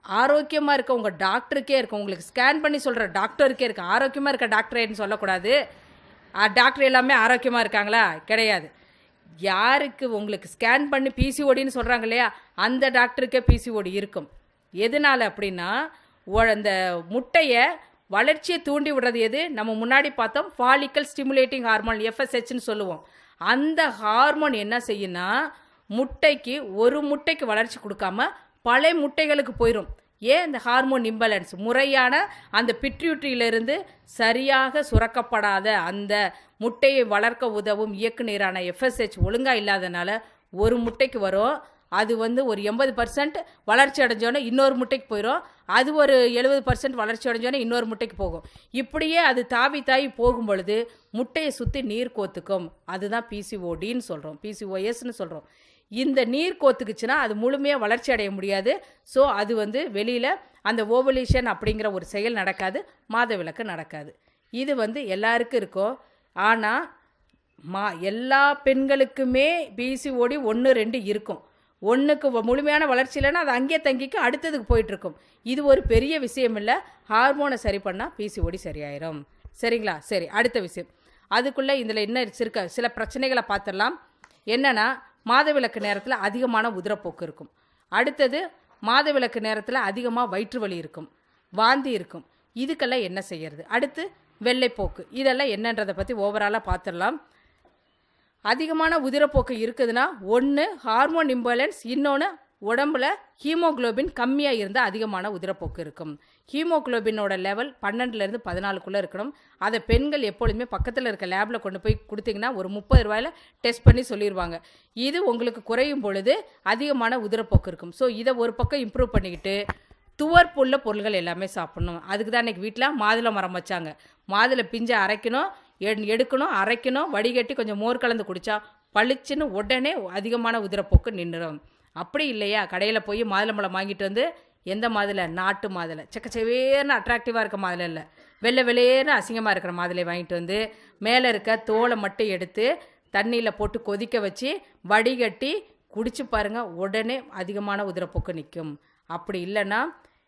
ஆரோக்கியமாக இருக்க உங்கள் டாக்டருக்கே இருக்கு உங்களுக்கு ஸ்கேன் பண்ணி சொல்கிற டாக்டருக்கே இருக்கு ஆரோக்கியமாக இருக்க டாக்டரேன்னு சொல்லக்கூடாது ஆ, டாக்டர் எல்லாமே ஆரோக்கியமாக இருக்காங்களா கிடையாது யாருக்கு உங்களுக்கு ஸ்கேன் பண்ணி பிசிஓடின்னு சொல்கிறாங்க இல்லையா அந்த டாக்டருக்கே பிசிஓடி இருக்கும் எதனால அப்படின்னா ஒ- அந்த முட்டையை வளர்ச்சியை தூண்டி விடுறது எது நம்ம முன்னாடி பார்த்தோம் ஃபாலிக்கல் ஸ்டிமுலேட்டிங் ஹார்மோன் எஃப்எஸ்ஹெச்னு சொல்லுவோம் அந்த ஹார்மோன் என்ன செய்யும்னா முட்டைக்கு ஒரு முட்டைக்கு வளர்ச்சி கொடுக்காம பல முட்டைகளுக்கு போயிடும் ஏன் இந்த ஹார்மோன் இம்பேலன்ஸ் முறையான அந்த பிட்ரியூட்ரியிலிருந்து சரியாக சுரக்கப்படாத அந்த முட்டையை வளர்க்க உதவும் இயக்குநீரான எஃப்எஸ்ஹெச் ஒழுங்காக இல்லாதனால ஒரு முட்டைக்கு வரும் அது வந்து ஒரு எண்பது பர்சன்ட் வளர்ச்சி அடைஞ்சோன்னே இன்னொரு முட்டைக்கு போயிடும் அது ஒரு எழுபது பர்சன்ட் வளர்ச்சி அடைஞ்சோன்னே இன்னொரு முட்டைக்கு போகும் இப்படியே அது தாவி தாவி போகும் பொழுது முட்டையை சுற்றி நீர் கோத்துக்கும் அதுதான் பிசிஓடின்னு சொல்கிறோம் பிசிஓஎஸ்னு சொல்கிறோம் இந்த நீர் கோத்துக்குச்சுன்னா அது முழுமையாக வளர்ச்சி அடைய முடியாது ஸோ அது வந்து வெளியில் அந்த ஓவலேஷன் அப்படிங்கிற ஒரு செயல் நடக்காது மாதவிலக்கு நடக்காது இது வந்து எல்லாருக்கும் இருக்கும் ஆனால் மா எல்லா பெண்களுக்குமே பிசிஓடி ஒன்று ரெண்டு இருக்கும் ஒன்றுக்கு முழுமையான வளர்ச்சி இல்லைன்னா அது அங்கேயே தங்கிக்கும் அடுத்ததுக்கு போயிட்டுருக்கும் இது ஒரு பெரிய விஷயம் இல்லை ஹார்மோனை சரி பண்ணால் பிசிஓடி சரியாயிரும் சரிங்களா சரி அடுத்த விஷயம் அதுக்குள்ளே இதில் என்ன இருக்க சில பிரச்சனைகளை பார்த்துடலாம் என்னன்னா மாதவிலக்கு நேரத்தில் அதிகமான உதிரப்போக்கு இருக்கும் அடுத்தது மாதவிலக்கு நேரத்தில் அதிகமாக வயிற்று வலி இருக்கும் வாந்தி இருக்கும் இதுக்கெல்லாம் என்ன செய்யறது அடுத்து வெள்ளைப்போக்கு இதெல்லாம் என்னன்றதை பற்றி ஓவராலாக பார்த்துடலாம் அதிகமான உதிரப்போக்கு இருக்குதுன்னா ஒன்று ஹார்மோன் இம்பேலன்ஸ் இன்னொன்று உடம்புல ஹீமோகுளோபின் கம்மியாக இருந்தால் அதிகமான உதிரப்போக்கு இருக்கும் ஹீமோகுளோபினோட லெவல் பன்னெண்டுலேருந்து பதினாலுக்குள்ளே இருக்கணும் அதை பெண்கள் எப்பொழுதுமே பக்கத்தில் இருக்க லேபில் கொண்டு போய் கொடுத்தீங்கன்னா ஒரு முப்பது ரூபாயில் டெஸ்ட் பண்ணி சொல்லிடுவாங்க இது உங்களுக்கு குறையும் பொழுது அதிகமான உதிரப்போக்கு இருக்கும் ஸோ இதை ஒரு பக்கம் இம்ப்ரூவ் பண்ணிக்கிட்டு துவர்ப்புள்ள பொருள்கள் எல்லாமே சாப்பிடணும் அதுக்கு தான் இன்றைக்கி வீட்டில் மாதுளை மரம் வச்சாங்க மாதுளை பிஞ்சை அரைக்கணும் எடு- எடுக்கணும் அரைக்கணும் வடிகட்டி கொஞ்சம் மோர் கலந்து குடித்தா பளிச்சுன்னு உடனே அதிகமான உதிரப்போக்கு நின்றுடும் அப்படி இல்லையா கடையில் போய் மாதுளம்பழம் வாங்கிட்டு வந்து எந்த மாதுளை நாட்டு மாதுளை செக்கச்சவேர்னு அட்ராக்டிவாக இருக்க மாதுளை இல்லை வெள்ளை வெள்ளையேன்னு அசிங்கமாக இருக்கிற மாதுளை வாங்கிட்டு வந்து மேலே இருக்க தோலை மட்டும் எடுத்து தண்ணியில் போட்டு கொதிக்க வச்சு வடிகட்டி குடிச்சு பாருங்க உடனே அதிகமான உதிரப்போக்கு நிற்கும் அப்படி இல்லைன்னா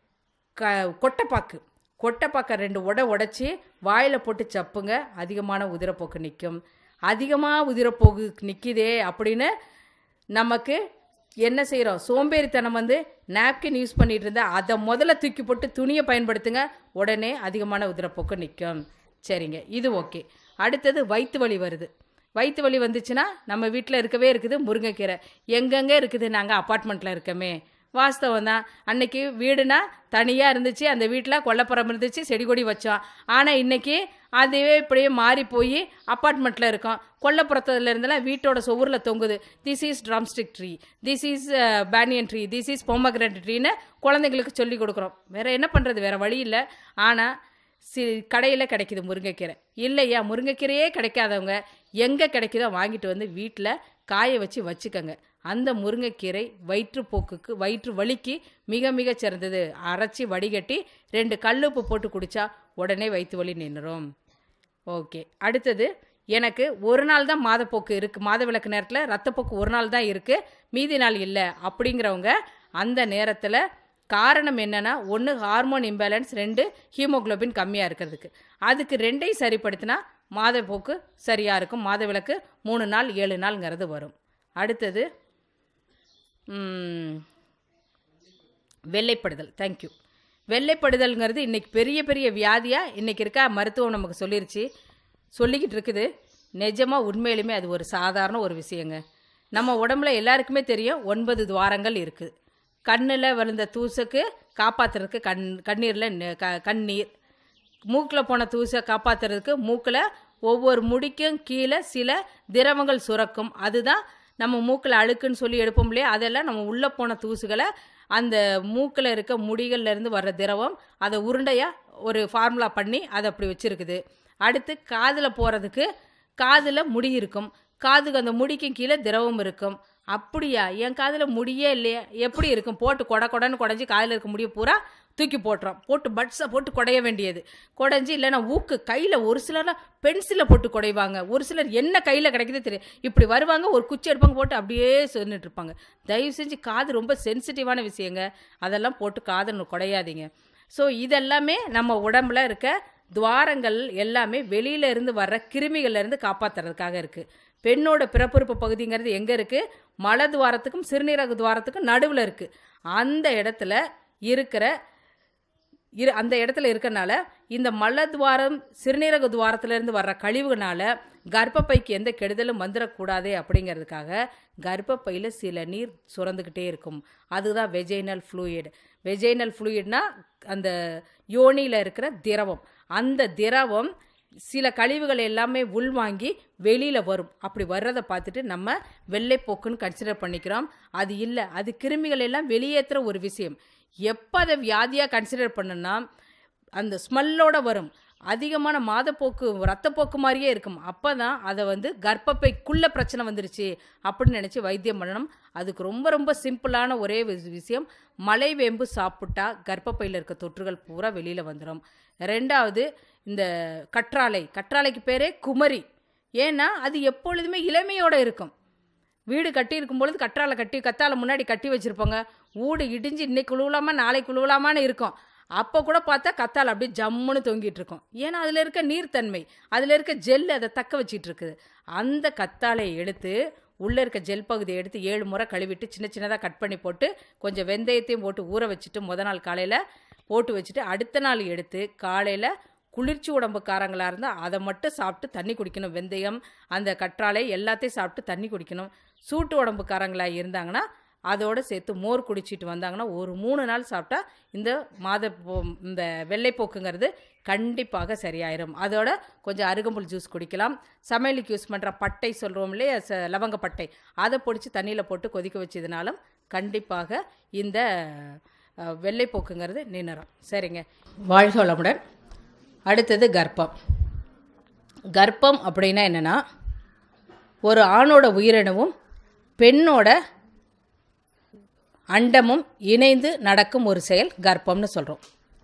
க கொட்டைப்பாக்கு கொட்டைப்பாக்கை ரெண்டு உட உடைச்சி வாயில் போட்டு சப்புங்க அதிகமான உதிரப்போக்கு நிற்கும் அதிகமாக உதிரப்போக்கு நிற்கிதே அப்படின்னு நமக்கு என்ன செய்கிறோம் சோம்பேறித்தனம் வந்து நாப்கின் யூஸ் பண்ணிட்டு இருந்தா அதை முதல்ல தூக்கி போட்டு துணியை பயன்படுத்துங்க உடனே அதிகமான உதிரப்போக்கு நிற்கும் சரிங்க இது ஓகே அடுத்தது வயிற்று வலி வருது வயிற்று வலி வந்துச்சுன்னா நம்ம வீட்டில் இருக்கவே இருக்குது முருங்கைக்கீரை எங்கெங்கே இருக்குது நாங்கள் அப்பார்ட்மெண்ட்டில் இருக்கமே வாஸ்தவம் தான் அன்னைக்கு வீடுனா தனியாக இருந்துச்சு அந்த வீட்டில் கொல்லப்புறம் இருந்துச்சு செடி கொடி வச்சோம் ஆனால் இன்னைக்கு அதுவே இப்படியே மாறி போய் அப்பார்ட்மெண்ட்டில் இருக்கோம் கொல்லப்புறத்துல இருந்தெல்லாம் வீட்டோட சுவரில் தொங்குது this is drumstick tree this is banyan tree this is pomegranate ட்ரீன்னு குழந்தைங்களுக்கு சொல்லி கொடுக்குறோம் வேற என்ன பண்ணுறது வேற வழி இல்லை ஆனால் சி கடையில் கிடைக்குது முருங்கைக்கீரை இல்லையா முருங்கைக்கீரையே கிடைக்காதவங்க எங்கே கிடைக்குதோ வாங்கிட்டு வந்து வீட்டில் காய வச்சு வச்சுக்கோங்க அந்த முருங்கைக்கீரை வயிற்றுப்போக்குக்கு வயிற்று வலிக்கு மிக மிக சிறந்தது அரைச்சி வடிகட்டி ரெண்டு கல்லுப்பு போட்டு குடித்தா உடனே வயிற்று வலி நின்றுடும் ஓகே அடுத்தது எனக்கு ஒரு நாள் தான் மாதப்போக்கு இருக்குது மாதவிலக்கு நேரத்தில் ரத்தப்போக்கு ஒரு நாள் தான் இருக்குது மீதி நாள் இல்லை அப்படிங்கிறவங்க அந்த நேரத்தில் காரணம் என்னன்னா ஒன்று ஹார்மோன் இம்பேலன்ஸ் ரெண்டு ஹீமோகுளோபின் கம்மியாக இருக்கிறதுக்கு அதுக்கு ரெண்டையும் சரிப்படுத்தினா மாதப்போக்கு சரியாக இருக்கும் மாதவிலக்கு மூணு நாள் ஏழு நாள்ங்கிறது வரும் அடுத்தது ம், வெள்ளைப்படுதல் தேங்க்யூ வெள்ளைப்படுதல்ங்கிறது இன்னைக்கு பெரிய பெரிய வியாதியாக இன்னைக்கு இருக்க மருத்துவம் நமக்கு சொல்லிருச்சு சொல்லிக்கிட்டு இருக்குது நிஜமாக உண்மையிலுமே அது ஒரு சாதாரண ஒரு விஷயங்க நம்ம உடம்புல எல்லாருக்குமே தெரியும் ஒன்பது துவாரங்கள் இருக்குது கண்ணில் விழுந்த தூசுக்கு காப்பாற்றுறதுக்கு கண் கண்ணீரில் நெ- க கண்ணீர் மூக்கில் போன தூசை காப்பாற்றுறதுக்கு மூக்கில் ஒவ்வொரு முடிக்கும் கீழே சில திரவங்கள் சுரக்கும் அதுதான் நம்ம மூக்கில் அழுக்குன்னு சொல்லி எடுப்போம் இல்லையா அதெல்லாம் நம்ம உள்ளே போன தூசுகளை அந்த மூக்கில் இருக்க முடிகள்ல இருந்து வர்ற திரவம் அதை உருண்டையாக ஒரு ஃபார்முலா பண்ணி அதை அப்படி வச்சுருக்குது அடுத்து காதில் போகிறதுக்கு காதில் முடி இருக்கும் காதுக்கு அந்த முடிக்கும் கீழே திரவம் இருக்கும் அப்படியா என் காதில் முடியே இல்லையா எப்படி இருக்கும் போட்டு கொட கொடன்னு குடஞ்சி காதில் இருக்க முடிய பூரா தூக்கி போட்டுறோம் போட்டு பட்ஸை போட்டு குடைய வேண்டியது குடைஞ்சி இல்லைன்னா ஊக்கு கையில் ஒரு சிலர்லாம் பென்சிலை போட்டு குடைவாங்க ஒரு சிலர் என்ன கையில் கிடைக்குதோ தெரியும் இப்படி வருவாங்க ஒரு குச்சி எடுப்பாங்க போட்டு அப்படியே சொன்னிட்டு இருப்பாங்க தயவு செஞ்சு காது ரொம்ப சென்சிட்டிவான விஷயங்க அதெல்லாம் போட்டு காதை குடையாதீங்க ஸோ இதெல்லாமே நம்ம உடம்புல இருக்க துவாரங்கள் எல்லாமே வெளியில இருந்து வர்ற கிருமிகள்ல இருந்து காப்பாத்துறதுக்காக இருக்கு பெண்ணோட பிறப்புறுப்பு பகுதிங்கிறது எங்க இருக்கு மல துவாரத்துக்கும் சிறுநீரக துவாரத்துக்கும் நடுவில் இருக்கு அந்த இடத்துல இருக்கிற இரு அந்த இடத்துல இருக்கறனால இந்த மலத்வாரம் சிறுநீரக துவாரத்திலிருந்து வர்ற கழிவுனால கர்ப்பப்பைக்கு எந்த கெடுதலும் வந்துடக்கூடாதே அப்படிங்கிறதுக்காக கர்ப்பப்பையில் சில நீர் சுரந்துக்கிட்டே இருக்கும் அதுதான் வெஜைனல் ஃப்ளூயிட் வெஜைனல் ஃப்ளூயிட்னா அந்த யோனியில் இருக்கிற திரவம் அந்த திரவம் சில கழிவுகள் எல்லாமே உள்வாங்கி வெளியில் வரும் அப்படி வர்றதை பார்த்துட்டு நம்ம வெள்ளைப்போக்குன்னு கன்சிடர் பண்ணிக்கிறோம் அது இல்லை அது கிருமிகள் எல்லாம் வெளியேற்றுற ஒரு விஷயம் எப்போ அதை வியாதியாக கன்சிடர் பண்ணுன்னா அந்த ஸ்மெல்லோட வரும் அதிகமான மாதப்போக்கு ரத்தப்போக்கு மாதிரியே இருக்கும் அப்போ தான் அதை வந்து கர்ப்பப்பைக்குள்ள பிரச்சனை வந்துருச்சு அப்படின்னு நினச்சி வைத்தியம் பண்ணணும் அதுக்கு ரொம்ப ரொம்ப சிம்பிளான ஒரே வி- விஷயம் மலைவேம்பு சாப்பிட்டா கர்ப்பப்பையில் இருக்க தொற்றுகள் பூரா வெளியில் வந்துடும் ரெண்டாவது இந்த கற்றாழை கற்றாழைக்கு பேரே குமரி ஏன்னா அது எப்பொழுதுமே இளமையோட இருக்கும் வீடு கட்டி இருக்கும் பொழுது கற்றாழை கட்டி கத்தாழை முன்னாடி கட்டி வச்சுருப்பாங்க வீடு இடிஞ்சு இன்னைக்கு உழுவலாமா நாளைக்கு உழுவலாமான்னு இருக்கும் அப்போ கூட பார்த்தா கத்தாழை அப்படியே ஜம்முன்னு தொங்கிட்டு இருக்கும் ஏன்னா அதில் இருக்க நீர்த்தன்மை அதில் இருக்க ஜெல் அதை தக்க வச்சிட்டு இருக்குது அந்த கத்தாழையை எடுத்து உள்ளே இருக்க ஜெல் பகுதியை எடுத்து ஏழு முறை கழுவிட்டு சின்ன சின்னதாக கட் பண்ணி போட்டு கொஞ்சம் வெந்தயத்தையும் போட்டு ஊற வச்சுட்டு முத நாள் காலையில் போட்டு வச்சுட்டு அடுத்த நாள் எடுத்து காலையில் குளிர்ச்சி உடம்புக்காரங்களாக இருந்தால் அதை மட்டும் சாப்பிட்டு தண்ணி குடிக்கணும் வெந்தயம் அந்த கற்றாழை எல்லாத்தையும் சாப்பிட்டு தண்ணி குடிக்கணும் சூட்டு உடம்புக்காரங்களாக இருந்தாங்கன்னா அதோட சேர்த்து மோர் குடிச்சிட்டு வந்தாங்கன்னா ஒரு மூணு நாள் சாப்பிட்டா இந்த மாத போ- இந்த வெள்ளைப்போக்குங்கிறது கண்டிப்பாக சரியாயிரும் அதோட கொஞ்சம் அருகம்புல் ஜூஸ் குடிக்கலாம் சமையலுக்கு யூஸ் பண்ணுற பட்டை சொல்கிறோம் இல்லையா ச- லவங்க பட்டை அதை பொடிச்சு தண்ணியில் போட்டு கொதிக்க வச்சதுனாலும் கண்டிப்பாக இந்த அஹ், வெள்ளைப்போக்குங்கிறது நின்றுடும் சரிங்க வாழ்க வளமுடன் அடுத்தது கர்ப்பம் கர்ப்பம் அப்படின்னா என்னென்னா ஒரு ஆணோட உயிரணுவும் பெண்ணோட அண்டமும் இணைந்து நடக்கும் ஒரு செயல் கர்ப்பம்னு சொல்கிறோம்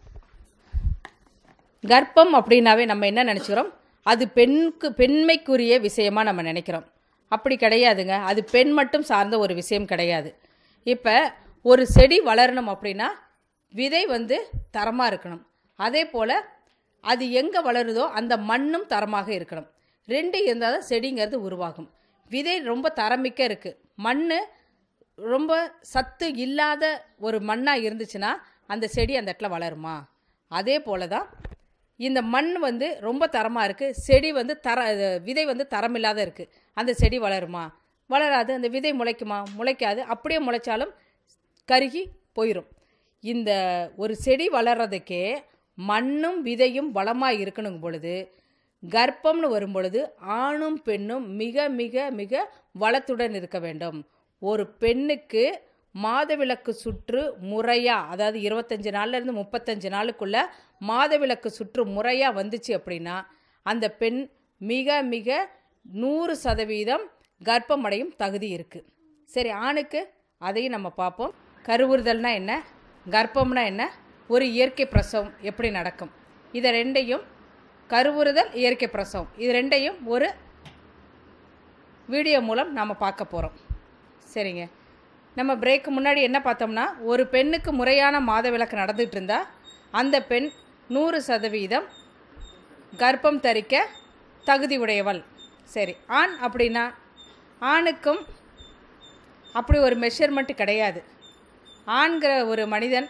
கர்ப்பம் அப்படின்னாவே நம்ம என்ன நினச்சிக்கிறோம் அது பெண்ணுக்கு பெண்மைக்குரிய விஷயமா நம்ம நினைக்கிறோம் அப்படி கிடையாதுங்க அது பெண் மட்டும் சார்ந்த ஒரு விஷயம் கிடையாது இப்போ ஒரு செடி வளரணும் அப்படின்னா விதை வந்து தரமாக இருக்கணும் அதே போல் அது எங்கே வளருதோ அந்த மண்ணும் தரமாக இருக்கணும் ரெண்டு இருந்தால் தான் செடிங்கிறது உருவாகும் விதை ரொம்ப தரமிக்க இருக்குது மண் ரொம்ப சத்து இல்லாத ஒரு மண்ணாக இருந்துச்சுன்னா அந்த செடி அந்த இடத்துல வளருமா அதே போல தான் இந்த மண் வந்து ரொம்ப தரமாக இருக்குது செடி வந்து தர இது விதை வந்து தரமில்லாத இருக்குது அந்த செடி வளருமா வளராது அந்த விதை முளைக்குமா முளைக்காது அப்படியே முளைச்சாலும் கருகி போயிடும் இந்த ஒரு செடி வளர்றதுக்கே மண்ணும் விதையும் வளமாக இருக்கணும் பொழுது கர்ப்பம்னு வரும் பொழுது ஆணும் பெண்ணும் மிக மிக மிக வளத்துடன் இருக்க வேண்டும் ஒரு பெண்ணுக்கு மாதவிலக்கு சுற்று முறையா அதாவது இருபத்தஞ்சு நாள்லேருந்து முப்பத்தஞ்சு நாளுக்குள்ள மாதவிலக்கு சுற்று முறையா வந்துச்சு அப்படின்னா அந்த பெண் மிக மிக நூறு சதவீதம் கர்ப்பமடையும் தகுதி இருக்குது சரி ஆணுக்கு அதையும் நம்ம பார்ப்போம் கருவுறுதல்னா என்ன கர்ப்பம்னா என்ன ஒரு இயற்கை பிரசவம் எப்படி நடக்கும் இதை ரெண்டையும் கருவுறுதல் இயற்கை பிரசவம் இது ரெண்டையும் ஒரு வீடியோ மூலம் நாம் பார்க்க போகிறோம் சரிங்க நம்ம பிரேக்கு முன்னாடி என்ன பார்த்தோம்னா ஒரு பெண்ணுக்கு முறையான மாதவிலக்கு நடந்துகிட்டு இருந்தா அந்த பெண் நூறு சதவீதம் கர்ப்பம் தரிக்க தகுதி உடையவள் சரி ஆண் அப்படின்னா ஆணுக்கும் அப்படி ஒரு மெஷர்மெண்ட் கிடையாது ஆண்கிற ஒரு மனிதன்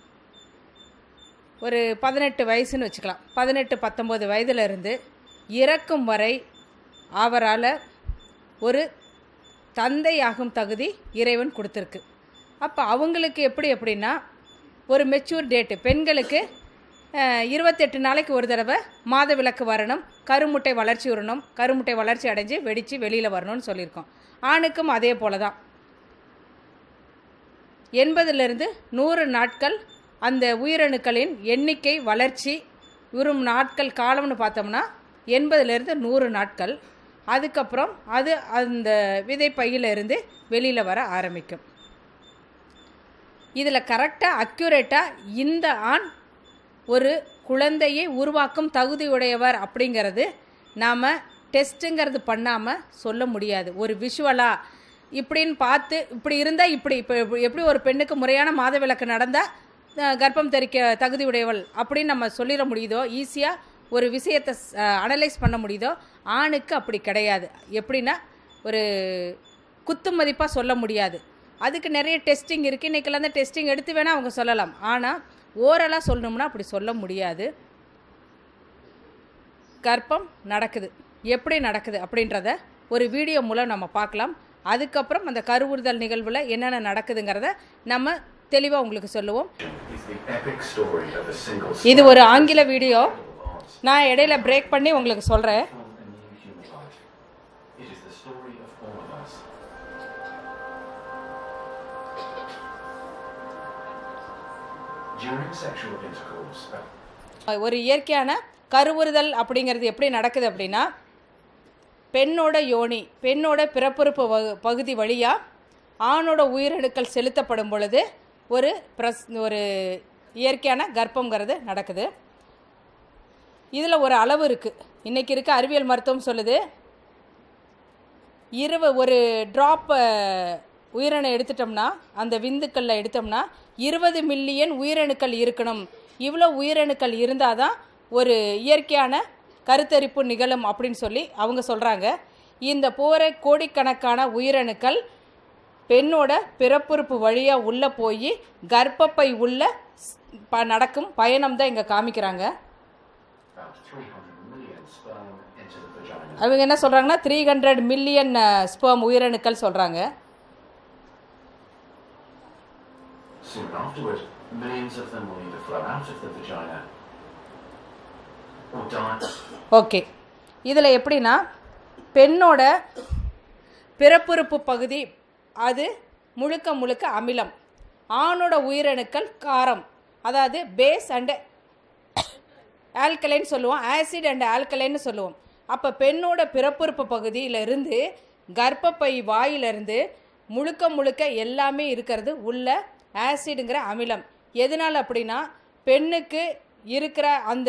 ஒரு பதினெட்டு வயசுன்னு வச்சுக்கலாம் பதினெட்டு பத்தொம்போது வயதிலிருந்து இறக்கும் வரை அவரால் ஒரு தந்தையாகும் தகுதி இறைவன் கொடுத்துருக்கு அப்போ அவங்களுக்கு எப்படி எப்படின்னா ஒரு மெச்சூர் டேட்டு பெண்களுக்கு அஹ், இருபத்தெட்டு நாளைக்கு ஒரு தடவை மாதவிலக்கு வரணும் கருமுட்டை வளர்ச்சி வரணும் கருமுட்டை வளர்ச்சி அடைஞ்சு வெடித்து வெளியில் வரணும்னு சொல்லியிருக்கோம் ஆணுக்கும் அதே போல தான் எண்பதுலேருந்து நூறு நாட்கள் அந்த உயிரணுக்களின் எண்ணிக்கை வளர்ச்சி வரும் நாட்கள் காலம்னு பார்த்தோம்னா எண்பதுலேருந்து நூறு நாட்கள் அதுக்கப்புறம் அது அந்த விதை பையிலிருந்து வெளியில் வர ஆரம்பிக்கும் இதில் கரெக்டாக அக்யூரேட்டாக இந்த ஆண் ஒரு குழந்தையை உருவாக்கும் தகுதியுடையவர் அப்படிங்கிறது நாம் டெஸ்ட்டுங்கிறது பண்ணாமல் சொல்ல முடியாது ஒரு விஷுவலாக இப்படின்னு பார்த்து இப்படி இருந்தால் இப்படி இப்போ எப்படி ஒரு பெண்ணுக்கு முறையான மாதவிலக்கு நடந்தால் கர்ப்பம் தெரிக்க தகுதியுடையவள் அப்படின்னு நம்ம சொல்லிட முடியுதோ ஈஸியாக ஒரு விஷயத்தை அனலைஸ் பண்ண முடியுதோ ஆணுக்கு அப்படி கிடையாது எப்படின்னா ஒரு குத்து மதிப்பாக சொல்ல முடியாது அதுக்கு நிறைய டெஸ்டிங் இருக்குது இன்றைக்கெல்லாம் அந்த டெஸ்டிங் எடுத்து வேணால் அவங்க சொல்லலாம் ஆனால் ஓரலாக சொல்லணும்னா அப்படி சொல்ல முடியாது கர்ப்பம் நடக்குது எப்படி நடக்குது அப்படின்றத ஒரு வீடியோ மூலம் நம்ம பார்க்கலாம் அதுக்கப்புறம் அந்த கருவுறுதல் நிகழ்வில் என்னென்ன நடக்குதுங்கிறத நம்ம தெளிவாக உங்களுக்கு சொல்லுவோம் is the epic story of a single இது ஒரு ஆங்கில வீடியோ நான் இடையில பிரேக் பண்ணி உங்களுக்கு சொல்கிறேன் from a new human life. It is the story of all of us. During sexual intercourse, a ஒரு இயற்கையான கருவுறுதல் அப்படிங்கிறது எப்படி நடக்குது அப்படின்னா பெண்ணோட யோனி பெண்ணோட பிறப்புறுப்பு வகு- பகுதி வழியாக ஆணோட உயிரணுக்கள் செலுத்தப்படும் பொழுது ஒரு பிரஸ் ஒரு இயற்கையான கர்ப்பங்கிறது நடக்குது இதில் ஒரு அளவு இருக்குது இன்றைக்கி இருக்க அறிவியல் மருத்துவம் சொல்லுது இருவ ஒரு ட்ராப் உயிரணை எடுத்துட்டோம்னா அந்த விந்துக்களில் எடுத்தோம்னா இருபது மில்லியன் உயிரணுக்கள் இருக்கணும் இவ்வளோ உயிரணுக்கள் இருந்தால் தான் ஒரு இயற்கையான கருத்தரிப்பு நிகழும் அப்படின்னு சொல்லி அவங்க சொல்கிறாங்க இந்த போகிற கோடிக்கணக்கான உயிரணுக்கள் பெண்ணோட பிறப்புறுப்பு வழியாக உள்ளே போய் கர்ப்பப்பை உள்ள ஸ்- ப நடக்கும் பயணம் தான் இங்கே காமிக்கிறாங்க about 300 million sperm enter the vagina. அவங்க என்ன சொல்கிறாங்கன்னா த்ரீ ஹண்ட்ரட் மில்லியன் ஸ்பெர்ம் உயிரணுக்கள் சொல்கிறாங்க Soon afterward, millions of them will either flow out of the vagina or die. Okay இதில் எப்படின்னா பெண்ணோட பிறப்புறுப்பு பகுதி அது முழுக்க முழுக்க அமிலம் ஆணோட உயிரணுக்கள் காரம் அதாவது பேஸ் அண்டு ஆல்கலைன்னு சொல்லுவோம் ஆசிட் அண்ட் ஆல்கலைன்னு சொல்லுவோம் அப்போ பெண்ணோட பிறப்புறுப்பு பகுதியில இருந்து கர்ப்பப்பை வாயிலிருந்து முழுக்க முழுக்க எல்லாமே இருக்கிறது உள்ள ஆசிடுங்கிற அமிலம் எதனால் அப்படின்னா பெண்ணுக்கு இருக்கிற அந்த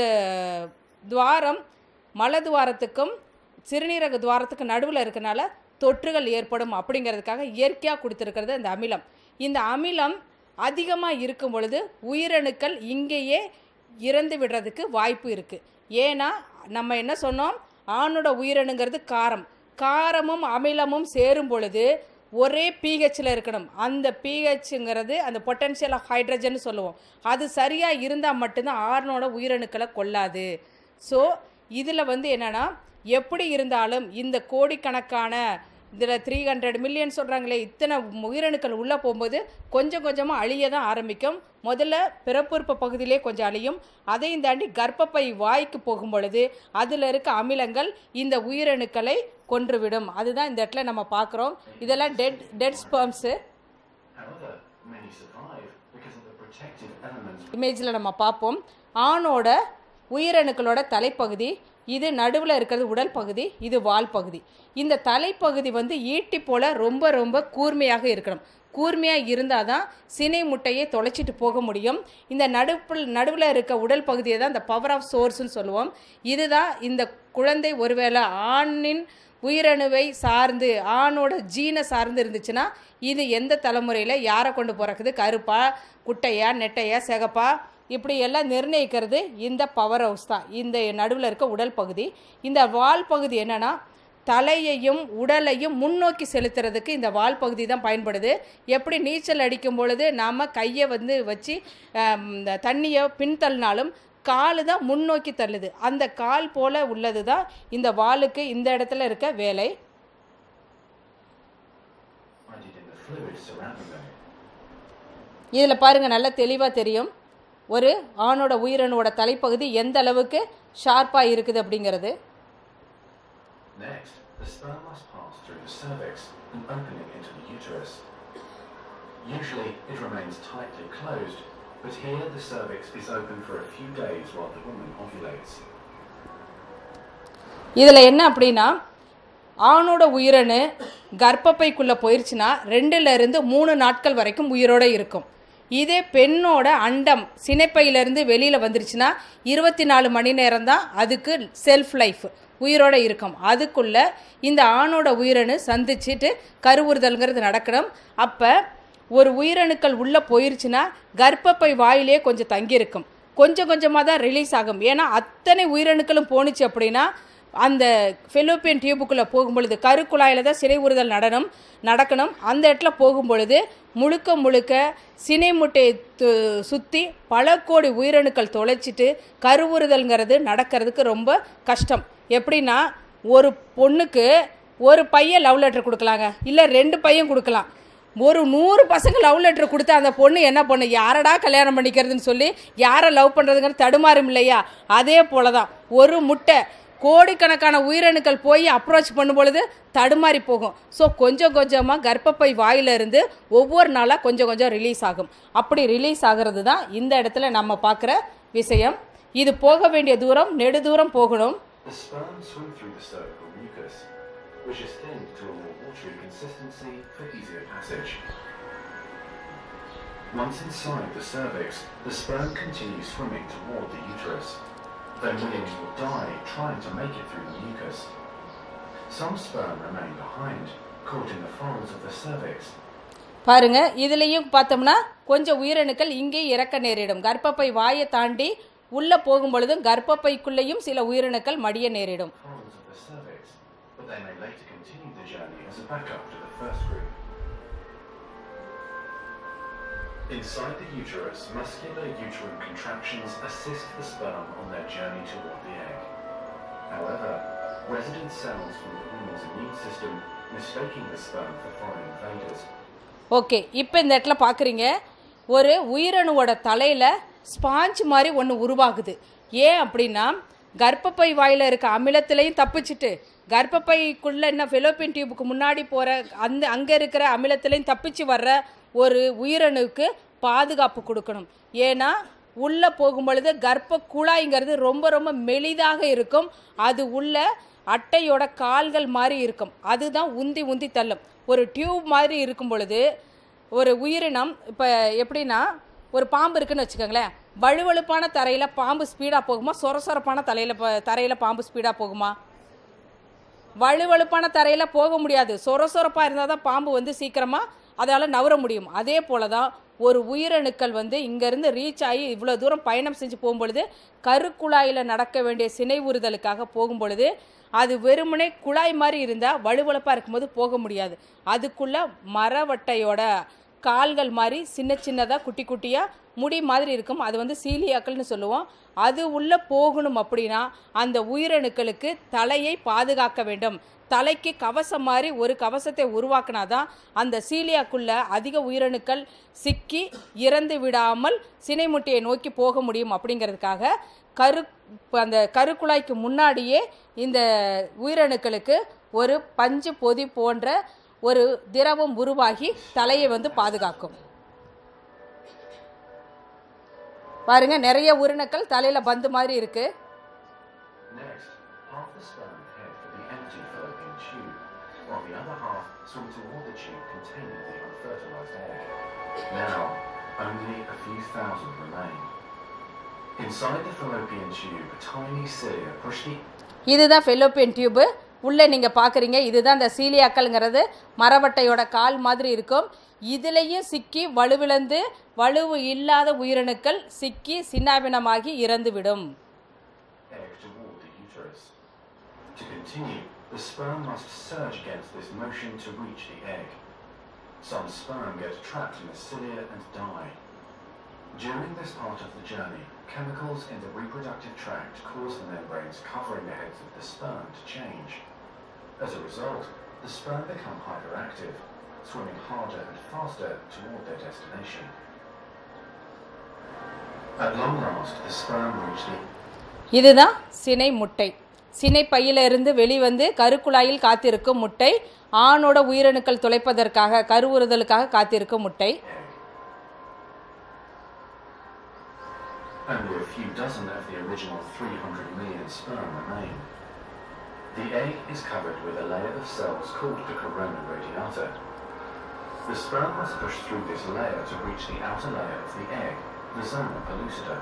துவாரம் மலதுவாரத்துக்கும் சிறுநீரக துவாரத்துக்கு நடுவில் இருக்கனால தொற்றுகள் ஏற்படும் அப்படிங்கிறதுக்காக இயற்கையாக கொடுத்துருக்கிறது அந்த அமிலம் இந்த அமிலம் அதிகமாக இருக்கும் பொழுது உயிரணுக்கள் இங்கேயே இறந்து விடுறதுக்கு வாய்ப்பு இருக்குது ஏன்னா நம்ம என்ன சொன்னோம் ஆணோட உயிரணுங்கிறது காரம் காரமும் அமிலமும் சேரும் பொழுது ஒரே பிஹெச்சில் இருக்கணும் அந்த பிஹெச்ங்கிறது அந்த பொட்டன்ஷியல் ஆஃப் ஹைட்ரஜன் சொல்லுவோம் அது சரியாக இருந்தால் மட்டும்தான் ஆணோட உயிரணுக்களை கொல்லாது ஸோ இதில் வந்து என்னென்னா எப்படி இருந்தாலும் இந்த கோடிக்கணக்கான இதில் த்ரீ ஹண்ட்ரட் மில்லியன் சொல்கிறாங்களே இத்தனை உயிரணுக்கள் உள்ளே போகும்போது கொஞ்சம் கொஞ்சமாக அழிய தான் ஆரம்பிக்கும் முதல்ல பிறப்புறுப்பு பகுதியிலே கொஞ்சம் அழியும் அதையும் தாண்டி கர்ப்பப்பை வாய்க்கு போகும் பொழுது அதில் இருக்க அமிலங்கள் இந்த உயிரணுக்களை கொன்றுவிடும் அதுதான் இந்த இடத்துல நம்ம பார்க்குறோம் இதெல்லாம் dead dead sperms However, many survive because of the protective elements இமேஜில் நம்ம பார்ப்போம் ஆணோட உயிரணுக்களோட தலைப்பகுதி இது நடுவில் இருக்கிறது உடல் பகுதி இது வால் பகுதி இந்த தலைப்பகுதி வந்து ஈட்டி போல் ரொம்ப ரொம்ப கூர்மையாக இருக்கணும் கூர்மையாக இருந்தால் தான் சினை முட்டையை தொலைச்சிட்டு போக முடியும் இந்த நடுப்பில் நடுவில் இருக்க உடல் பகுதியை தான் இந்த பவர் ஆஃப் சோர்ஸ்னு சொல்லுவோம் இதுதான் இந்த குழந்தை ஒருவேளை ஆணின் உயிரணுவை சார்ந்து ஆணோட ஜீனை சார்ந்து இருந்துச்சுன்னா இது எந்த தலைமுறையில் யாரை கொண்டு பிறக்குது கருப்பா குட்டையா நெட்டையா சிகப்பா இப்படி எல்லாம் நிர்ணயிக்கிறது இந்த பவர் ஹவுஸ் தான் இந்த நடுவில் இருக்க உடல் பகுதி இந்த வால் பகுதி என்னன்னா தலையையும் உடலையும் முன்னோக்கி செலுத்துறதுக்கு இந்த வால் பகுதி தான் பயன்படுது எப்படி நீச்சல் அடிக்கும் பொழுது நாம் கையை வந்து வச்சு ஆம், இந்த தண்ணியை பின்தள்ளினாலும் காலு தான் முன்னோக்கி தள்ளுது அந்த கால் போல உள்ளது தான் இந்த வாலுக்கு இந்த இடத்துல இருக்க வேலை hiding in the fluid surrounding them. இதில் பாருங்கள் நல்லா தெளிவாக தெரியும் ஒரு ஆணோட உயிரணுவோட தலைப்பகுதி எந்த அளவுக்கு ஷார்ப்பாக இருக்குது அப்படிங்கிறது Next, the sperm must pass through the cervix, an opening into the uterus. Usually, it remains tightly closed, but here the cervix is open for a few days while the woman ovulates. இதில் என்ன அப்படின்னா ஆணோட உயிரணு கர்ப்பப்பைக்குள்ளே போயிருச்சுன்னா ரெண்டுல இருந்து மூணு நாட்கள் வரைக்கும் உயிரோட இருக்கும் இதே பெண்ணோட அண்டம் சினைப்பையிலேருந்து வெளியில் வந்துருச்சுன்னா இருபத்தி நாலு மணி நேரம் தான் அதுக்கு செல்ஃப் லைஃப் உயிரோட இருக்கும் அதுக்குள்ள இந்த ஆணோட உயிரணு சந்திச்சுட்டு கருவுறுதல்ங்கிறது நடக்கணும் அப்போ ஒரு உயிரணுக்கள் உள்ளே போயிருச்சுன்னா கர்ப்பப்பை வாயிலே கொஞ்சம் தங்கியிருக்கும் கொஞ்சம் கொஞ்சமாக தான் ரிலீஸ் ஆகும் ஏன்னா அத்தனை உயிரணுக்களும் போணுச்சு அப்படின்னா அந்த ஃபெலோப்பியன் டியூபுக்குள்ளே போகும்பொழுது கருக்குழாயில் தான் சினை உறுதல் நடனம் நடக்கணும் அந்த இடத்துல போகும்பொழுது முழுக்க முழுக்க சினை முட்டையை து- சுற்றி பல கோடி உயிரணுக்கள் தொலைச்சிட்டு கருவுறுதல்ங்கிறது நடக்கிறதுக்கு ரொம்ப கஷ்டம் எப்படின்னா ஒரு பொண்ணுக்கு ஒரு பையன் லவ் லெட்டர் கொடுக்கலாங்க இல்லை ரெண்டு பையன் கொடுக்கலாம் ஒரு நூறு பசங்க லவ் லெட்டர் கொடுத்து அந்த பொண்ணு என்ன பண்ணு யாரடா கல்யாணம் பண்ணிக்கிறதுன்னு சொல்லி யாரை லவ் பண்ணுறதுங்கிறது தடுமாறும் இல்லையா அதே போல தான் ஒரு முட்டை கோடிக்கணக்கான உயிரணுக்கள் போய் அப்ரோச் பண்ணும் பொழுது தடுமாறி போகும் ஸோ கொஞ்சம் கொஞ்சமாக கர்ப்பப்பை வாயிலிருந்து ஒவ்வொரு நாளாக கொஞ்சம் கொஞ்சம் ரிலீஸ் ஆகும் அப்படி ரிலீஸ் ஆகிறது தான் இந்த இடத்துல நம்ம பார்க்குற விஷயம் இது போக வேண்டிய தூரம் நெடுதூரம் போகணும் The sperm swim through the cervical mucus, which is thinned to a more watery consistency for easier passage. Once inside the cervix, the sperm continues swimming toward the uterus. Then millions will die trying to make it through the mucus. Some sperm remain behind, caught in the folds of the cervix, பாருங்க இதுலேயும் பார்த்தோம்னா கொஞ்சம் உயிரணுக்கள் இங்கே இறக்க நேரிடும் கர்ப்பப்பை வாயை தாண்டி உள்ளே போகும் பொழுதும் கர்ப்பப்பைக்குள்ளேயும் சில உயிரணுக்கள் மடிய நேரிடும் folds of the cervix, but they may later continue the journey as a backup to the first group. Inside the uterus, muscular uterine contractions assist the sperm on their journey toward the egg. However, resident cells from the woman's immune system mistaking the sperm for foreign invaders okay இப்போ இந்த இடத்துல பார்க்குறீங்க ஒரு உயிரணுவோட தலையில் sponge மாதிரி ஒன்று உருவாகுது ஏன் அப்படின்னா கர்ப்பப்பை வாயில் இருக்க அமிலத்திலையும் தப்பிச்சிட்டு கர்ப்பப்பைக்குள்ளே என்ன ஃபெலோப்பியன் டியூபுக்கு முன்னாடி போகிற அந்த அங்கே இருக்கிற அமிலத்திலையும் தப்பிச்சு வர்ற ஒரு உயிரணுவுக்கு பாதுகாப்பு கொடுக்கணும் ஏன்னா உள்ளே போகும் பொழுது கர்ப்ப குழாய்ங்கிறது ரொம்ப ரொம்ப மெலிதாக இருக்கும் அது உள்ள அட்டையோட கால்கள் மாதிரி இருக்கும் அதுதான் உந்தி உந்தி தள்ளும் ஒரு டியூப் மாதிரி இருக்கும் பொழுது ஒரு உயிரினம் இப்போ எப்படின்னா ஒரு பாம்பு இருக்குன்னு வச்சுக்கோங்களேன் வழுவழுப்பான தரையில் பாம்பு ஸ்பீடாக போகுமா சொர சொரப்பான தலையில் தரையில் பாம்பு ஸ்பீடாக போகுமா வழுவழுப்பான தரையில் போக முடியாது சொர சொரப்பாக இருந்தால் தான் பாம்பு வந்து சீக்கிரமாக அதால் நவர முடியும் அதே போல தான் ஒரு உயிரணுக்கள் வந்து இங்கேருந்து ரீச் ஆகி இவ்வளோ தூரம் பயணம் செஞ்சு போகும்பொழுது கருக்குழாயில் நடக்க வேண்டிய சினை உறுதலுக்காக போகும்பொழுது அது வெறுமனே குழாய் மாதிரி இருந்தால் வலுவழுப்பாக இருக்கும்போது போக முடியாது அதுக்குள்ளே மரவட்டையோட கால்கள் மாதிரி சின்ன சின்னதாக குட்டி குட்டியாக முடி மாதிரி இருக்கும் அது வந்து சீலியாக்கள்னு சொல்லுவோம் அது உள்ளே போகணும் அப்படின்னா அந்த உயிரணுக்களுக்கு தலையை பாதுகாக்க வேண்டும் தலைக்கு கவசம் மாதிரி ஒரு கவசத்தை உருவாக்குனாதான் அந்த சீலியாக்குள்ள அதிக உயிரணுக்கள் சிக்கி இறந்து விடாமல் சினைமுட்டையை நோக்கி போக முடியும் அப்படிங்கிறதுக்காக கரு அந்த கருக்குழாய்க்கு முன்னாடியே இந்த உயிரணுக்களுக்கு ஒரு பஞ்சு பொதி போன்ற ஒரு திரவம் உருவாகி தலையை வந்து பாதுகாக்கும் பாருங்க நிறைய உயிரணுக்கள் தலையில பந்து மாதிரி இருக்கு Next, half the sperm head for the empty fallopian tube, while the other half swim toward the tube containing the unfertilized egg. Now, only a few thousand remain. Inside the fallopian tube, tiny cilia push the இதுதான் fallopian tube உள்ளே நீங்கள் பார்க்குறீங்க இதுதான் இந்த சீலியாக்கள்ங்கிறது மரவட்டையோட கால் மாதிரி இருக்கும் இதுலேயும் சிக்கி வலுவிழந்து வலுவு இல்லாத உயிரணுக்கள் சிக்கி சின்னாபினமாகி இறந்துவிடும் egg toward the uterus. To continue, the sperm must surge against this motion to reach the egg. Some sperm get trapped in the cilia and die. During this part of the journey, chemicals in the reproductive tract cause the membranes covering the heads of the sperm to change. As a result, the sperm become hyperactive, swimming harder and faster toward their destination. At long last, the sperm reach the இதுதான் சினை முட்டை சினை பையிலிருந்து வெளிவந்து கருக்குழாயில் காத்திருக்கும் முட்டை ஆணோட உயிரணுக்கள் துளைப்பதற்காக கருவுறுதலுக்காக காத்திருக்கும் முட்டை Only a few dozen of the original 300 million sperm remain. The egg is covered with a layer of cells called the corona radiata. The sperm must push through this layer to reach the outer layer of the egg, the zona pellucida.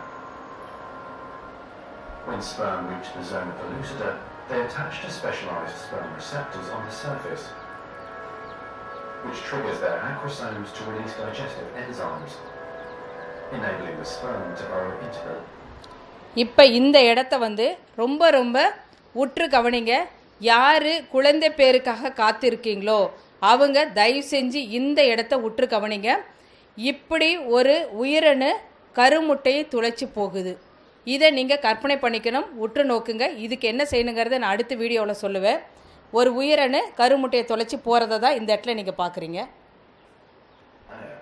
When sperm reach the zona pellucida, they attach to specialized sperm receptors on the surface, which triggers their acrosomes to release digestive enzymes, enabling the sperm to burrow into the இப்போ இந்த இடத்த வந்து ரொம்ப ரொம்ப உற்று கவனிங்க யார் குழந்தை பேருக்காக காத்திருக்கீங்களோ அவங்க தயவு செஞ்சு இந்த இடத்த உற்று கவனிங்க இப்படி ஒரு உயிரணு கருமுட்டையை துளைச்சி போகுது இதை நீங்கள் கற்பனை பண்ணிக்கணும் உற்று நோக்குங்க இதுக்கு என்ன செய்யணுங்கிறத நான் அடுத்த வீடியோவில் சொல்லுவேன் ஒரு உயிரணு கருமுட்டையை தொலைச்சி போகிறத தான் இந்த இடத்துல நீங்கள் பார்க்குறீங்க air.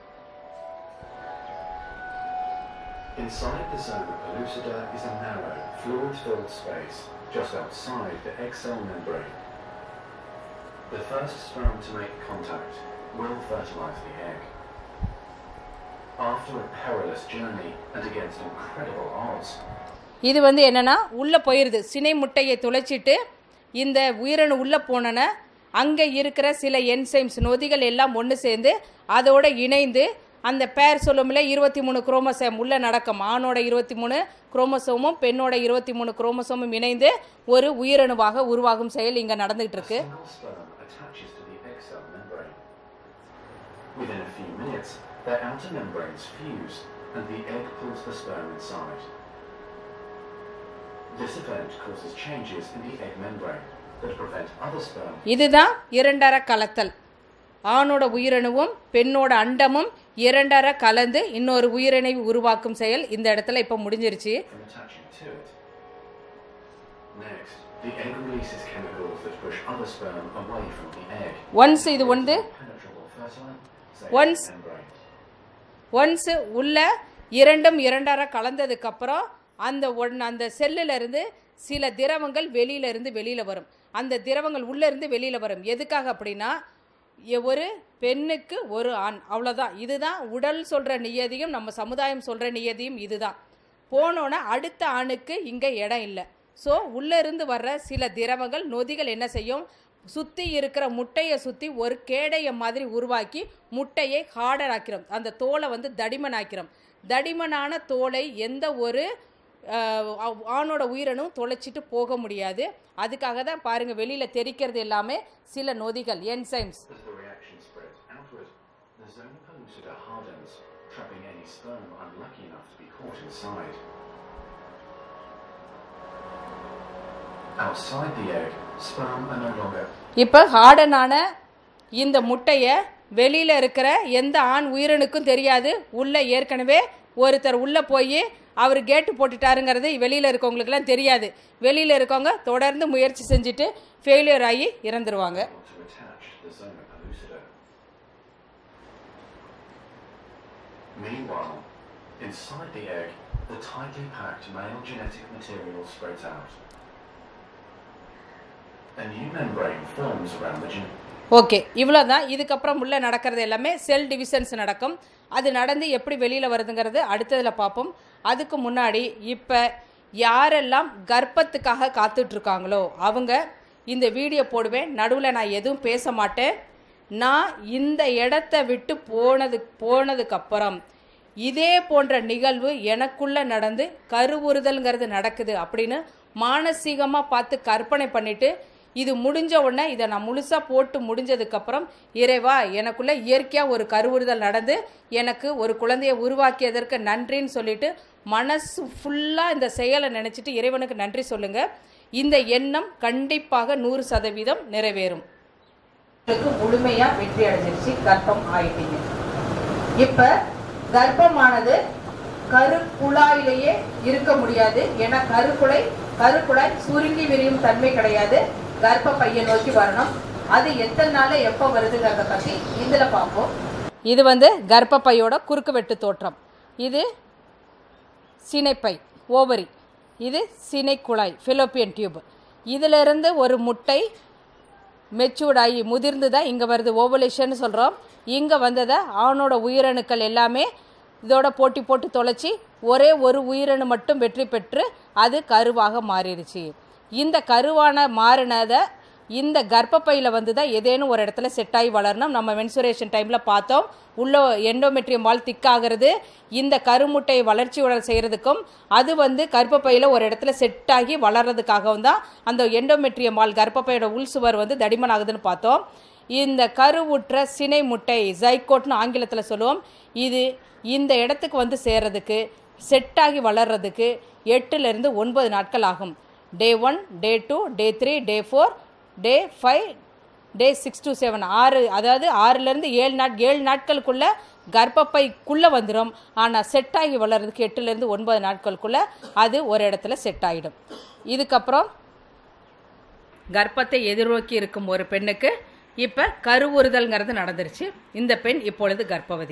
Inside the zona pellucida is a narrow, fluid-filled space just outside the egg cell membrane. The first sperm to make contact will fertilize the egg. After a perilous journey and against incredible odds, இது வந்து என்னன்னா உள்ளே போயிடுது சினை முட்டையை துளைச்சிட்டு இந்த உயிரணு உள்ளே போனோன்னே அங்கே இருக்கிற சில என்சைம்ஸ் நொதிகள் எல்லாம் ஒன்று சேர்ந்து அதோட இணைந்து அந்த பேர் சொல்லும்ல இருபத்தி மூணு குரோமோசோம் உள்ளே நடக்கும் ஆணோட இருபத்தி மூணு குரோமோசோமும் பெண்ணோட இருபத்தி மூணு குரோமோசோமும் இணைந்து ஒரு உயிரணுவாக உருவாகும் செயல் இங்கே நடந்துகிட்டு a இருக்கு single sperm attaches to the egg cell membrane. Within a few minutes, their outer membranes fuse and the egg pulls the sperm inside. This event causes changes in the egg membrane that prevent other sperm இதுதான் இரண்டர கலத்தல் ஆணோட உயிரணுவும் பெண்ணோட அண்டமும் இரண்டர கலந்து இன்னொரு உயிரணை உருவாக்கும் செயல் இந்த இடத்துல இப்போ முடிஞ்சிருச்சு from attaching to it. Next, the egg releases chemicals that push other sperm away from the egg. Once இது வந்து Penetrable fertile, say Once- membrane. Once உள்ள இரண்டும் இரண்டர கலந்ததுக்கப்புறம் அந்த ஒன் அந்த செல்லுல இருந்து சில திரவங்கள் வெளியில இருந்து வெளியில் வரும் அந்த திரவங்கள் உள்ளே இருந்து வெளியில் வரும் எதுக்காக அப்படின்னா எ- ஒரு பெண்ணுக்கு ஒரு ஆண் அவ்வளோதான் இதுதான் உடல் சொல்கிற நியதியும் நம்ம சமுதாயம் சொல்கிற நியதியும் இதுதான் போனோன்னே அடுத்த ஆணுக்கு இங்கே இடம் இல்லை ஸோ உள்ளேருந்து வர்ற சில திரவங்கள் நொதிகள் என்ன செய்யும் சுற்றி இருக்கிற முட்டையை சுற்றி ஒரு கேடைய மாதிரி உருவாக்கி முட்டையை ஹார்டர் ஆக்கிறோம் அந்த தோலை வந்து தடிமனாக்கிறோம் தடிமனான தோலை எந்த ஒரு அஹ், ஆ- ஆணோட உயிரணும் தொலைச்சிட்டு போக முடியாது அதுக்காக தான் பாருங்கள் வெளியில் தெரிக்கிறது எல்லாமே சில நொதிகள் enzymes As the reaction spreads outward, the zona pellucida hardens, trapping any sperm unlucky enough to be caught inside. Outside the egg, sperm are no longer இப்போ ஹார்டனான இந்த முட்டையை வெளியில் இருக்கிற எந்த ஆண் உயிரனுக்கும் தெரியாது உள்ளே ஏற்கனவே ஒருத்தர் உள்ளே போய் அவர் கேட்டு போட்டுட்டாருங்கிறது வெளியில் இருக்கவங்களுக்குலாம் தெரியாது வெளியில் இருக்கவங்க தொடர்ந்து முயற்சி செஞ்சுட்டு ஃபெயிலியர் ஆகி இறந்துருவாங்க able to attach to the zona pellucida. Meanwhile, inside the egg, the tightly packed male genetic material spreads out. A new membrane forms around the gen- okay இவ்வளோ தான் இதுக்கப்புறம் உள்ளே நடக்கிறது எல்லாமே செல் டிவிஷன்ஸ் நடக்கும் அது நடந்து எப்படி வெளியில் வருதுங்கிறது அடுத்ததில் பார்ப்போம் அதுக்கு முன்னாடி இப்போ யாரெல்லாம் கர்ப்பத்துக்காக காத்துட்ருக்காங்களோ அவங்க இந்த வீடியோ போடுவேன் நடுவில் நான் எதுவும் பேச மாட்டேன் நான் இந்த இடத்த விட்டு போனது போனதுக்கப்புறம் இதே போன்ற நிகழ்வு எனக்குள்ளே நடந்து கருவுறுதல்ங்கிறது நடக்குது அப்படின்னு மானசீகமாக பார்த்து கற்பனை பண்ணிட்டு இது முடிஞ்ச உடனே இதை நான் முழுசாக போட்டு முடிஞ்சதுக்கப்புறம் இறைவா எனக்குள்ளே இயற்கையாக ஒரு கருவுறுதல் நடந்து எனக்கு ஒரு குழந்தையை உருவாக்கியதற்கு நன்றின்னு சொல்லிட்டு மனசு ஃபுல்லாக இந்த செயலை நினச்சிட்டு இறைவனுக்கு நன்றி சொல்லுங்கள் இந்த எண்ணம் கண்டிப்பாக நூறு சதவீதம் நிறைவேறும் உங்களுக்கு முழுமையா வெற்றி அடைஞ்சிருச்சு கர்ப்பம் ஆயிட்டீங்க இப்ப கர்ப்பமானது கருக்குழாயிலேயே இருக்க முடியாது ஏன்னா கருக்குழாய் கருக்குழாய் சுருங்கி விரியும் தன்மை கிடையாது கர்ப்ப பையை நோக்கி வரணும் அது எத்தனை நாள்ல எப்ப வருதுங்கிறத பத்தி இதுல பார்ப்போம் இது வந்து கர்ப்பப்பையோட குறுக்கு வெட்டு தோற்றம் இது சினைப்பை ஓவரி இது சினைக்குழாய் ஃபிலோப்பியன் டியூப் இதிலிருந்து ஒரு முட்டை மெச்சூர்ட் ஆகி முதிர்ந்து தான் இங்கே வருது ஓவலேஷன்னு சொல்கிறோம் இங்கே வந்ததை ஆணோட உயிரணுக்கள் எல்லாமே இதோட போட்டி போட்டு தொலைச்சி ஒரே ஒரு உயிரணு மட்டும் வெற்றி பெற்று அது கருவாக மாறிடுச்சு இந்த கருவான மாறினதை இந்த கர்ப்பப்பையில் வந்து தான் ஏதேனும் ஒரு இடத்துல செட் ஆகி வளரணும் நம்ம மென்சுரேஷன் டைமில் பார்த்தோம் உள்ள எண்டோமெட்ரியம் வால் திக்காகிறது இந்த கருமுட்டை வளர்ச்சி உடல் செய்கிறதுக்கும் அது வந்து கர்ப்பப்பையில் ஒரு இடத்துல செட் ஆகி வளர்கிறதுக்காகவும் தான் அந்த எண்டோமெட்ரியம் வால் கர்ப்பப்பையோட உள் சுவர் வந்து தடிமன் ஆகுதுன்னு பார்த்தோம் இந்த கருவுற்ற சினை முட்டை ஜைகோட்னு ஆங்கிலத்தில் சொல்லுவோம் இது இந்த இடத்துக்கு வந்து சேர்றதுக்கு செட் ஆகி வளர்றதுக்கு எட்டுலேருந்து ஒன்பது நாட்கள் ஆகும் day one day two day three day four day five day six to seven ஆறு அதாவது ஆறுலேருந்து ஏழு நாட் ஏழு நாட்களுக்குள்ளே கர்ப்பப்பைக்குள்ளே வந்துடும் ஆனால் செட் ஆகி வளர்றதுக்கு எட்டுலேருந்து ஒன்பது நாட்களுக்குள்ளே அது ஒரு இடத்துல செட் ஆகிடும் இதுக்கப்புறம் கர்ப்பத்தை எதிர்நோக்கி இருக்கும் ஒரு பெண்ணுக்கு இப்போ கருவுறுதல்ங்கிறது நடந்துருச்சு இந்த பெண் இப்பொழுது கர்ப்பவதி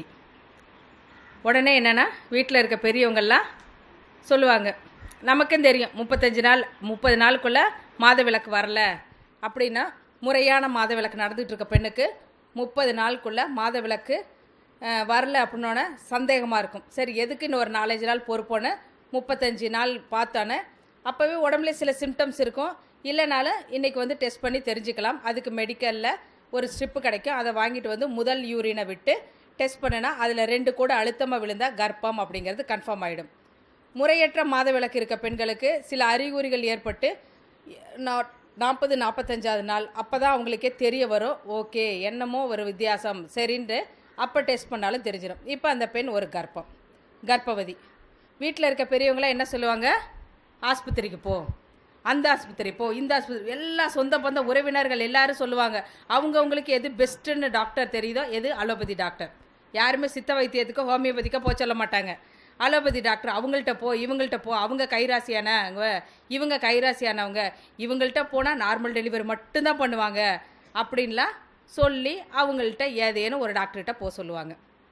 உடனே என்னென்னா வீட்டில் இருக்க பெரியவங்கெல்லாம் சொல்லுவாங்க நமக்கும் தெரியும் முப்பத்தஞ்சு நாள் முப்பது நாளுக்குள்ளே மாதவிலக்கு வரல அப்படின்னா முறையான மாதவிலக்கு நடந்துகிட்டு இருக்க பெண்ணுக்கு முப்பது நாளுக்குள்ளே மாதவிலக்கு அஹ், வரல அப்படின்னோடனே சந்தேகமாக இருக்கும் சரி எதுக்கு இன்னும் ஒரு நாலஞ்சு நாள் பொறுப்போன்னு முப்பத்தஞ்சு நாள் பார்த்தோன்னே அப்போவே உடம்புல சில சிம்டம்ஸ் இருக்கும் இல்லைனாலும் இன்றைக்கி வந்து டெஸ்ட் பண்ணி தெரிஞ்சுக்கலாம் அதுக்கு மெடிக்கலில் ஒரு ஸ்ட்ரிப்பு கிடைக்கும் அதை வாங்கிட்டு வந்து முதல் யூரினை விட்டு டெஸ்ட் பண்ணினா அதில் ரெண்டு கூட அழுத்தமாக விழுந்தால் கர்ப்பம் அப்படிங்கிறது கன்ஃபார்ம் ஆகிடும் முறையற்ற மாதவிலக்கு இருக்க பெண்களுக்கு சில அறிகுறிகள் ஏற்பட்டு நா- நாற்பது நாற்பத்தஞ்சாவது நாள் அப்போ தான் அவங்களுக்கே தெரிய வரும் ஓகே என்னமோ ஒரு வித்தியாசம் சரின்ட்டு அப்போ டெஸ்ட் பண்ணாலும் தெரிஞ்சிடும் இப்போ அந்த பெண் ஒரு கர்ப்பம் கர்ப்பவதி வீட்டில் இருக்க பெரியவங்களாம் என்ன சொல்லுவாங்க ஆஸ்பத்திரிக்கு போ அந்த ஆஸ்பத்திரி போ இந்த ஆஸ்பத்திரி எல்லா சொந்த பந்த உறவினர்கள் எல்லாரும் சொல்லுவாங்க அவங்கவுங்களுக்கு எது பெஸ்ட்டுன்னு டாக்டர் தெரியுதோ எது அலோபதி டாக்டர் யாருமே சித்த வைத்தியத்துக்கோ ஹோமியோபதிக்கோ போக சொல்ல மாட்டாங்க அலோபதி டாக்டர் அவங்கள்ட்ட போ இவங்கள்ட்ட போ அவங்க கைராசியானவங்க இவங்க கைராசியானவங்க இவங்கள்ட்ட போனால் நார்மல் டெலிவரி மட்டும்தான் பண்ணுவாங்க அப்படின்லாம் சொல்லி அவங்கள்ட்ட ஏதேனும் ஒரு டாக்டர்கிட்ட போக சொல்லுவாங்க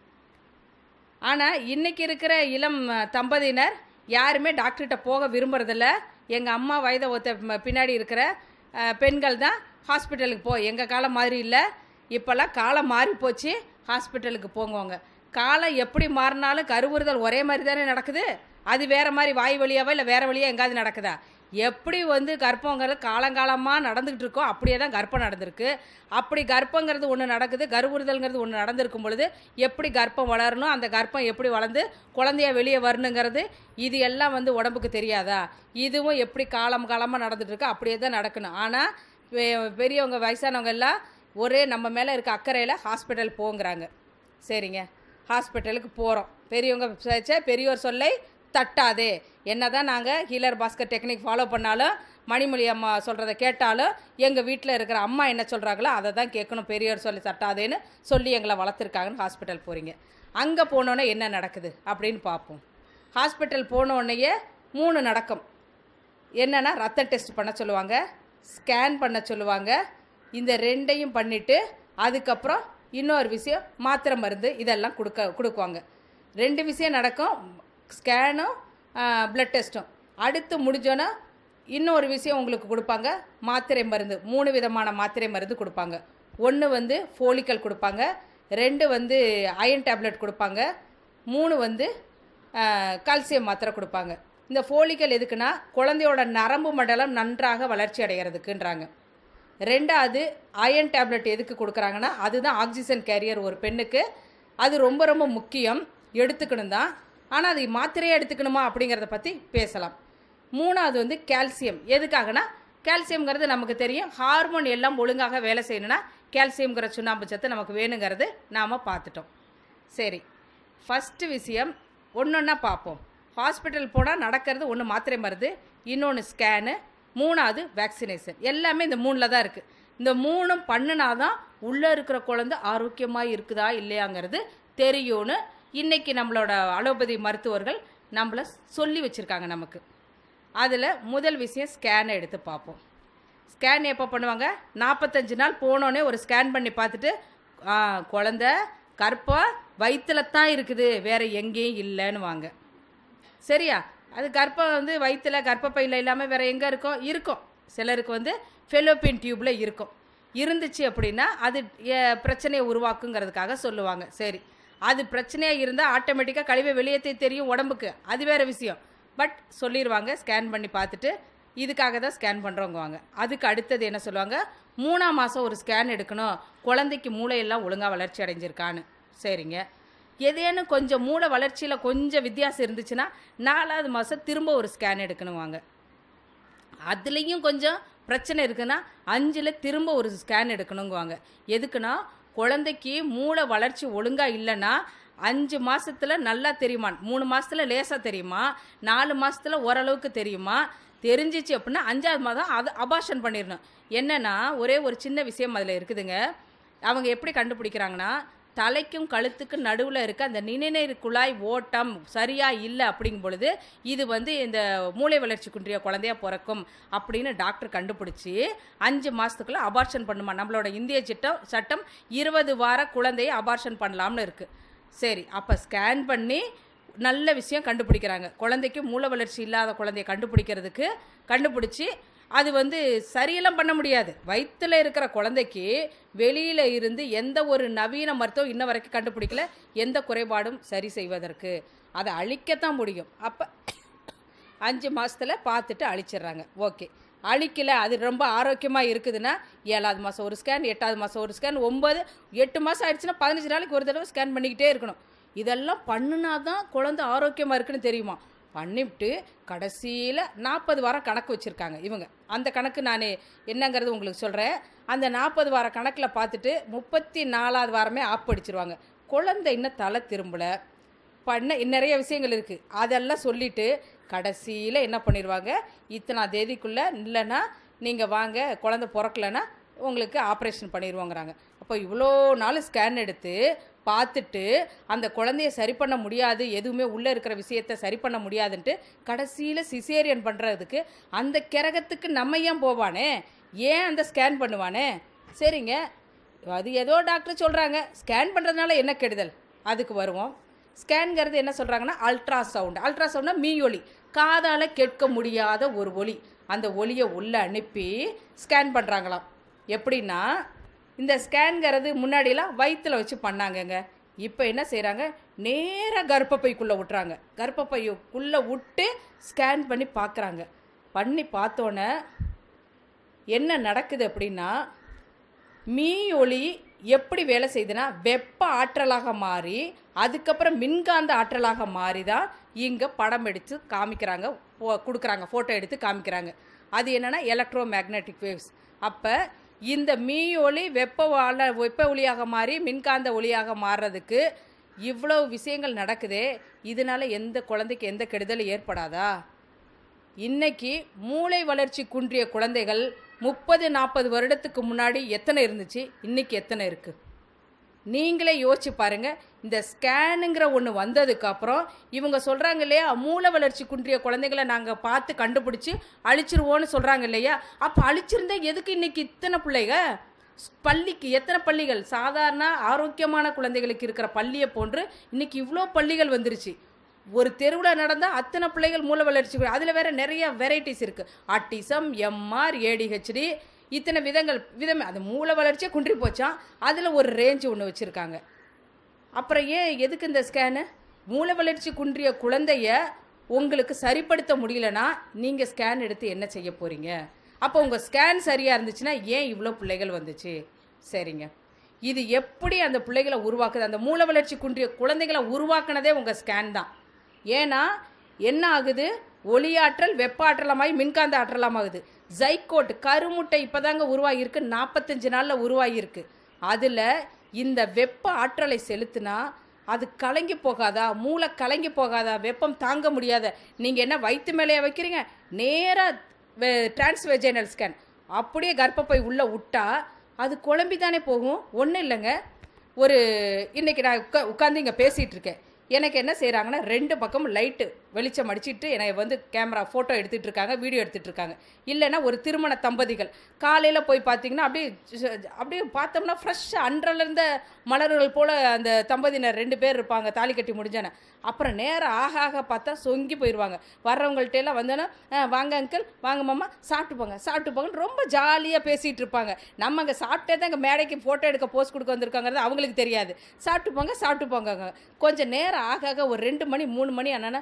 ஆனால் இன்னைக்கு இருக்கிற இளம் அஹ், தம்பதியினர் யாருமே டாக்டர்கிட்ட போக விரும்புறதில்ல எங்கள் அம்மா வயதை ஒத்த ம- பின்னாடி இருக்கிற அஹ், பெண்கள் தான் ஹாஸ்பிட்டலுக்கு போ எங்கள் காலம் மாதிரி இல்லை இப்போல்லாம் காலம் மாறி போச்சு ஹாஸ்பிட்டலுக்கு போங்குவாங்க காலம் எப்படி மாறினாலும் கருவுறுதல் ஒரே மாதிரி தானே நடக்குது அது வேற மாதிரி வாய் வழியாவா இல்லை வேற வழியாக எங்காவது நடக்குதா எப்படி வந்து கர்ப்பங்கிறது காலங்காலமாக நடந்துக்கிட்டு இருக்கோ அப்படியே தான் கர்ப்பம் நடந்திருக்கு அப்படி கர்ப்பங்கிறது ஒன்று நடக்குது கருவுறுதல்ங்கிறது ஒன்று நடந்திருக்கும் பொழுது எப்படி கர்ப்பம் வளரணும் அந்த கர்ப்பம் எப்படி வளர்ந்து குழந்தைய வெளியே வரணுங்கிறது இது எல்லாம் வந்து உடம்புக்கு தெரியாதா இதுவும் எப்படி காலம் காலமாக நடந்துட்டு இருக்கு அப்படியே தான் நடக்கணும் ஆனால் பெரியவங்க வயசானவங்க எல்லாம் ஒரே நம்ம மேலே இருக்க அக்கறையில் ஹாஸ்பிட்டல் போங்கிறாங்க சரிங்க ஹாஸ்பிட்டலுக்கு போகிறோம் பெரியவங்க பேச்ச பெரியோர் சொல்லை தட்டாதே என்னதான் நாங்கள் ஹீலர் பாஸ்கர் டெக்னிக் ஃபாலோ பண்ணாலும் மணிமொழி அம்மா சொல்கிறத கேட்டாலும் எங்கள் வீட்டில் இருக்கிற அம்மா என்ன சொல்கிறாங்களோ அதை தான் கேட்கணும் பெரியோர் சொல்லி தட்டாதேன்னு சொல்லி எங்களை வளர்த்துருக்காங்கன்னு ஹாஸ்பிட்டல் போகிறீங்க அங்கே போனோன்னே என்ன நடக்குது அப்படின்னு பார்ப்போம் ஹாஸ்பிட்டல் போனோடனேயே மூணு நடக்கும் என்னென்னா ரத்த டெஸ்ட் பண்ண சொல்லுவாங்க ஸ்கேன் பண்ண சொல்லுவாங்க இந்த ரெண்டையும் பண்ணிவிட்டு அதுக்கப்புறம் இன்னொரு விஷயம் மாத்திரை மருந்து இதெல்லாம் கொடுக்க கொடுக்குவாங்க ரெண்டு விஷயம் நடக்கும் ஸ்கேனும் ப்ளட் டெஸ்ட்டும் அடுத்து முடிஞ்சோன்னா இன்னொரு விஷயம் உங்களுக்கு கொடுப்பாங்க மாத்திரை மருந்து மூணு விதமான மாத்திரை மருந்து கொடுப்பாங்க ஒன்று வந்து ஃபோலிக்கல் கொடுப்பாங்க ரெண்டு வந்து அயன் டேப்லெட் கொடுப்பாங்க மூணு வந்து கால்சியம் மாத்திரை கொடுப்பாங்க இந்த ஃபோலிக்கல் எதுக்குன்னா குழந்தையோட நரம்பு மண்டலம் நன்றாக வளர்ச்சி அடைகிறதுக்குன்றாங்க ரெண்டாவது அயன் டேப்லெட் எதுக்கு கொடுக்குறாங்கன்னா அதுதான் ஆக்சிஜன் கேரியர் ஒரு பெண்ணுக்கு அது ரொம்ப ரொம்ப முக்கியம் எடுத்துக்கணும் தான் ஆனால் அது மாத்திரையே எடுத்துக்கணுமா அப்படிங்கிறத பற்றி பேசலாம் மூணாவது வந்து கால்சியம் எதுக்காகனா கால்சியம்ங்கிறது நமக்கு தெரியும் ஹார்மோன் எல்லாம் ஒழுங்காக வேலை செய்யணும்னா கால்சியம்ங்கிற சுண்ணாம்பு சத்து நமக்கு வேணுங்கிறது நாம் பார்த்துட்டோம் சரி ஃபஸ்ட்டு விஷயம் ஒன்று ஒன்றா பார்ப்போம் ஹாஸ்பிட்டல் போனால் நடக்கிறது ஒன்று மாத்திரை மருந்து இன்னொன்று ஸ்கேனு மூணாவது வேக்சினேஷன் எல்லாமே இந்த மூணில் தான் இருக்குது இந்த மூணும் பண்ணினாதான் உள்ளே இருக்கிற குழந்தை ஆரோக்கியமாக இருக்குதா இல்லையாங்கிறது தெரியும்னு இன்னைக்கு நம்மளோட அலோபதி மருத்துவர்கள் நம்மளை சொல்லி வச்சுருக்காங்க நமக்கு அதில் முதல் விஷயம் ஸ்கேனை எடுத்து பார்ப்போம் ஸ்கேன் எப்போ பண்ணுவாங்க நாற்பத்தஞ்சு நாள் போனோடனே ஒரு ஸ்கேன் பண்ணி பார்த்துட்டு ஆ, குழந்த கர்ப்பம் வயிற்றுல தான் இருக்குது வேற எங்கேயும் இல்லைன்னு வாங்க சரியா அது கர்ப்பம் வந்து வயிற்றுல கர்ப்பப்பையில் இல்லாமல் வேற எங்கே இருக்கும் இருக்கும் சிலருக்கு வந்து ஃபெலோப்பியன் டியூப்பில் இருக்கும் இருந்துச்சு அப்படின்னா அது எ- பிரச்சனையை உருவாக்குங்கிறதுக்காக சொல்லுவாங்க சரி அது பிரச்சனையாக இருந்தால் ஆட்டோமேட்டிக்காக கழிவை வெளியேற்றி தெரியும் உடம்புக்கு அது வேற விஷயம் பட் சொல்லிடுவாங்க ஸ்கேன் பண்ணி பார்த்துட்டு இதுக்காக தான் ஸ்கேன் பண்ணுறவங்குவாங்க அதுக்கு அடுத்தது என்ன சொல்லுவாங்க மூணாம் மாதம் ஒரு ஸ்கேன் எடுக்கணும் குழந்தைக்கு மூளையெல்லாம் ஒழுங்காக வளர்ச்சி அடைஞ்சிருக்கான்னு சரிங்க ஏதேனும் கொஞ்சம் மூளை வளர்ச்சியில் கொஞ்சம் வித்தியாசம் இருந்துச்சுன்னா நாலாவது மாதம் திரும்ப ஒரு ஸ்கேன் எடுக்கணுவாங்க அதுலேயும் கொஞ்சம் பிரச்சனை இருக்குன்னா அஞ்சில் திரும்ப ஒரு ஸ்கேன் எடுக்கணுங்குவாங்க எதுக்குன்னா குழந்தைக்கு மூளை வளர்ச்சி ஒழுங்காக இல்லைன்னா அஞ்சு மாசத்துல நல்லா தெரியுமா மூணு மாசத்துல லேசாக தெரியுமா நாலு மாசத்துல ஓரளவுக்கு தெரியுமா தெரிஞ்சிச்சு அப்படின்னா அஞ்சாவது மாதம் அது அபாஷன் பண்ணிடணும் என்னன்னா ஒரே ஒரு சின்ன விஷயம் அதில் இருக்குதுங்க அவங்க எப்படி கண்டுபிடிக்கிறாங்கன்னா தலைக்கும் கழுத்துக்கும் நடுவில் இருக்க அந்த நிணநீர் குழாய் ஓட்டம் சரியா இல்லை அப்படிங்கும் பொழுது இது வந்து இந்த மூளை வளர்ச்சி குன்றிய குழந்தையா பிறக்கும் அப்படின்னு டாக்டர் கண்டுபிடிச்சி அஞ்சு மாதத்துக்குள்ள அபார்ஷன் பண்ணுமா நம்மளோட இந்திய சட்டம் சட்டம் இருபது வார குழந்தையை அபார்ஷன் பண்ணலாம்னு இருக்கு சரி அப்போ ஸ்கேன் பண்ணி நல்ல விஷயம் கண்டுபிடிக்கிறாங்க குழந்தைக்கு மூளை வளர்ச்சி இல்லாத குழந்தைய கண்டுபிடிக்கிறதுக்கு கண்டுபிடிச்சி அது வந்து சரியெல்லாம் பண்ண முடியாது வயிற்றில் இருக்கிற குழந்தைக்கு வெளியில் இருந்து எந்த ஒரு நவீன மருத்துவம் இன்ன வரைக்கும் கண்டுபிடிக்கல எந்த குறைபாடும் சரி செய்வதற்கு அதை அழிக்கத்தான் முடியும் அப்போ அஞ்சு மாசத்துல பார்த்துட்டு அழிச்சிடுறாங்க ஓகே அழிக்கல அது ரொம்ப ஆரோக்கியமாக இருக்குதுன்னா ஏழாவது மாதம் ஒரு ஸ்கேன் எட்டாவது மாதம் ஒரு ஸ்கேன் ஒம்பது எட்டு மாதம் ஆயிடுச்சுன்னா பதினஞ்சு நாளைக்கு ஒரு தடவை ஸ்கேன் பண்ணிக்கிட்டே இருக்கணும் இதெல்லாம் பண்ணுனா தான் குழந்தை ஆரோக்கியமாக இருக்குன்னு தெரியுமா பண்ணிவிட்டு கடைசியில் நாற்பது வாரம் கணக்கு வச்சுருக்காங்க இவங்க அந்த கணக்கு நான் என்னங்கிறது உங்களுக்கு சொல்கிறேன் அந்த நாற்பது வார கணக்கில் பார்த்துட்டு முப்பத்தி நாலாவது வாரமே ஆப் அடிச்சிருவாங்க குழந்தை இன்னும் தலை திரும்பலை பண்ண நிறைய விஷயங்கள் இருக்குது அதெல்லாம் சொல்லிட்டு கடைசியில் என்ன பண்ணிடுவாங்க இத்தனை தேதிக்குள்ளே இல்லைன்னா நீங்கள் வாங்க குழந்தை பிறக்கலைன்னா உங்களுக்கு ஆப்ரேஷன் பண்ணிடுவோங்கிறாங்க அப்போ இவ்வளோ நாள் ஸ்கேன் எடுத்து பார்த்துட்டு அந்த குழந்தைய சரி பண்ண முடியாது எதுவுமே உள்ளே இருக்கிற விஷயத்த சரி பண்ண முடியாதுன்ட்டு கடைசியில் சிசேரியன் பண்ணுறதுக்கு அந்த கிரகத்துக்கு நம்ம ஏன் போவானே ஏன் அந்த ஸ்கேன் பண்ணுவானே சரிங்க அது ஏதோ டாக்டர் சொல்கிறாங்க ஸ்கேன் பண்ணுறதுனால என்ன கெடுதல் அதுக்கு வருவோம் ஸ்கேன்ங்கிறது என்ன சொல்கிறாங்கன்னா அல்ட்ரா சவுண்ட் அல்ட்ரா சவுண்ட்னா மீ ஒலி காதால் கேட்க முடியாத ஒரு ஒலி அந்த ஒலியை உள்ளே அனுப்பி ஸ்கேன் பண்ணுறாங்களாம் எப்படின்னா இந்த ஸ்கேன்ங்கிறது முன்னாடிலாம் வயிற்றில் வச்சு பண்ணாங்கங்க இப்போ என்ன செய்கிறாங்க நேராக கர்ப்பப்பைக்குள்ளே விட்றாங்க கர்ப்பப்பைக்குள்ளே விட்டு ஸ்கேன் பண்ணி பார்க்குறாங்க பண்ணி பார்த்தோன்னே என்ன நடக்குது அப்படின்னா மீ ஒளி எப்படி வேலை செய்யுதுன்னா வெப்ப ஆற்றலாக மாறி அதுக்கப்புறம் மின்காந்த ஆற்றலாக மாறி தான் இங்கே படம் எடுத்து காமிக்கிறாங்க போ- கொடுக்குறாங்க ஃபோட்டோ எடுத்து காமிக்கிறாங்க அது என்னென்னா எலக்ட்ரோ மேக்னெட்டிக் வேவ்ஸ் அப்போ இந்த மீ ஒளி வெப்ப வாழ வெப்ப ஒளியாக மாறி மின்காந்த ஒளியாக மாறுறதுக்கு இவ்வளவு விஷயங்கள் நடக்குதே இதனால எந்த குழந்தைக்கு எந்த கெடுதலும் ஏற்படாதா இன்னைக்கு மூளை வளர்ச்சி குன்றிய குழந்தைகள் முப்பது நாற்பது வருடத்துக்கு முன்னாடி எத்தனை இருந்துச்சு இன்னைக்கு எத்தனை இருக்கு நீங்களே யோசிச்சு பாருங்க இந்த ஸ்கேனுங்கிற ஒன்று வந்ததுக்கு அப்புறம் இவங்க சொல்றாங்க இல்லையா மூளை வளர்ச்சி குன்றிய குழந்தைகளை நாங்கள் பார்த்து கண்டுபிடிச்சு அழிச்சிருவோன்னு சொல்றாங்க இல்லையா அப்போ அழிச்சிருந்தா எதுக்கு இன்னைக்கு இத்தனை பிள்ளைங்க பள்ளிக்கு எத்தனை பள்ளிகள் சாதாரண ஆரோக்கியமான குழந்தைகளுக்கு இருக்கிற பள்ளியை போன்று இன்னைக்கு இவ்வளோ பள்ளிகள் வந்துருச்சு ஒரு தெருவில் நடந்தால் அத்தனை பிள்ளைகள் மூளை வளர்ச்சி அதில் வேற நிறைய வெரைட்டிஸ் இருக்குது ஆட்டிசம் எம்ஆர் ஏடிஹெச்டி இத்தனை விதங்கள் விதம் அந்த மூளை வளர்ச்சியே குன்றி போச்சான் அதில் ஒரு ரேஞ்ச் ஒன்று வச்சுருக்காங்க அப்புறம் ஏன் எதுக்கு இந்த ஸ்கேனு மூளை வளர்ச்சி குன்றிய குழந்தைய உங்களுக்கு சரிப்படுத்த முடியலனா நீங்கள் ஸ்கேன் எடுத்து என்ன செய்ய போகிறீங்க அப்போ உங்கள் ஸ்கேன் சரியாக இருந்துச்சுன்னா ஏன் இவ்வளோ பிள்ளைகள் வந்துச்சு சரிங்க இது எப்படி அந்த பிள்ளைகளை உருவாக்குது அந்த மூளை வளர்ச்சி குன்றிய குழந்தைகளை உருவாக்குனதே உங்கள் ஸ்கேன் தான் ஏன்னா என்ன ஆகுது ஒளியாற்றல் வெப்ப ஆற்றலமாகி மின்காந்த ஆற்றலமாகுது ஜைக்கோட் கருமுட்டை இப்போதாங்க உருவாகியிருக்கு நாற்பத்தஞ்சு நாளில் உருவாகியிருக்கு அதில் இந்த வெப்ப ஆற்றலை செலுத்தினா அது கலங்கி போகாதா மூளை கலங்கி போகாதா வெப்பம் தாங்க முடியாத நீங்கள் என்ன வயிற்று மேலேயே வைக்கிறீங்க நேராக டிரான்ஸ்வெஜைனல் ஸ்கேன் அப்படியே கர்ப்பப்பை உள்ளே விட்டா அது குழம்பி தானே போகும் ஒன்றும் இல்லைங்க ஒரு இன்னைக்கு நான் உட்கா உட்காந்து இங்கே பேசிகிட்டு இருக்கேன் எனக்கு என்ன செய்கிறாங்கன்னா ரெண்டு பக்கம் லைட்டு வெளிச்சம் அடிச்சிட்டு என்னை வந்து கேமரா ஃபோட்டோ எடுத்துகிட்டு இருக்காங்க வீடியோ எடுத்துகிட்டு இருக்காங்க இல்லைன்னா ஒரு திருமண தம்பதிகள் காலையில் போய் பார்த்தீங்கன்னா அப்படியே ஜ- அப்படியே பார்த்தோம்னா ஃப்ரெஷ்ஷாக அன்றலேருந்த மலர்கள் போல் அந்த தம்பதியினர் ரெண்டு பேர் இருப்பாங்க தாலி கட்டி முடிஞ்சானே அப்புறம் நேரம் ஆக ஆக பார்த்தா சொங்கி போயிடுவாங்க வர்றவங்கள்ட்ட எல்லாம் வந்தோன்னா "ஆ, வாங்க அங்கிள் வாங்க மாமா சாப்பிட்டு போங்க சாப்பிட்டு போங்கன்னு ரொம்ப ஜாலியாக பேசிகிட்டு இருப்பாங்க நம்ம அங்கே சாப்பிட்டே தான் இங்கே மேடைக்கு ஃபோட்டோ எடுக்க போஸ்ட் கொடுக்க வந்திருக்காங்கிறது அவங்களுக்கு தெரியாது சாப்பிட்டு போங்க சாப்பிட்டு போங்க கொஞ்சம் நேரம் ஆக ஆக ஒரு ரெண்டு மணி மூணு மணி ஆனா இப்போ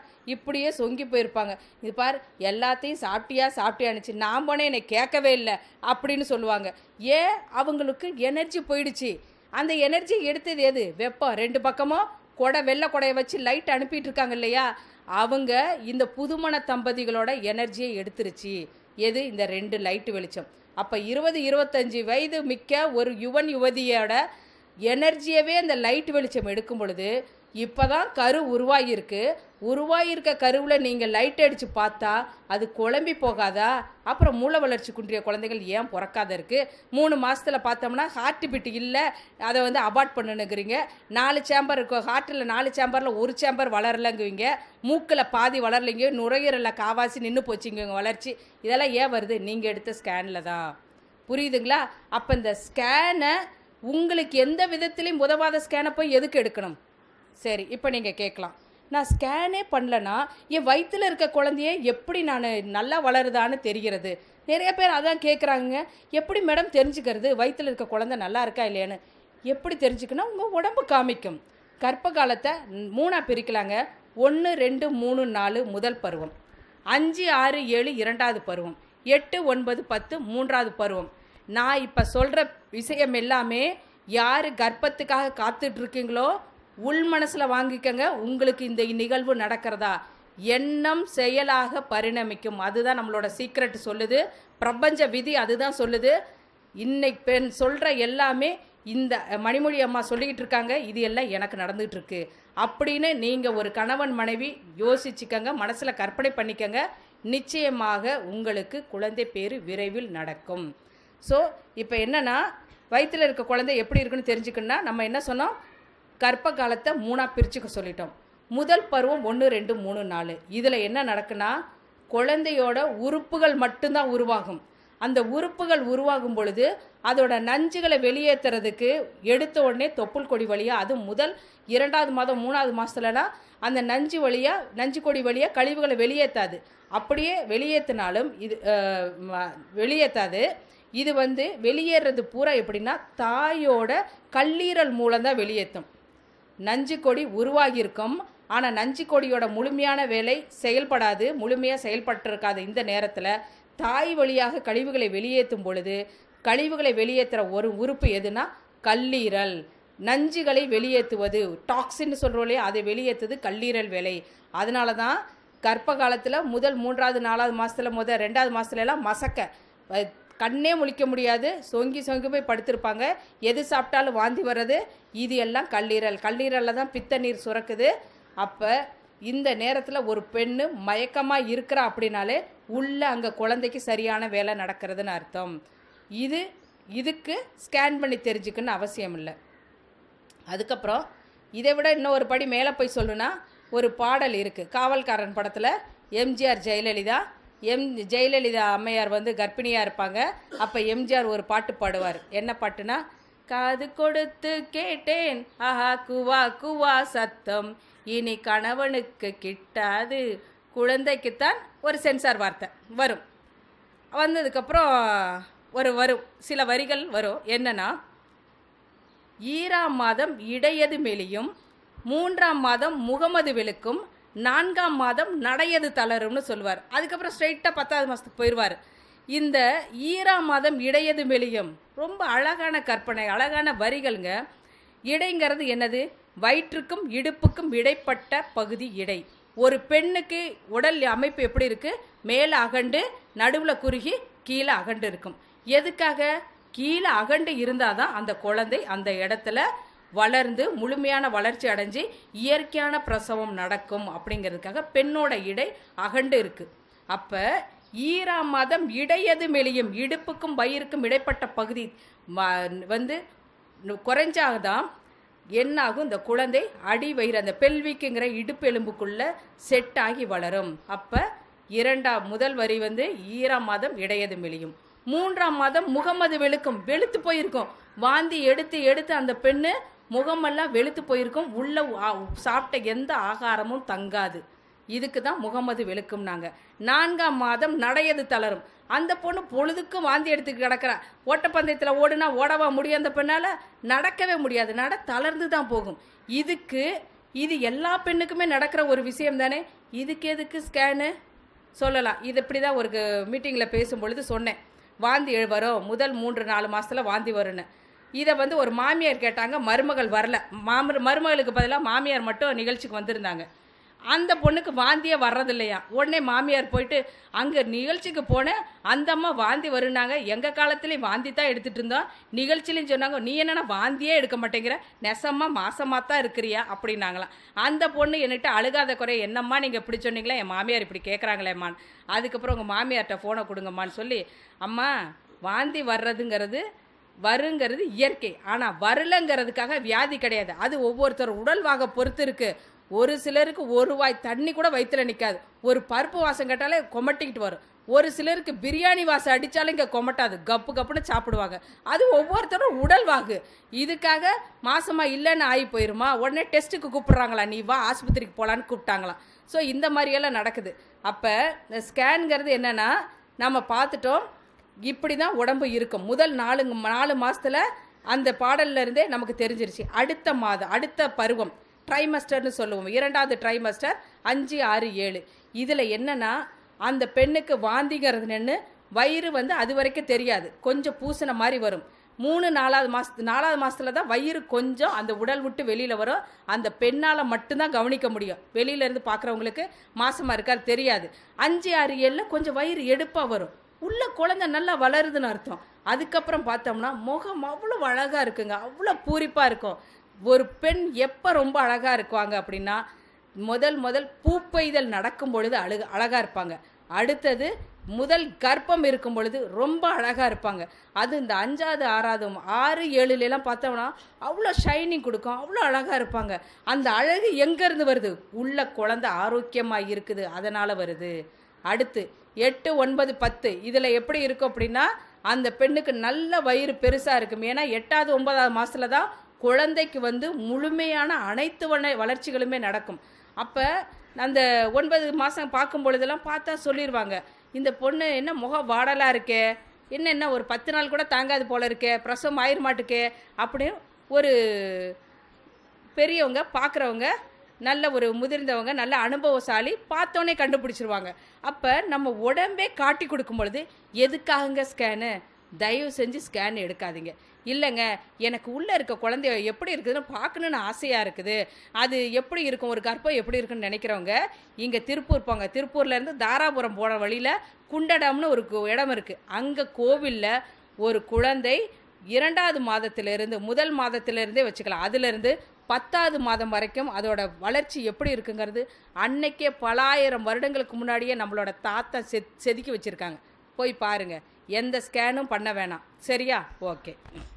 இப்படியே சொங்கி போயிருப்பாங்க இது பார் எல்லாத்தையும் சாப்பிட்டியா சாப்பிட்டியானுச்சு நான் போனேன் என்னை கேட்கவே இல்லை அப்படின்னு சொல்லுவாங்க ஏன் அவங்களுக்கு எனர்ஜி போயிடுச்சு அந்த எனர்ஜி எடுத்தது எது வெப்பம் ரெண்டு பக்கமும் கொடை வெள்ளை கொடையை வச்சு லைட் அனுப்பிட்டு இருக்காங்க இல்லையா அவங்க இந்த புதுமண தம்பதிகளோட எனர்ஜியை எடுத்துருச்சு எது இந்த ரெண்டு லைட்டு வெளிச்சம் அப்போ இருபது இருபத்தஞ்சி வயது மிக்க ஒரு யுவன் யுவதியோட எனர்ஜியவே அந்த லைட் வெளிச்சம் எடுக்கும் பொழுது இப்போ தான் கரு உருவாகியிருக்கு உருவாகியிருக்க கருவில் நீங்கள் லைட் அடித்து பார்த்தா அது குழம்பி போகாதா அப்புறம் மூளை வளர்ச்சி குன்றிய குழந்தைகள் ஏன் பிறக்காத இருக்குது மூணு மாதத்தில் பார்த்தோம்னா ஹார்ட் பீட் இல்லை அதை வந்து அபார்ட் பண்ணுனுங்கிறீங்க நாலு சேம்பர் இருக்கும் ஹார்ட்டில் நாலு சேம்பரில் ஒரு சேம்பர் வளரலைங்குவீங்க மூக்கில் பாதி வளரலைங்க நுரையீரலில் காவாசி நின்று போச்சுங்க உங்க வளர்ச்சி இதெல்லாம் ஏன் வருது நீங்கள் எடுத்த ஸ்கேனில் தான் புரியுதுங்களா அப்போ இந்த ஸ்கேனை உங்களுக்கு எந்த விதத்துலையும் உதவாத ஸ்கேனை போய் எதுக்கு எடுக்கணும் சரி இப்போ நீங்கள் கேட்கலாம் நான் ஸ்கேனே பண்ணலனா என் வயிற்றில் இருக்க குழந்தைய எப்படி நான் நல்லா வளருதான்னு தெரிகிறது நிறைய பேர் அதான் கேட்குறாங்க எப்படி மேடம் தெரிஞ்சுக்கிறது வயிற்றில் இருக்க குழந்தை நல்லா இருக்கா இல்லையான்னு எப்படி தெரிஞ்சுக்கணும் உங்கள் உடம்பு காமிக்கும் கர்ப்ப காலத்தை மூணாக பிரிக்கலாங்க ஒன்று ரெண்டு மூணு நாலு முதல் பருவம் அஞ்சு ஆறு ஏழு இரண்டாவது பருவம் எட்டு ஒன்பது பத்து மூன்றாவது பருவம் நான் இப்போ சொல்கிற விஷயம் எல்லாமே யார் கர்ப்பத்துக்காக காத்துட்டு இருக்கீங்களோ உள் மனசில் வாங்கிக்கங்க உங்களுக்கு இந்த நிகழ்வு நடக்கிறதா எண்ணம் செயலாக பரிணமிக்கும் அதுதான் நம்மளோட சீக்ரெட் சொல்லுது பிரபஞ்ச விதி அதுதான் சொல்லுது இன்னைக்கு பெண் சொல்கிற எல்லாமே இந்த மணிமொழி அம்மா சொல்லிக்கிட்டு இருக்காங்க இது எல்லாம் எனக்கு நடந்துகிட்டு இருக்கு அப்படின்னு நீங்கள் ஒரு கணவன் மனைவி யோசிச்சுக்கங்க மனசில் கற்பனை பண்ணிக்கங்க நிச்சயமாக உங்களுக்கு குழந்தை பேரு விரைவில் நடக்கும் ஸோ இப்போ என்னன்னா வயிற்றில் இருக்க குழந்தை எப்படி இருக்குன்னு தெரிஞ்சுக்கணும்னா நம்ம என்ன சொன்னோம் கர்ப்ப காலத்தை மூணாக பிரிச்சுக்க சொல்லிட்டோம் முதல் பருவம் ஒன்று ரெண்டு மூணு நாலு இதில் என்ன நடக்குன்னா குழந்தையோட உறுப்புகள் மட்டும்தான் உருவாகும் அந்த உறுப்புகள் உருவாகும் பொழுது அதோட நஞ்சுகளை வெளியேற்றுறதுக்கு எடுத்த உடனே தொப்புள் கொடி வழியாக அது முதல் இரண்டாவது மாதம் மூணாவது மாதத்துலலாம் அந்த நஞ்சு வழியாக நஞ்சு கொடி வழியாக கழிவுகளை வெளியேற்றாது அப்படியே வெளியேற்றினாலும் இது அஹ், ம- வெளியேற்றாது இது வந்து வெளியேறது பூரா எப்படின்னா தாயோட கல்லீரல் மூலம்தான் வெளியேற்றும் நஞ்சு கொடி உருவாகியிருக்கும் ஆனால் நஞ்சு கொடியோட முழுமையான வேலை செயல்படாது முழுமையாக செயல்பட்டிருக்காது இந்த நேரத்தில் தாய் வழியாக கழிவுகளை வெளியேற்றும் பொழுது கழிவுகளை வெளியேற்றுற ஒரு உறுப்பு எதுனா கல்லீரல் நஞ்சுகளை வெளியேற்றுவது டாக்ஸின்னு சொல்கிறோம் இல்லையா அதை வெளியேற்றுது கல்லீரல் வேலை அதனால தான் கர்ப்ப காலத்தில் முதல் மூன்றாவது நாலாவது மாதத்தில் முதல் ரெண்டாவது மாதத்துல எல்லாம் மசக்க அஹ், கண்ணே முழிக்க முடியாது சொங்கி சொங்கி போய் படுத்திருப்பாங்க எது சாப்பிட்டாலும் வாந்தி வர்றது இது எல்லாம் கல்லீரல் கல்லீரலில் தான் பித்த நீர் சுரக்குது அப்போ இந்த நேரத்தில் ஒரு பெண்ணு மயக்கமாக இருக்கிறா அப்படின்னாலே உள்ள அங்கே குழந்தைக்கு சரியான வேலை நடக்கிறதுன்னு அர்த்தம் இது இதுக்கு ஸ்கேன் பண்ணி தெரிஞ்சுக்கணும்னு அவசியம் இல்லை அதுக்கப்புறம் இதை விட இன்னும் ஒரு படி மேலே போய் சொல்லுனா ஒரு பாடல் இருக்குது காவல்காரன் படத்தில் எம்ஜிஆர் ஜெயலலிதா எம் ஜெயலலிதா அம்மையார் வந்து கர்ப்பிணியாக இருப்பாங்க அப்போ எம்ஜிஆர் ஒரு பாட்டு பாடுவார் என்ன பாட்டுனா காது கொடுத்து கேட்டேன் ஆஹா குவா குவா சத்தம் இனி கணவனுக்கு கிட்டாது குழந்தைக்குத்தான் ஒரு சென்சார் வார்த்தை வரும் வந்ததுக்கப்புறம் ஒரு வரும் சில வரிகள் வரும் என்னன்னா ஈராம் மாதம் இடையது மெலியும் மூன்றாம் மாதம் முகமது வெளுக்கும் நான்காம் மாதம் நடையது தளரும்னு சொல்லுவார் அதுக்கப்புறம் ஸ்ட்ரைட்டாக பத்தாவது மாதத்துக்கு போயிடுவார் இந்த ஈராம் மாதம் இடையது மெலியும் ரொம்ப அழகான கற்பனை அழகான வரிகள்ங்க இடைங்கிறது என்னது வயிற்றுக்கும் இடுப்புக்கும் இடைப்பட்ட பகுதி இடை ஒரு பெண்ணுக்கு உடல் அமைப்பு எப்படி இருக்கு மேலே அகண்டு நடுவில் குறுகி கீழே அகண்டு இருக்கும் எதுக்காக கீழே அகண்டு இருந்தால் தான் அந்த குழந்தை அந்த இடத்துல வளர்ந்து முழுமையான வளர்ச்சி அடைஞ்சு இயற்கையான பிரசவம் நடக்கும் அப்படிங்கிறதுக்காக பெண்ணோட இடை அகண்டு இருக்கு அப்போ ஈராம் மாதம் இடையது மெலியும் இடுப்புக்கும் வயிறுக்கும் இடைப்பட்ட பகுதி ம- வந்து குறைஞ்சாதான் என்னாகும் இந்த குழந்தை அடி வயிறு அந்த பெல்விக்குங்கிற இடுப்பு எலும்புக்குள்ள செட் ஆகி வளரும் அப்போ இரண்டாம் முதல் வரி வந்து ஈராம் மாதம் இடையது மெலியும் மூன்றாம் மாதம் முகமது வெளுக்கும் வெளுத்து போயிருக்கும் வாந்தி எடுத்து எடுத்து அந்த பெண்ணு முகமெல்லாம் வெளுத்து போயிருக்கும் உள்ள ஆ- சாப்பிட்ட எந்த ஆகாரமும் தங்காது இதுக்கு தான் முகமது வெளுக்கும் நாங்க நான்காம் மாதம் நடையது தளரும் அந்த பொண்ணு பொழுதுக்கும் வாந்தி எடுத்து கிடக்கிறா ஓட்டப்பந்தயத்தில் ஓடுனா ஓடவா முடியும் அந்த பெண்ணால நடக்கவே முடியாது நட தளர்ந்து தான் போகும் இதுக்கு இது எல்லா பெண்ணுக்குமே நடக்கிற ஒரு விஷயம் தானே இதுக்கு எதுக்கு ஸ்கேனு சொல்லலாம் இது இப்படி தான் ஒரு மீட்டிங்கில் பேசும்பொழுது சொன்னேன் வாந்தி எழு- வரும் முதல் மூன்று நாலு மாசத்துல வாந்தி வரும்னு இதை வந்து ஒரு மாமியார் கேட்டாங்க மருமகள் வரல மாமர் மருமகளுக்கு பதிலாக மாமியார் மட்டும் நிகழ்ச்சிக்கு வந்திருந்தாங்க அந்த பொண்ணுக்கு வாந்தியே வர்றதில்லையா உடனே மாமியார் போயிட்டு அங்கே நிகழ்ச்சிக்கு போனேன் அந்த அம்மா வாந்தி வருனாங்க எங்கள் காலத்துலேயும் வாந்தி தான் எடுத்துட்டு இருந்தோம் நிகழ்ச்சிலையும் சொன்னாங்க நீ என்னன்னா வாந்தியே எடுக்க மாட்டேங்கிற நெசமா மாசமா தான் இருக்கிறியா அப்படின்னாங்களாம் அந்த பொண்ணு என்கிட்ட அழுகாத குறை என்னம்மா நீங்கள் இப்படி சொன்னீங்களா என் மாமியார் இப்படி கேட்குறாங்களேம்மான்னு அதுக்கப்புறம் உங்கள் மாமியார்கிட்ட ஃபோனை கொடுங்கம்மான்னு சொல்லி அம்மா வாந்தி வர்றதுங்கிறது வருங்கிறது இயற்கை ஆனால் வரலங்கிறதுக்காக வியாதி கிடையாது அது ஒவ்வொருத்தர் உடல்வாக பொறுத்து இருக்கு ஒரு சிலருக்கு ஒரு வாய் தண்ணி கூட வயிற்றுல நிற்காது ஒரு பருப்பு வாசம் கேட்டாலே கொமட்டிக்கிட்டு வரும் ஒரு சிலருக்கு பிரியாணி வாசம் அடித்தாலும் இங்கே கொமட்டாது கப்பு கப்புன்னு சாப்பிடுவாங்க அது ஒவ்வொருத்தரும் உடல்வாகு இதுக்காக மாசமா இல்லைன்னு ஆகி போயிருமா உடனே டெஸ்ட்டுக்கு கூப்பிடுறாங்களா நீ வா ஆஸ்பத்திரிக்கு போகலான்னு கூப்பிட்டாங்களாம் ஸோ இந்த மாதிரியெல்லாம் நடக்குது அப்போ இந்த ஸ்கேனுங்கிறது என்னென்னா நம்ம பார்த்துட்டோம் இப்படி தான் உடம்பு இருக்கும் முதல் நாலு நாலு மாசத்துல அந்த பாடல்ல இருந்தே நமக்கு தெரிஞ்சிருச்சு அடுத்த மாதம் அடுத்த பருவம் ட்ரைமஸ்டர்னு சொல்லுவோம் இரண்டாவது ட்ரைமஸ்டர் அஞ்சு ஆறு ஏழு இதில் என்னன்னா அந்த பெண்ணுக்கு வாந்திங்கிறது நின்று வயிறு வந்து அது வரைக்கும் தெரியாது கொஞ்சம் பூசின மாதிரி வரும் மூணு நாலாவது மாசத்து நாலாவது மாசத்துல தான் வயிறு கொஞ்சம் அந்த உடல் விட்டு வெளியில வரும் அந்த பெண்ணால மட்டும்தான் கவனிக்க முடியும் வெளியில இருந்து பார்க்குறவங்களுக்கு மாசமா இருக்காது தெரியாது அஞ்சு ஆறு ஏழுல கொஞ்சம் வயிறு எடுப்பா வரும் உள்ள குழந்தை நல்லா வளருதுன்னு அர்த்தம் அதுக்கப்புறம் பார்த்தோம்னா முகம் அவ்வளோ அழகா இருக்குங்க அவ்வளோ பூரிப்பா இருக்கும் ஒரு பெண் எப்போ ரொம்ப அழகா இருக்குவாங்க அப்படின்னா முதல் முதல் பூப்பெய்தல் நடக்கும் பொழுது அழகு அழகா இருப்பாங்க அடுத்தது முதல் கர்ப்பம் இருக்கும் பொழுது ரொம்ப அழகா இருப்பாங்க அது இந்த அஞ்சாவது ஆறாவது ஆறு ஏழுல எல்லாம் பார்த்தோம்னா அவ்வளோ ஷைனிங் கொடுக்கும் அவ்வளோ அழகா இருப்பாங்க அந்த அழகு எங்கேருந்து வருது உள்ள குழந்தை ஆரோக்கியமா இருக்குது அதனால வருது அடுத்து எட்டு ஒன்பது பத்து இதில் எப்படி இருக்கும் அப்படின்னா அந்த பெண்ணுக்கு நல்ல வயிறு பெருசாக இருக்கும் ஏன்னா எட்டாவது ஒன்பதாவது மாசத்துல தான் குழந்தைக்கு வந்து முழுமையான அனைத்து வள- வளர்ச்சிகளுமே நடக்கும் அப்போ அந்த ஒன்பது மாதம் பார்க்கும் பொழுதெல்லாம் பார்த்தா சொல்லிடுவாங்க இந்த பொண்ணு என்ன முகம் வாடலாக இருக்கே என்ன என்ன ஒரு பத்து நாள் கூட தாங்காது போல இருக்கே பிரசவம் ஆயிர மாட்டுக்கே அப்படின்னு ஒரு பெரியவங்க பார்க்குறவங்க நல்ல ஒரு முதிர்ந்தவங்க நல்ல அனுபவசாலி பார்த்தோன்னே கண்டுபிடிச்சிருவாங்க அப்போ நம்ம உடம்பே காட்டி கொடுக்கும் பொழுது எதுக்காகங்க ஸ்கேனு தயவு செஞ்சு ஸ்கேன் எடுக்காதீங்க இல்லைங்க எனக்கு உள்ளே இருக்க குழந்தை எப்படி இருக்குதுன்னு பார்க்கணுன்னு ஆசையாக இருக்குது அது எப்படி இருக்கும் ஒரு கர்ப்பம் எப்படி இருக்குன்னு நினைக்கிறவங்க இங்கே திருப்பூர் போங்க திருப்பூர்லேருந்து தாராபுரம் போன வழியில் குண்டடம்னு ஒரு கு- இடம் இருக்குது அங்கே கோவிலில் ஒரு குழந்தை இரண்டாவது மாதத்திலிருந்து முதல் மாதத்திலிருந்தே வச்சுக்கலாம் அதிலிருந்து பத்தாவது மாதம் வரைக்கும் அதோட வளர்ச்சி எப்படி இருக்குங்கிறது அன்னைக்கே பலாயிரம் வருடங்களுக்கு முன்னாடியே நம்மளோட தாத்தா செ செதுக்கி வச்சுருக்காங்க போய் பாருங்க எந்த ஸ்கேனும் பண்ண வேணாம் சரியா ஓகே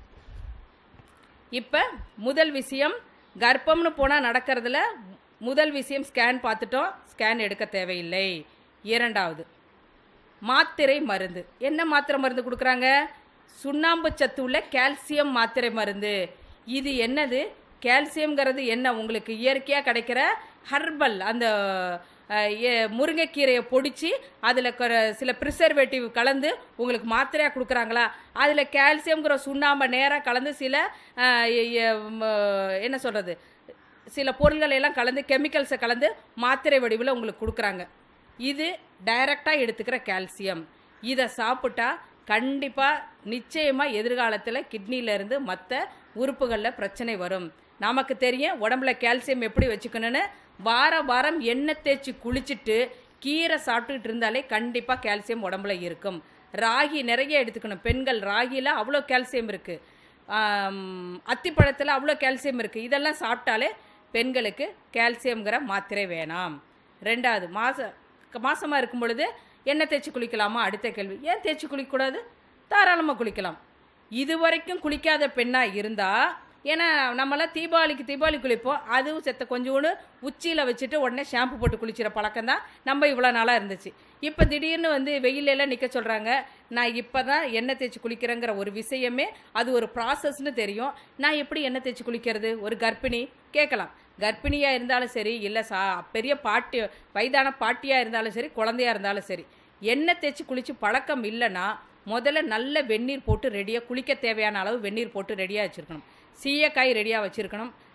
இப்போ முதல் விஷயம் கர்ப்பம்னு போனால் நடக்கிறதுல முதல் விஷயம் ஸ்கேன் பார்த்துட்டோம் ஸ்கேன் எடுக்க தேவையில்லை இரண்டாவது மாத்திரை மருந்து என்ன மாத்திரை மருந்து கொடுக்குறாங்க சுண்ணாம்பு சத்து உள்ள கால்சியம் மாத்திரை மருந்து இது என்னது கால்சியம்ங்கிறது என்ன உங்களுக்கு இயற்கையாக கிடைக்கிற ஹர்பல் அந்த அஹ், எ- முருங்கைக்கீரையை பொடிச்சு அதில் சில ப்ரிசர்வேட்டிவ் கலந்து உங்களுக்கு மாத்திரையாக கொடுக்குறாங்களா அதில் கால்சியம்ங்கிற சுண்ணாம்பை நேராக கலந்து சில அஹ், எ- எ- ம, என்ன சொல்கிறது சில பொருள்களை எல்லாம் கலந்து கெமிக்கல்ஸை கலந்து மாத்திரை வடிவில் உங்களுக்கு கொடுக்குறாங்க இது டைரக்டாக எடுத்துக்கிற கால்சியம் இதை சாப்பிட்டா கண்டிப்பாக நிச்சயமாக எதிர்காலத்தில் கிட்னியிலேருந்து மற்ற உறுப்புகளில் பிரச்சனை வரும் நமக்கு தெரியும் உடம்புல கால்சியம் எப்படி வச்சுக்கணும்னு வார வாரம் எண்ணெய் தேய்ச்சி குளிச்சுட்டு கீரை சாப்பிட்டுக்கிட்டு இருந்தாலே கண்டிப்பாக கால்சியம் உடம்புல இருக்கும் ராகி நிறைய எடுத்துக்கணும் பெண்கள் ராகியில் அவ்வளோ கால்சியம் இருக்குது அத்திப்பழத்தில் அவ்வளோ கால்சியம் இருக்குது இதெல்லாம் சாப்பிட்டாலே பெண்களுக்கு கால்சியம்ங்கிற மாத்திரை வேணாம் ரெண்டாவது மாச மாசமாக இருக்கும் பொழுது எண்ணெய் தேய்ச்சி குளிக்கலாமா அடுத்த கேள்வி ஏன் தேய்ச்சி குளிக்கக்கூடாது தாராளமாக குளிக்கலாம் இது வரைக்கும் குளிக்காத பெண்ணாக இருந்தால் ஏன்னா நம்மளாம் தீபாவளிக்கு தீபாவளி குளிப்போம் அதுவும் செத்த கொஞ்சோண்டு உச்சியில் வச்சுட்டு உடனே ஷாம்பு போட்டு குளிக்கிற பழக்கம் தான் நம்ம இவ்வளோ நாளாக இருந்துச்சு இப்போ திடீர்னு வந்து வெயில்ல எல்லாம் நிற்க சொல்கிறாங்க நான் இப்போ தான் எண்ணெய் தேய்ச்சி குளிக்கிறேங்கிற ஒரு விஷயமே அது ஒரு ப்ராசஸ்னு தெரியும் நான் எப்படி எண்ணெய் தேய்ச்சி குளிக்கிறது ஒரு கர்ப்பிணி கேட்கலாம் கர்ப்பிணியாக இருந்தாலும் சரி இல்லை சா பெரிய பாட்டி வயதான பாட்டியாக இருந்தாலும் சரி குழந்தையா இருந்தாலும் சரி எண்ணெய் தேய்ச்சி குளிச்சு பழக்கம் இல்லைன்னா முதல்ல நல்ல வெந்நீர் போட்டு ரெடியாக குளிக்க தேவையான அளவு வெந்நீர் போட்டு ரெடியாக வச்சுருக்கணும் சீயக்காய் ரெடியாக வச்சுருக்கணும்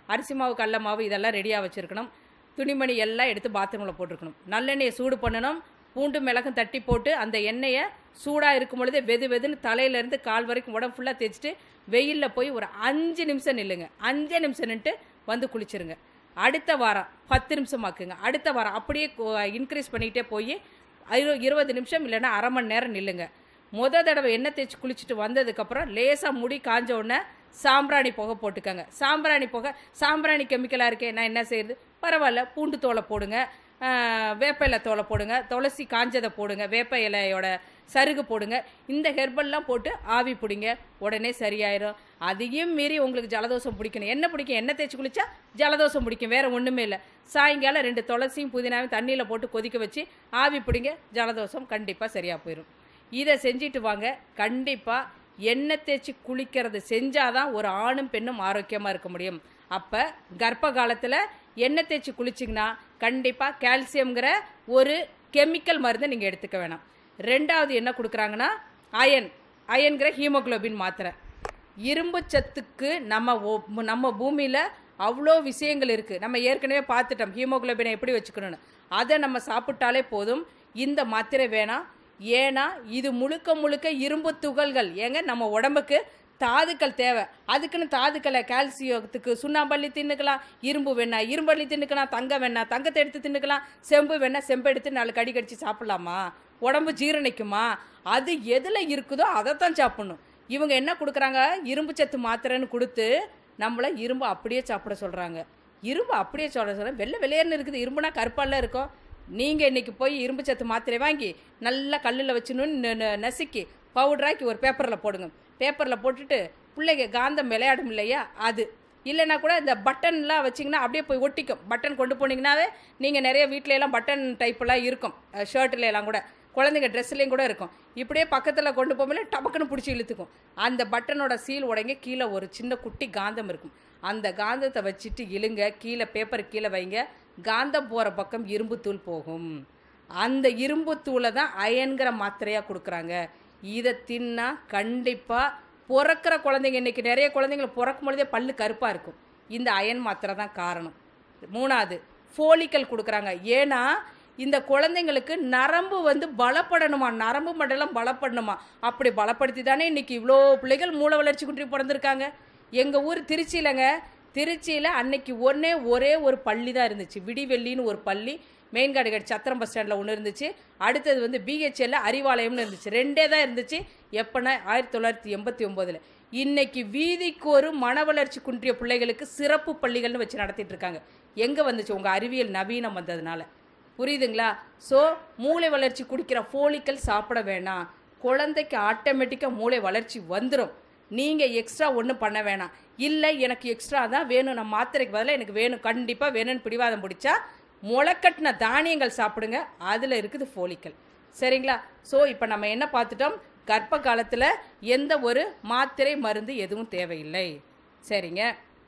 அரிசி மாவு கடல மாவு இதெல்லாம் ரெடியாக வச்சுருக்கணும் துணிமணி எல்லாம் எடுத்து பாத்ரூமில் போட்டிருக்கணும் நல்லெண்ணெயை சூடு பண்ணணும் பூண்டு மிளகும் தட்டி போட்டு அந்த எண்ணெயை சூடாக இருக்கும் பொழுதே வெது வெதுன்னு தலையிலேருந்து கால் வரைக்கும் உடம்பு ஃபுல்லாக தேய்ச்சிட்டு வெயிலில் போய் ஒரு அஞ்சு நிமிஷம் நில்லுங்க அஞ்சே நிமிஷம் நின்றுட்டு வந்து குளிச்சிருங்க அடுத்த வாரம் பத்து நிமிஷம் ஆக்குங்க அடுத்த வாரம் அப்படியே இன்க்ரீஸ் பண்ணிக்கிட்டே போய் இரு இருபது நிமிஷம் இல்லைன்னா அரை மணி நேரம் நில்லுங்க முத தடவை எண்ணெய் தேய்ச்சி குளிச்சுட்டு வந்ததுக்கப்புறம் லேசாக முடி காஞ்ச உடனே சாம்பிராணி புகை போட்டுக்கோங்க சாம்பிராணி புகை சாம்பிராணி கெமிக்கலாக இருக்கே நான் என்ன செய்யறது பரவாயில்ல பூண்டு தோலை போடுங்க ஆஹ், வேப்ப இலை தோலை போடுங்க துளசி காஞ்சதை போடுங்க வேப்ப இலையோட சருகு போடுங்க இந்த ஹெர்பல்லாம் போட்டு ஆவி பிடிங்க உடனே சரியாயிரும் அதையும் மீறி உங்களுக்கு ஜலதோஷம் பிடிக்கணும் என்ன பிடிக்கும் எண்ணெய் தேய்ச்சி குளிச்சா ஜலதோஷம் பிடிக்கும் வேற ஒன்றுமே இல்லை சாயங்காலம் ரெண்டு துளசியும் புதினாவையும் தண்ணியில் போட்டு கொதிக்க வச்சு ஆவி பிடிங்க ஜலதோஷம் கண்டிப்பாக சரியாக போயிடும் இதை செஞ்சுட்டு வாங்க கண்டிப்பாக எண்ணெய் தேய்ச்சி குளிக்கிறது செஞ்சாதான் ஒரு ஆணும் பெண்ணும் ஆரோக்கியமாக இருக்க முடியும் அப்போ கர்ப்ப காலத்தில் எண்ணெய் தேய்ச்சி குளிச்சிங்கன்னா கண்டிப்பாக கால்சியம்ங்கிற ஒரு கெமிக்கல் மருந்தை நீங்கள் எடுத்துக்க வேணாம் ரெண்டாவது என்ன கொடுக்குறாங்கன்னா அயன் அயன்கிற ஹீமோகுளோபின் மாத்திரை இரும்பு சத்துக்கு நம்ம ஒ- நம்ம பூமியில் அவ்வளோ விஷயங்கள் இருக்குது நம்ம ஏற்கனவே பார்த்துட்டோம் ஹீமோகுளோபினை எப்படி வச்சுக்கணும்னு அதை நம்ம சாப்பிட்டாலே போதும் இந்த மாத்திரை வேணாம் ஏன்னா இது முழுக்க முழுக்க இரும்பு துகள்கள் ஏங்க நம்ம உடம்புக்கு தாதுக்கள் தேவை அதுக்குன்னு தாதுக்களை கால்சியத்துக்கு சுண்ணாம்பள்ளி தின்னுக்கலாம் இரும்பு வேணா இரும்பள்ளி தின்னுக்கலாம் தங்கம் வேணா தங்கத்தை எடுத்து தின்னுக்கலாம் செம்பு வேணா செம்பு எடுத்து நாலு கடி கடிச்சு சாப்பிடலாமா உடம்பு ஜீரணிக்குமா அது எதில் இருக்குதோ அதை தான் சாப்பிடணும் இவங்க என்ன கொடுக்குறாங்க இரும்பு சத்து மாத்திரைன்னு கொடுத்து நம்மள இரும்பு அப்படியே சாப்பிட சொல்கிறாங்க இரும்பு அப்படியே சொல்ல சொல்ல வெள்ளை வெளியேன்னு இருக்குது இரும்புனா கருப்பால இருக்கும் நீங்கள் இன்னைக்கு போய் இரும்பு சத்து மாத்திரை வாங்கி நல்லா கல்லில் வச்சுன்னு நசுக்கி பவுடராக்கி ஒரு பேப்பரில் போடுங்க பேப்பரில் போட்டுட்டு பிள்ளைங்க காந்தம் விளையாடும் இல்லையா அது இல்லைன்னா கூட இந்த பட்டன்லாம் வச்சிங்கன்னா அப்படியே போய் ஒட்டிக்கும் பட்டன் கொண்டு போனீங்கன்னாவே நீங்கள் நிறைய வீட்ல எல்லாம் பட்டன் டைப்லாம் இருக்கும் ஷர்ட்ல எல்லாம் கூட குழந்தைங்க ட்ரெஸ்லேயும் கூட இருக்கும் இப்படியே பக்கத்தில் கொண்டு போகும்போது டபக்குன்னு பிடிச்சி இழுத்துக்கும் அந்த பட்டனோட சீல் உடைங்க கீழே ஒரு சின்ன குட்டி காந்தம் இருக்கும் அந்த காந்தத்தை வச்சுட்டு இழுங்க கீழே பேப்பர் கீழே வைங்க காந்தம் போகிற பக்கம் இரும்பு தூள் போகும் அந்த இரும்பு தூளை தான் அயன்கிற மாத்திரையாக கொடுக்குறாங்க இதை தின்னா கண்டிப்பாக பிறக்கிற குழந்தைங்க இன்னைக்கு நிறைய குழந்தைங்க பிறக்கும் பொழுதே பல்லு கருப்பாக இருக்கும் இந்த அயன் மாத்திரை தான் காரணம் மூணாவது ஃபோலிக்கல் கொடுக்குறாங்க ஏன்னா இந்த குழந்தைங்களுக்கு நரம்பு வந்து பலப்படணுமா நரம்பு மண்டலம் பலப்படணுமா அப்படி பலப்படுத்தி தானே இன்னைக்கு இவ்வளோ பிள்ளைகள் மூளை வளர்ச்சி குன்றி பிறந்திருக்காங்க எங்கள் ஊர் திருச்சியிலங்க திருச்சியில் அன்னைக்கு ஒன்றே ஒரே ஒரு பள்ளி தான் இருந்துச்சு விடிவெள்ளின்னு ஒரு பள்ளி மெயின் காடுகட் சத்திரம் பஸ் ஸ்டாண்டில் ஒன்று இருந்துச்சு அடுத்தது வந்து பிஹெச்எல்ல அறிவாலயம்னு இருந்துச்சு ரெண்டே தான் இருந்துச்சு எப்போனா ஆயிரத்தி தொள்ளாயிரத்தி எண்பத்தி ஒம்போதில் இன்னைக்கு வீதிக்கு ஒரு மன வளர்ச்சி குன்றிய பிள்ளைகளுக்கு சிறப்பு பள்ளிகள்னு வச்சு நடத்திட்டு இருக்காங்க எங்கே வந்துச்சு உங்கள் அறிவியல் நவீனம் வந்ததுனால புரியுதுங்களா ஸோ மூளை வளர்ச்சி குடிக்கிற ஃபோலிக்கல் சாப்பிட வேணாம் குழந்தைக்கு ஆட்டோமேட்டிக்காக மூளை வளர்ச்சி வந்துடும் நீங்கள் எக்ஸ்ட்ரா ஒன்றும் பண்ண வேணாம் இல்லை எனக்கு எக்ஸ்ட்ரா தான் வேணும் நான் மாத்திரைக்கு பதிலாக எனக்கு வேணும் கண்டிப்பாக வேணும்னு பிடிவாதம் பிடிச்சா முளைக்கட்டின தானியங்கள் சாப்பிடுங்க அதில் இருக்குது ஃபோலிக்கல் சரிங்களா ஸோ இப்போ நம்ம என்ன பார்த்துட்டோம் கர்ப்ப காலத்தில் எந்த ஒரு மாத்திரை மருந்து எதுவும் தேவையில்லை சரிங்க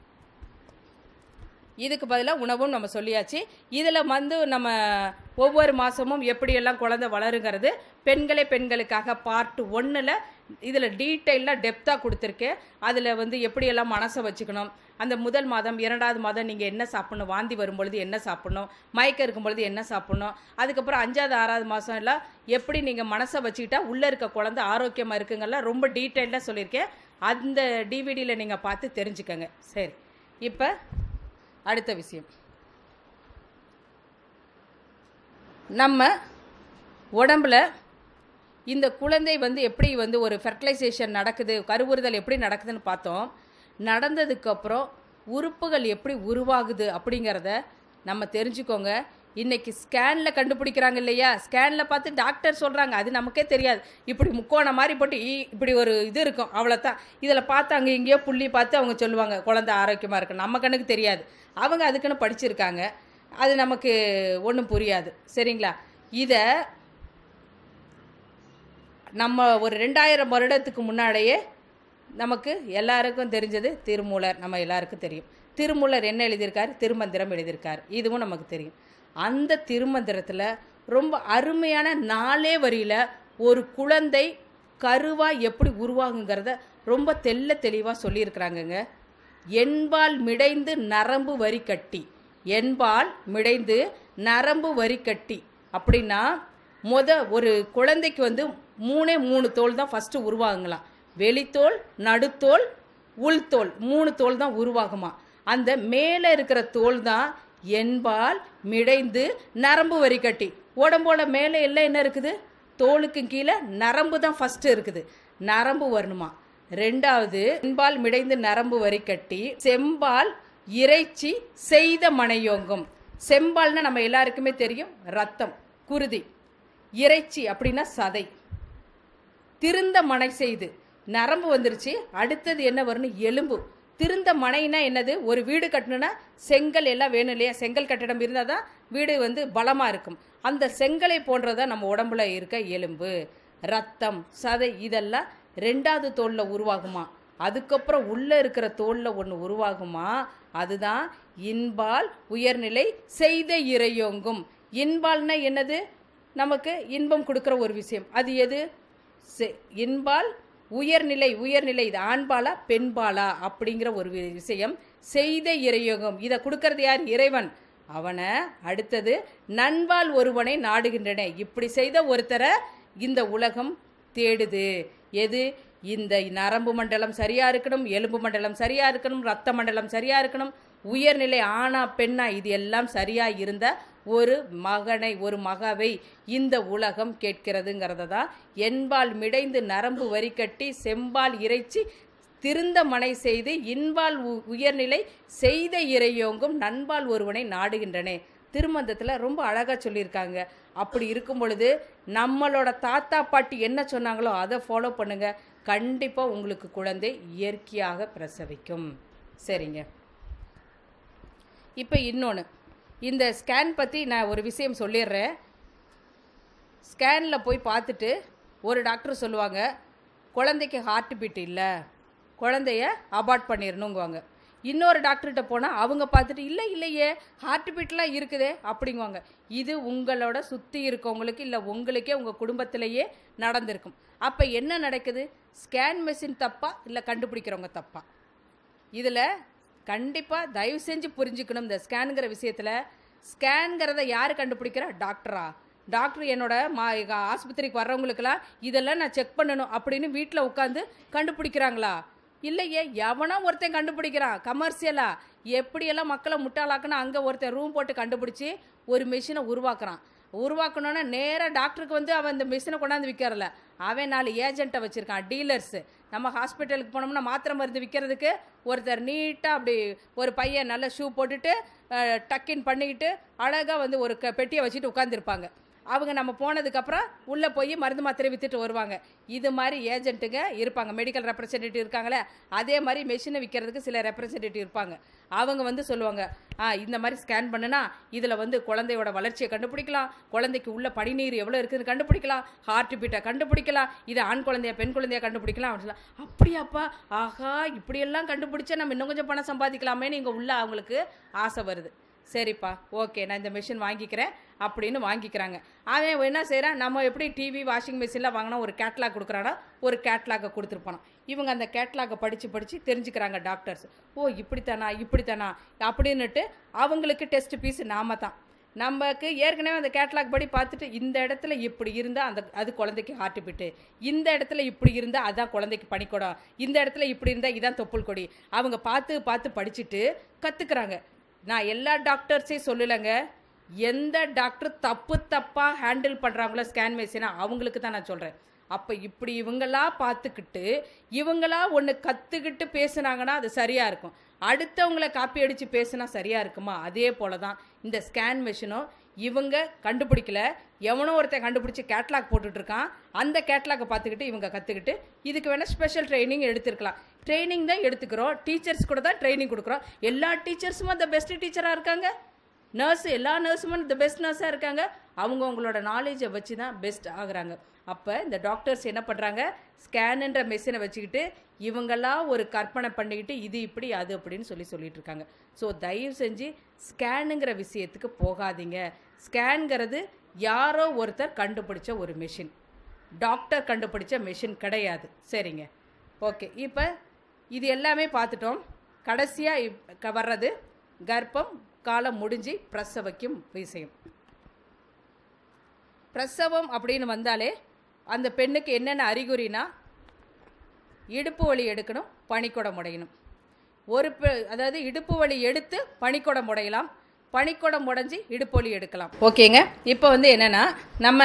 இதுக்கு பதிலாக உணவும் நம்ம சொல்லியாச்சு இதில் வந்து நம்ம ஒவ்வொரு மாதமும் எப்படியெல்லாம் குழந்தை வளருங்கிறது பெண்களே பெண்களுக்காக பார்ட் ஒன்றில் இதில் டீட்டெயிலாக டெப்த்தாக கொடுத்துருக்கேன் அதில் வந்து எப்படியெல்லாம் மனசை வச்சுக்கணும் அந்த முதல் மாதம் இரண்டாவது மாதம் நீங்கள் என்ன சாப்பிடணும் வாந்தி வரும் பொழுது என்ன சாப்பிடணும் மயக்கம் இருக்கும் பொழுது என்ன சாப்பிடணும் அதுக்கப்புறம் அஞ்சாவது ஆறாவது மாதம் எல்லாம் எப்படி நீங்கள் மனசை வச்சுக்கிட்டா உள்ளே இருக்க குழந்தை ஆரோக்கியமாக இருக்குங்கெல்லாம் ரொம்ப டீட்டெயிலாக சொல்லியிருக்கேன் அந்த டிவிடியில் நீங்கள் பார்த்து தெரிஞ்சுக்கங்க சரி இப்போ அடுத்த விஷயம் நம்ம உடம்புல இந்த குழந்தை வந்து எப்படி வந்து ஒரு ஃபெர்டிலைசேஷன் நடக்குது கருவுறுதல் எப்படி நடக்குதுன்னு பார்த்தோம் நடந்ததுக்கப்புறம் உறுப்புகள் எப்படி உருவாகுது அப்படிங்கிறத நம்ம தெரிஞ்சுக்கோங்க இன்னைக்கு ஸ்கேனில் கண்டுபிடிக்கிறாங்க இல்லையா ஸ்கேனில் பார்த்து டாக்டர் சொல்கிறாங்க அது நமக்கே தெரியாது இப்படி முக்கோணம் மாதிரி போட்டு ஈ- இப்படி ஒரு இது இருக்கும் அவ்வளோதான் இதில் பார்த்து அங்கே இங்கேயோ புள்ளி பார்த்து அவங்க சொல்லுவாங்க குழந்தை ஆரோக்கியமாக இருக்கு நம்ம கண்ணுக்கு தெரியாது அவங்க அதுக்குன்னு படிச்சிருக்காங்க அது நமக்கு ஒன்றும் புரியாது சரிங்களா இதை நம்ம ஒரு ரெண்டாயிரம் வருடத்துக்கு முன்னாடியே நமக்கு எல்லாருக்கும் தெரிஞ்சது திருமூலர் நம்ம எல்லாருக்கும் தெரியும் திருமூலர் என்ன எழுதியிருக்கார் திருமந்திரம் எழுதியிருக்கார் இதுவும் நமக்கு தெரியும் அந்த திருமந்திரத்தில் ரொம்ப அருமையான நாலே வரியில் ஒரு குழந்தை கருவா எப்படி உருவாகுங்கிறத ரொம்ப தெள்ள தெளிவாக சொல்லியிருக்கிறாங்கங்க என்பால் மிடைந்து நரம்பு வரி கட்டி என்பால் மிடைந்து நரம்பு வரி கட்டி அப்படின்னா முத ஒரு குழந்தைக்கு வந்து மூணே மூணு தோல் தான் ஃபஸ்ட்டு உருவாகுங்களாம் வெளித்தோல் நடுத்தோல் உள்தோல் மூணு தோல் தான் உருவாகுமா அந்த மேலே இருக்கிற தோல் தான் என்பால் மிடைந்து நரம்பு வரி கட்டி உடம்போட மேலே எல்லாம் என்ன இருக்குது தோலுக்கு கீழே நரம்பு தான் ஃபஸ்ட்டு இருக்குது நரம்பு வரணுமா ரெண்டாவது என்பால் மிடைந்து நரம்பு வரி கட்டி செம்பால் இறைச்சி செய்த மனையோங்கும் செம்பால்னா நம்ம எல்லாருக்குமே தெரியும் ரத்தம் குருதி இறைச்சி அப்படின்னா சதை திருந்த மனை செய்து நரம்பு வந்துருச்சு அடுத்தது என்ன வரும்னு எலும்பு திருந்த மனைனா என்னது ஒரு வீடு கட்டணும்னா செங்கல் எல்லாம் வேணும் இல்லையா செங்கல் கட்டிடம் இருந்தால் தான் வீடு வந்து பலமாக இருக்கும் அந்த செங்கலை போன்றதான் நம்ம உடம்புல இருக்க எலும்பு ரத்தம் சதை இதெல்லாம் ரெண்டாவது தோலில் உருவாகுமா அதுக்கப்புறம் உள்ளே இருக்கிற தோலில் ஒன்று உருவாகுமா அதுதான் இன்பால் உயர்நிலை செய்த இறையோங்கும் இன்பால்னா என்னது நமக்கு இன்பம் கொடுக்குற ஒரு விஷயம் அது எது செ- இன்பால் உயர்நிலை உயர்நிலை இது ஆண்பாலா பெண்பாலா அப்படிங்கிற ஒரு வி- விஷயம் செய்த இறையோகம் இதை கொடுக்கறது யார் இறைவன் அவனை அடுத்தது நண்பால் ஒருவனை நாடுகின்றன இப்படி செய்த ஒருத்தரை இந்த உலகம் தேடுது எது இந்த நரம்பு மண்டலம் சரியா இருக்கணும் எலும்பு மண்டலம் சரியா இருக்கணும் ரத்த மண்டலம் சரியா இருக்கணும் உயர்நிலை ஆணா பெண்ணா இது எல்லாம் சரியா இருந்த ஒரு மகனை ஒரு மகாவை இந்த உலகம் கேட்கிறதுங்கிறத தான் என்பால் மிடைந்து நரம்பு வரி கட்டி செம்பால் இறைச்சி திருந்த மனை செய்து இன்பால் உ- உயர்நிலை செய்த இறையோங்கும் நண்பால் ஒருவனை நாடுகின்றனே திருமந்தத்தில் ரொம்ப அழகாக சொல்லியிருக்காங்க அப்படி இருக்கும் பொழுது நம்மளோட தாத்தா பாட்டி என்ன சொன்னாங்களோ அதை ஃபாலோ பண்ணுங்க கண்டிப்பாக உங்களுக்கு குழந்தை இயற்கையாக பிரசவிக்கும் சரிங்க இப்போ இன்னொன்று இந்த ஸ்கேன் பற்றி நான் ஒரு விஷயம் சொல்லிடுறேன் ஸ்கேனில் போய் பார்த்துட்டு ஒரு டாக்டர் சொல்லுவாங்க குழந்தைக்கு ஹார்ட் பீட் இல்லை குழந்தைய அபார்ட் பண்ணிடணுங்குவாங்க இன்னொரு டாக்டர்கிட்ட போனால் அவங்க பார்த்துட்டு இல்லை இல்லையே ஹார்ட் பீட்லாம் இருக்குதே அப்படிங்குவாங்க இது உங்களோட சுற்றி இருக்கவங்களுக்கு இல்லை உங்களுக்கே உங்கள் குடும்பத்திலேயே நடந்திருக்கும் அப்போ என்ன நடக்குது ஸ்கேன் மெஷின் தப்பா இல்லை கண்டுபிடிக்கிறவங்க தப்பா இதில் கண்டிப்பாக தயவு செஞ்சு புரிஞ்சுக்கணும் இந்த ஸ்கேனுங்கிற விஷயத்தில் ஸ்கேனுங்கிறத யார் கண்டுபிடிக்கிறா டாக்டரா டாக்டர் என்னோட மா எங்க ஆஸ்பத்திரிக்கு வர்றவங்களுக்கெல்லாம் இதெல்லாம் நான் செக் பண்ணணும் அப்படின்னு வீட்டில் உட்காந்து கண்டுபிடிக்கிறாங்களா இல்லையே எவனோ ஒருத்தன் கண்டுபிடிக்கிறான் கமர்ஷியலா எப்படியெல்லாம் மக்களை முட்டாளாக்குன்னு அங்கே ஒருத்தன் ரூம் போட்டு கண்டுபிடிச்சி ஒரு மிஷினை உருவாக்குறான் உருவாக்கணுன்னா நேராக டாக்டருக்கு வந்து அவன் இந்த மிஷினை கொண்டாந்து விற்கிறல அவன் நாலு ஏஜென்ட்டை வச்சுருக்கான் டீலர்ஸு நம்ம ஹாஸ்பிட்டலுக்கு போனோம்னா மாத்திரை மருந்து விற்கிறதுக்கு ஒருத்தர் நீட்டாக அப்படி ஒரு பையன் நல்ல ஷூ போட்டுட்டு டக்கின் பண்ணிக்கிட்டு அழகாக வந்து ஒரு க பெட்டியை வச்சுட்டு உட்காந்துருப்பாங்க அவங்க நம்ம போனதுக்கப்புறம் உள்ளே போய் மருந்து மாத்திரை விற்றுட்டு வருவாங்க இது மாதிரி ஏஜென்ட்டுங்க இருப்பாங்க மெடிக்கல் ரெப்ரசன்டேட்டிவ் இருக்காங்களே அதே மாதிரி மெஷினை விற்கிறதுக்கு சில ரெப்ரசன்டேட்டிவ் இருப்பாங்க அவங்க வந்து சொல்லுவாங்க ஆ இந்த மாதிரி ஸ்கேன் பண்ணுனா இதில் வந்து குழந்தையோட வளர்ச்சியை கண்டுபிடிக்கலாம் குழந்தைக்கு உள்ள பனிநீர் எவ்வளோ இருக்குதுன்னு கண்டுபிடிக்கலாம் ஹார்ட் பீட்டை கண்டுபிடிக்கலாம் இது ஆண் குழந்தையா பெண் குழந்தையா கண்டுபிடிக்கலாம் அப்படின்னு சொல்லலாம் அப்படியாப்பா ஆஹா இப்படியெல்லாம் கண்டுபிடிச்சா நம்ம இன்னும் கொஞ்சம் பணம் சம்பாதிக்கலாமேன்னு இங்கே உள்ள அவங்களுக்கு ஆசை வருது சரிப்பா ஓகே நான் இந்த மிஷின் வாங்கிக்கிறேன் அப்படின்னு வாங்கிக்கிறாங்க அவன் என்ன செய்கிறான் நம்ம எப்படி டிவி வாஷிங் மிஷின்லாம் வாங்கினா ஒரு கேட்லாக் கொடுக்குறானா ஒரு கேட்லாக்கை கொடுத்துருப்பானோ இவங்க அந்த கேட்லாக்கை படித்து படித்து தெரிஞ்சுக்கிறாங்க டாக்டர்ஸ் ஓ இப்படித்தானா இப்படித்தானா அப்படின்னுட்டு அவங்களுக்கு டெஸ்ட் பீஸ் நாம தான் நமக்கு ஏற்கனவே அந்த கேட்லாக் படி பார்த்துட்டு இந்த இடத்துல இப்படி இருந்தால் அந்த அது குழந்தைக்கு ஹார்ட் பீட்டு இந்த இடத்துல இப்படி இருந்தால் அதான் குழந்தைக்கு பனிக்கூடம் இந்த இடத்துல இப்படி இருந்தால் இதான் தொப்புள் கொடி அவங்க பார்த்து பார்த்து படிச்சுட்டு கற்றுக்குறாங்க நான் எல்லா டாக்டர்ஸையும் சொல்லலைங்க எந்த டாக்டர் தப்பு தப்பாக ஹேண்டில் பண்ணுறாங்களோ ஸ்கேன் மெஷினா அவங்களுக்கு தான் நான் சொல்கிறேன் அப்போ இப்படி இவங்களா பார்த்துக்கிட்டு இவங்களா ஒன்று கற்றுக்கிட்டு பேசுனாங்கன்னா அது சரியாக இருக்கும் அடுத்தவங்கள காப்பி அடித்து பேசுனா சரியாக இருக்குமா அதே போல தான் இந்த ஸ்கேன் மெஷினும் இவங்க கண்டுபிடிக்கல எவனோ ஒருத்தன் கண்டுபிடிச்சி கேட்லாக் போட்டுட்டு இருக்கான் அந்த கேட்லாக்கை பார்த்துக்கிட்டு இவங்க கற்றுக்கிட்டு இதுக்கு வேணால் ஸ்பெஷல் ட்ரைனிங் எடுத்துருக்கலாம் ட்ரைனிங் தான் எடுத்துக்கிறோம் டீச்சர்ஸ் கூட தான் ட்ரைனிங் கொடுக்குறோம் எல்லா டீச்சர்ஸும் அந்த பெஸ்ட் டீச்சராக இருக்காங்க நர்ஸ் எல்லா நர்ஸுமே த பெஸ்ட் நர்ஸாக இருக்காங்க அவங்கவுங்களோட நாலேஜை வச்சு தான் பெஸ்ட் ஆகுறாங்க அப்போ இந்த டாக்டர்ஸ் என்ன பண்ணுறாங்க ஸ்கேனுன்ற மெஷினை வச்சுக்கிட்டு இவங்கெல்லாம் ஒரு கற்பனை பண்ணிக்கிட்டு இது இப்படி அது அப்படின்னு சொல்லி சொல்லிட்டு இருக்காங்க ஸோ தயவு செஞ்சு ஸ்கேனுங்கிற விஷயத்துக்கு போகாதீங்க ஸ்கேனுங்கிறது யாரோ ஒருத்தர் கண்டுபிடிச்ச ஒரு மெஷின் டாக்டர் கண்டுபிடிச்ச மெஷின் கிடையாது சரிங்க ஓகே இப்போ இது எல்லாமே பார்த்துட்டோம் கடைசியாக வர்றது கர்ப்பம் காலம் முடிஞ்சு பிரசவிக்கும் விஷயம் பிரசவம் அப்படின்னு வந்தாலே அந்த பெண்ணுக்கு என்னென்ன அறிகுறினா இடுப்பு வலி எடுக்கணும் பனிக்குடம் உடையணும் ஒரு பெ- அதாவது இடுப்பு வலி எடுத்து பனிக்குடம் உடையலாம் பனிக்குடம் உடைஞ்சி இடுப்பு வலி எடுக்கலாம் ஓகேங்க இப்போ வந்து என்னென்னா நம்ம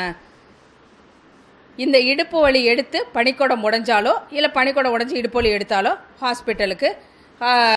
இந்த இடுப்பு வலி எடுத்து பனிக்குடம் உடைஞ்சாலோ இல்லை பனிக்குடம் உடைஞ்சி இடுப்பு வலி எடுத்தாலோ ஹாஸ்பிட்டலுக்கு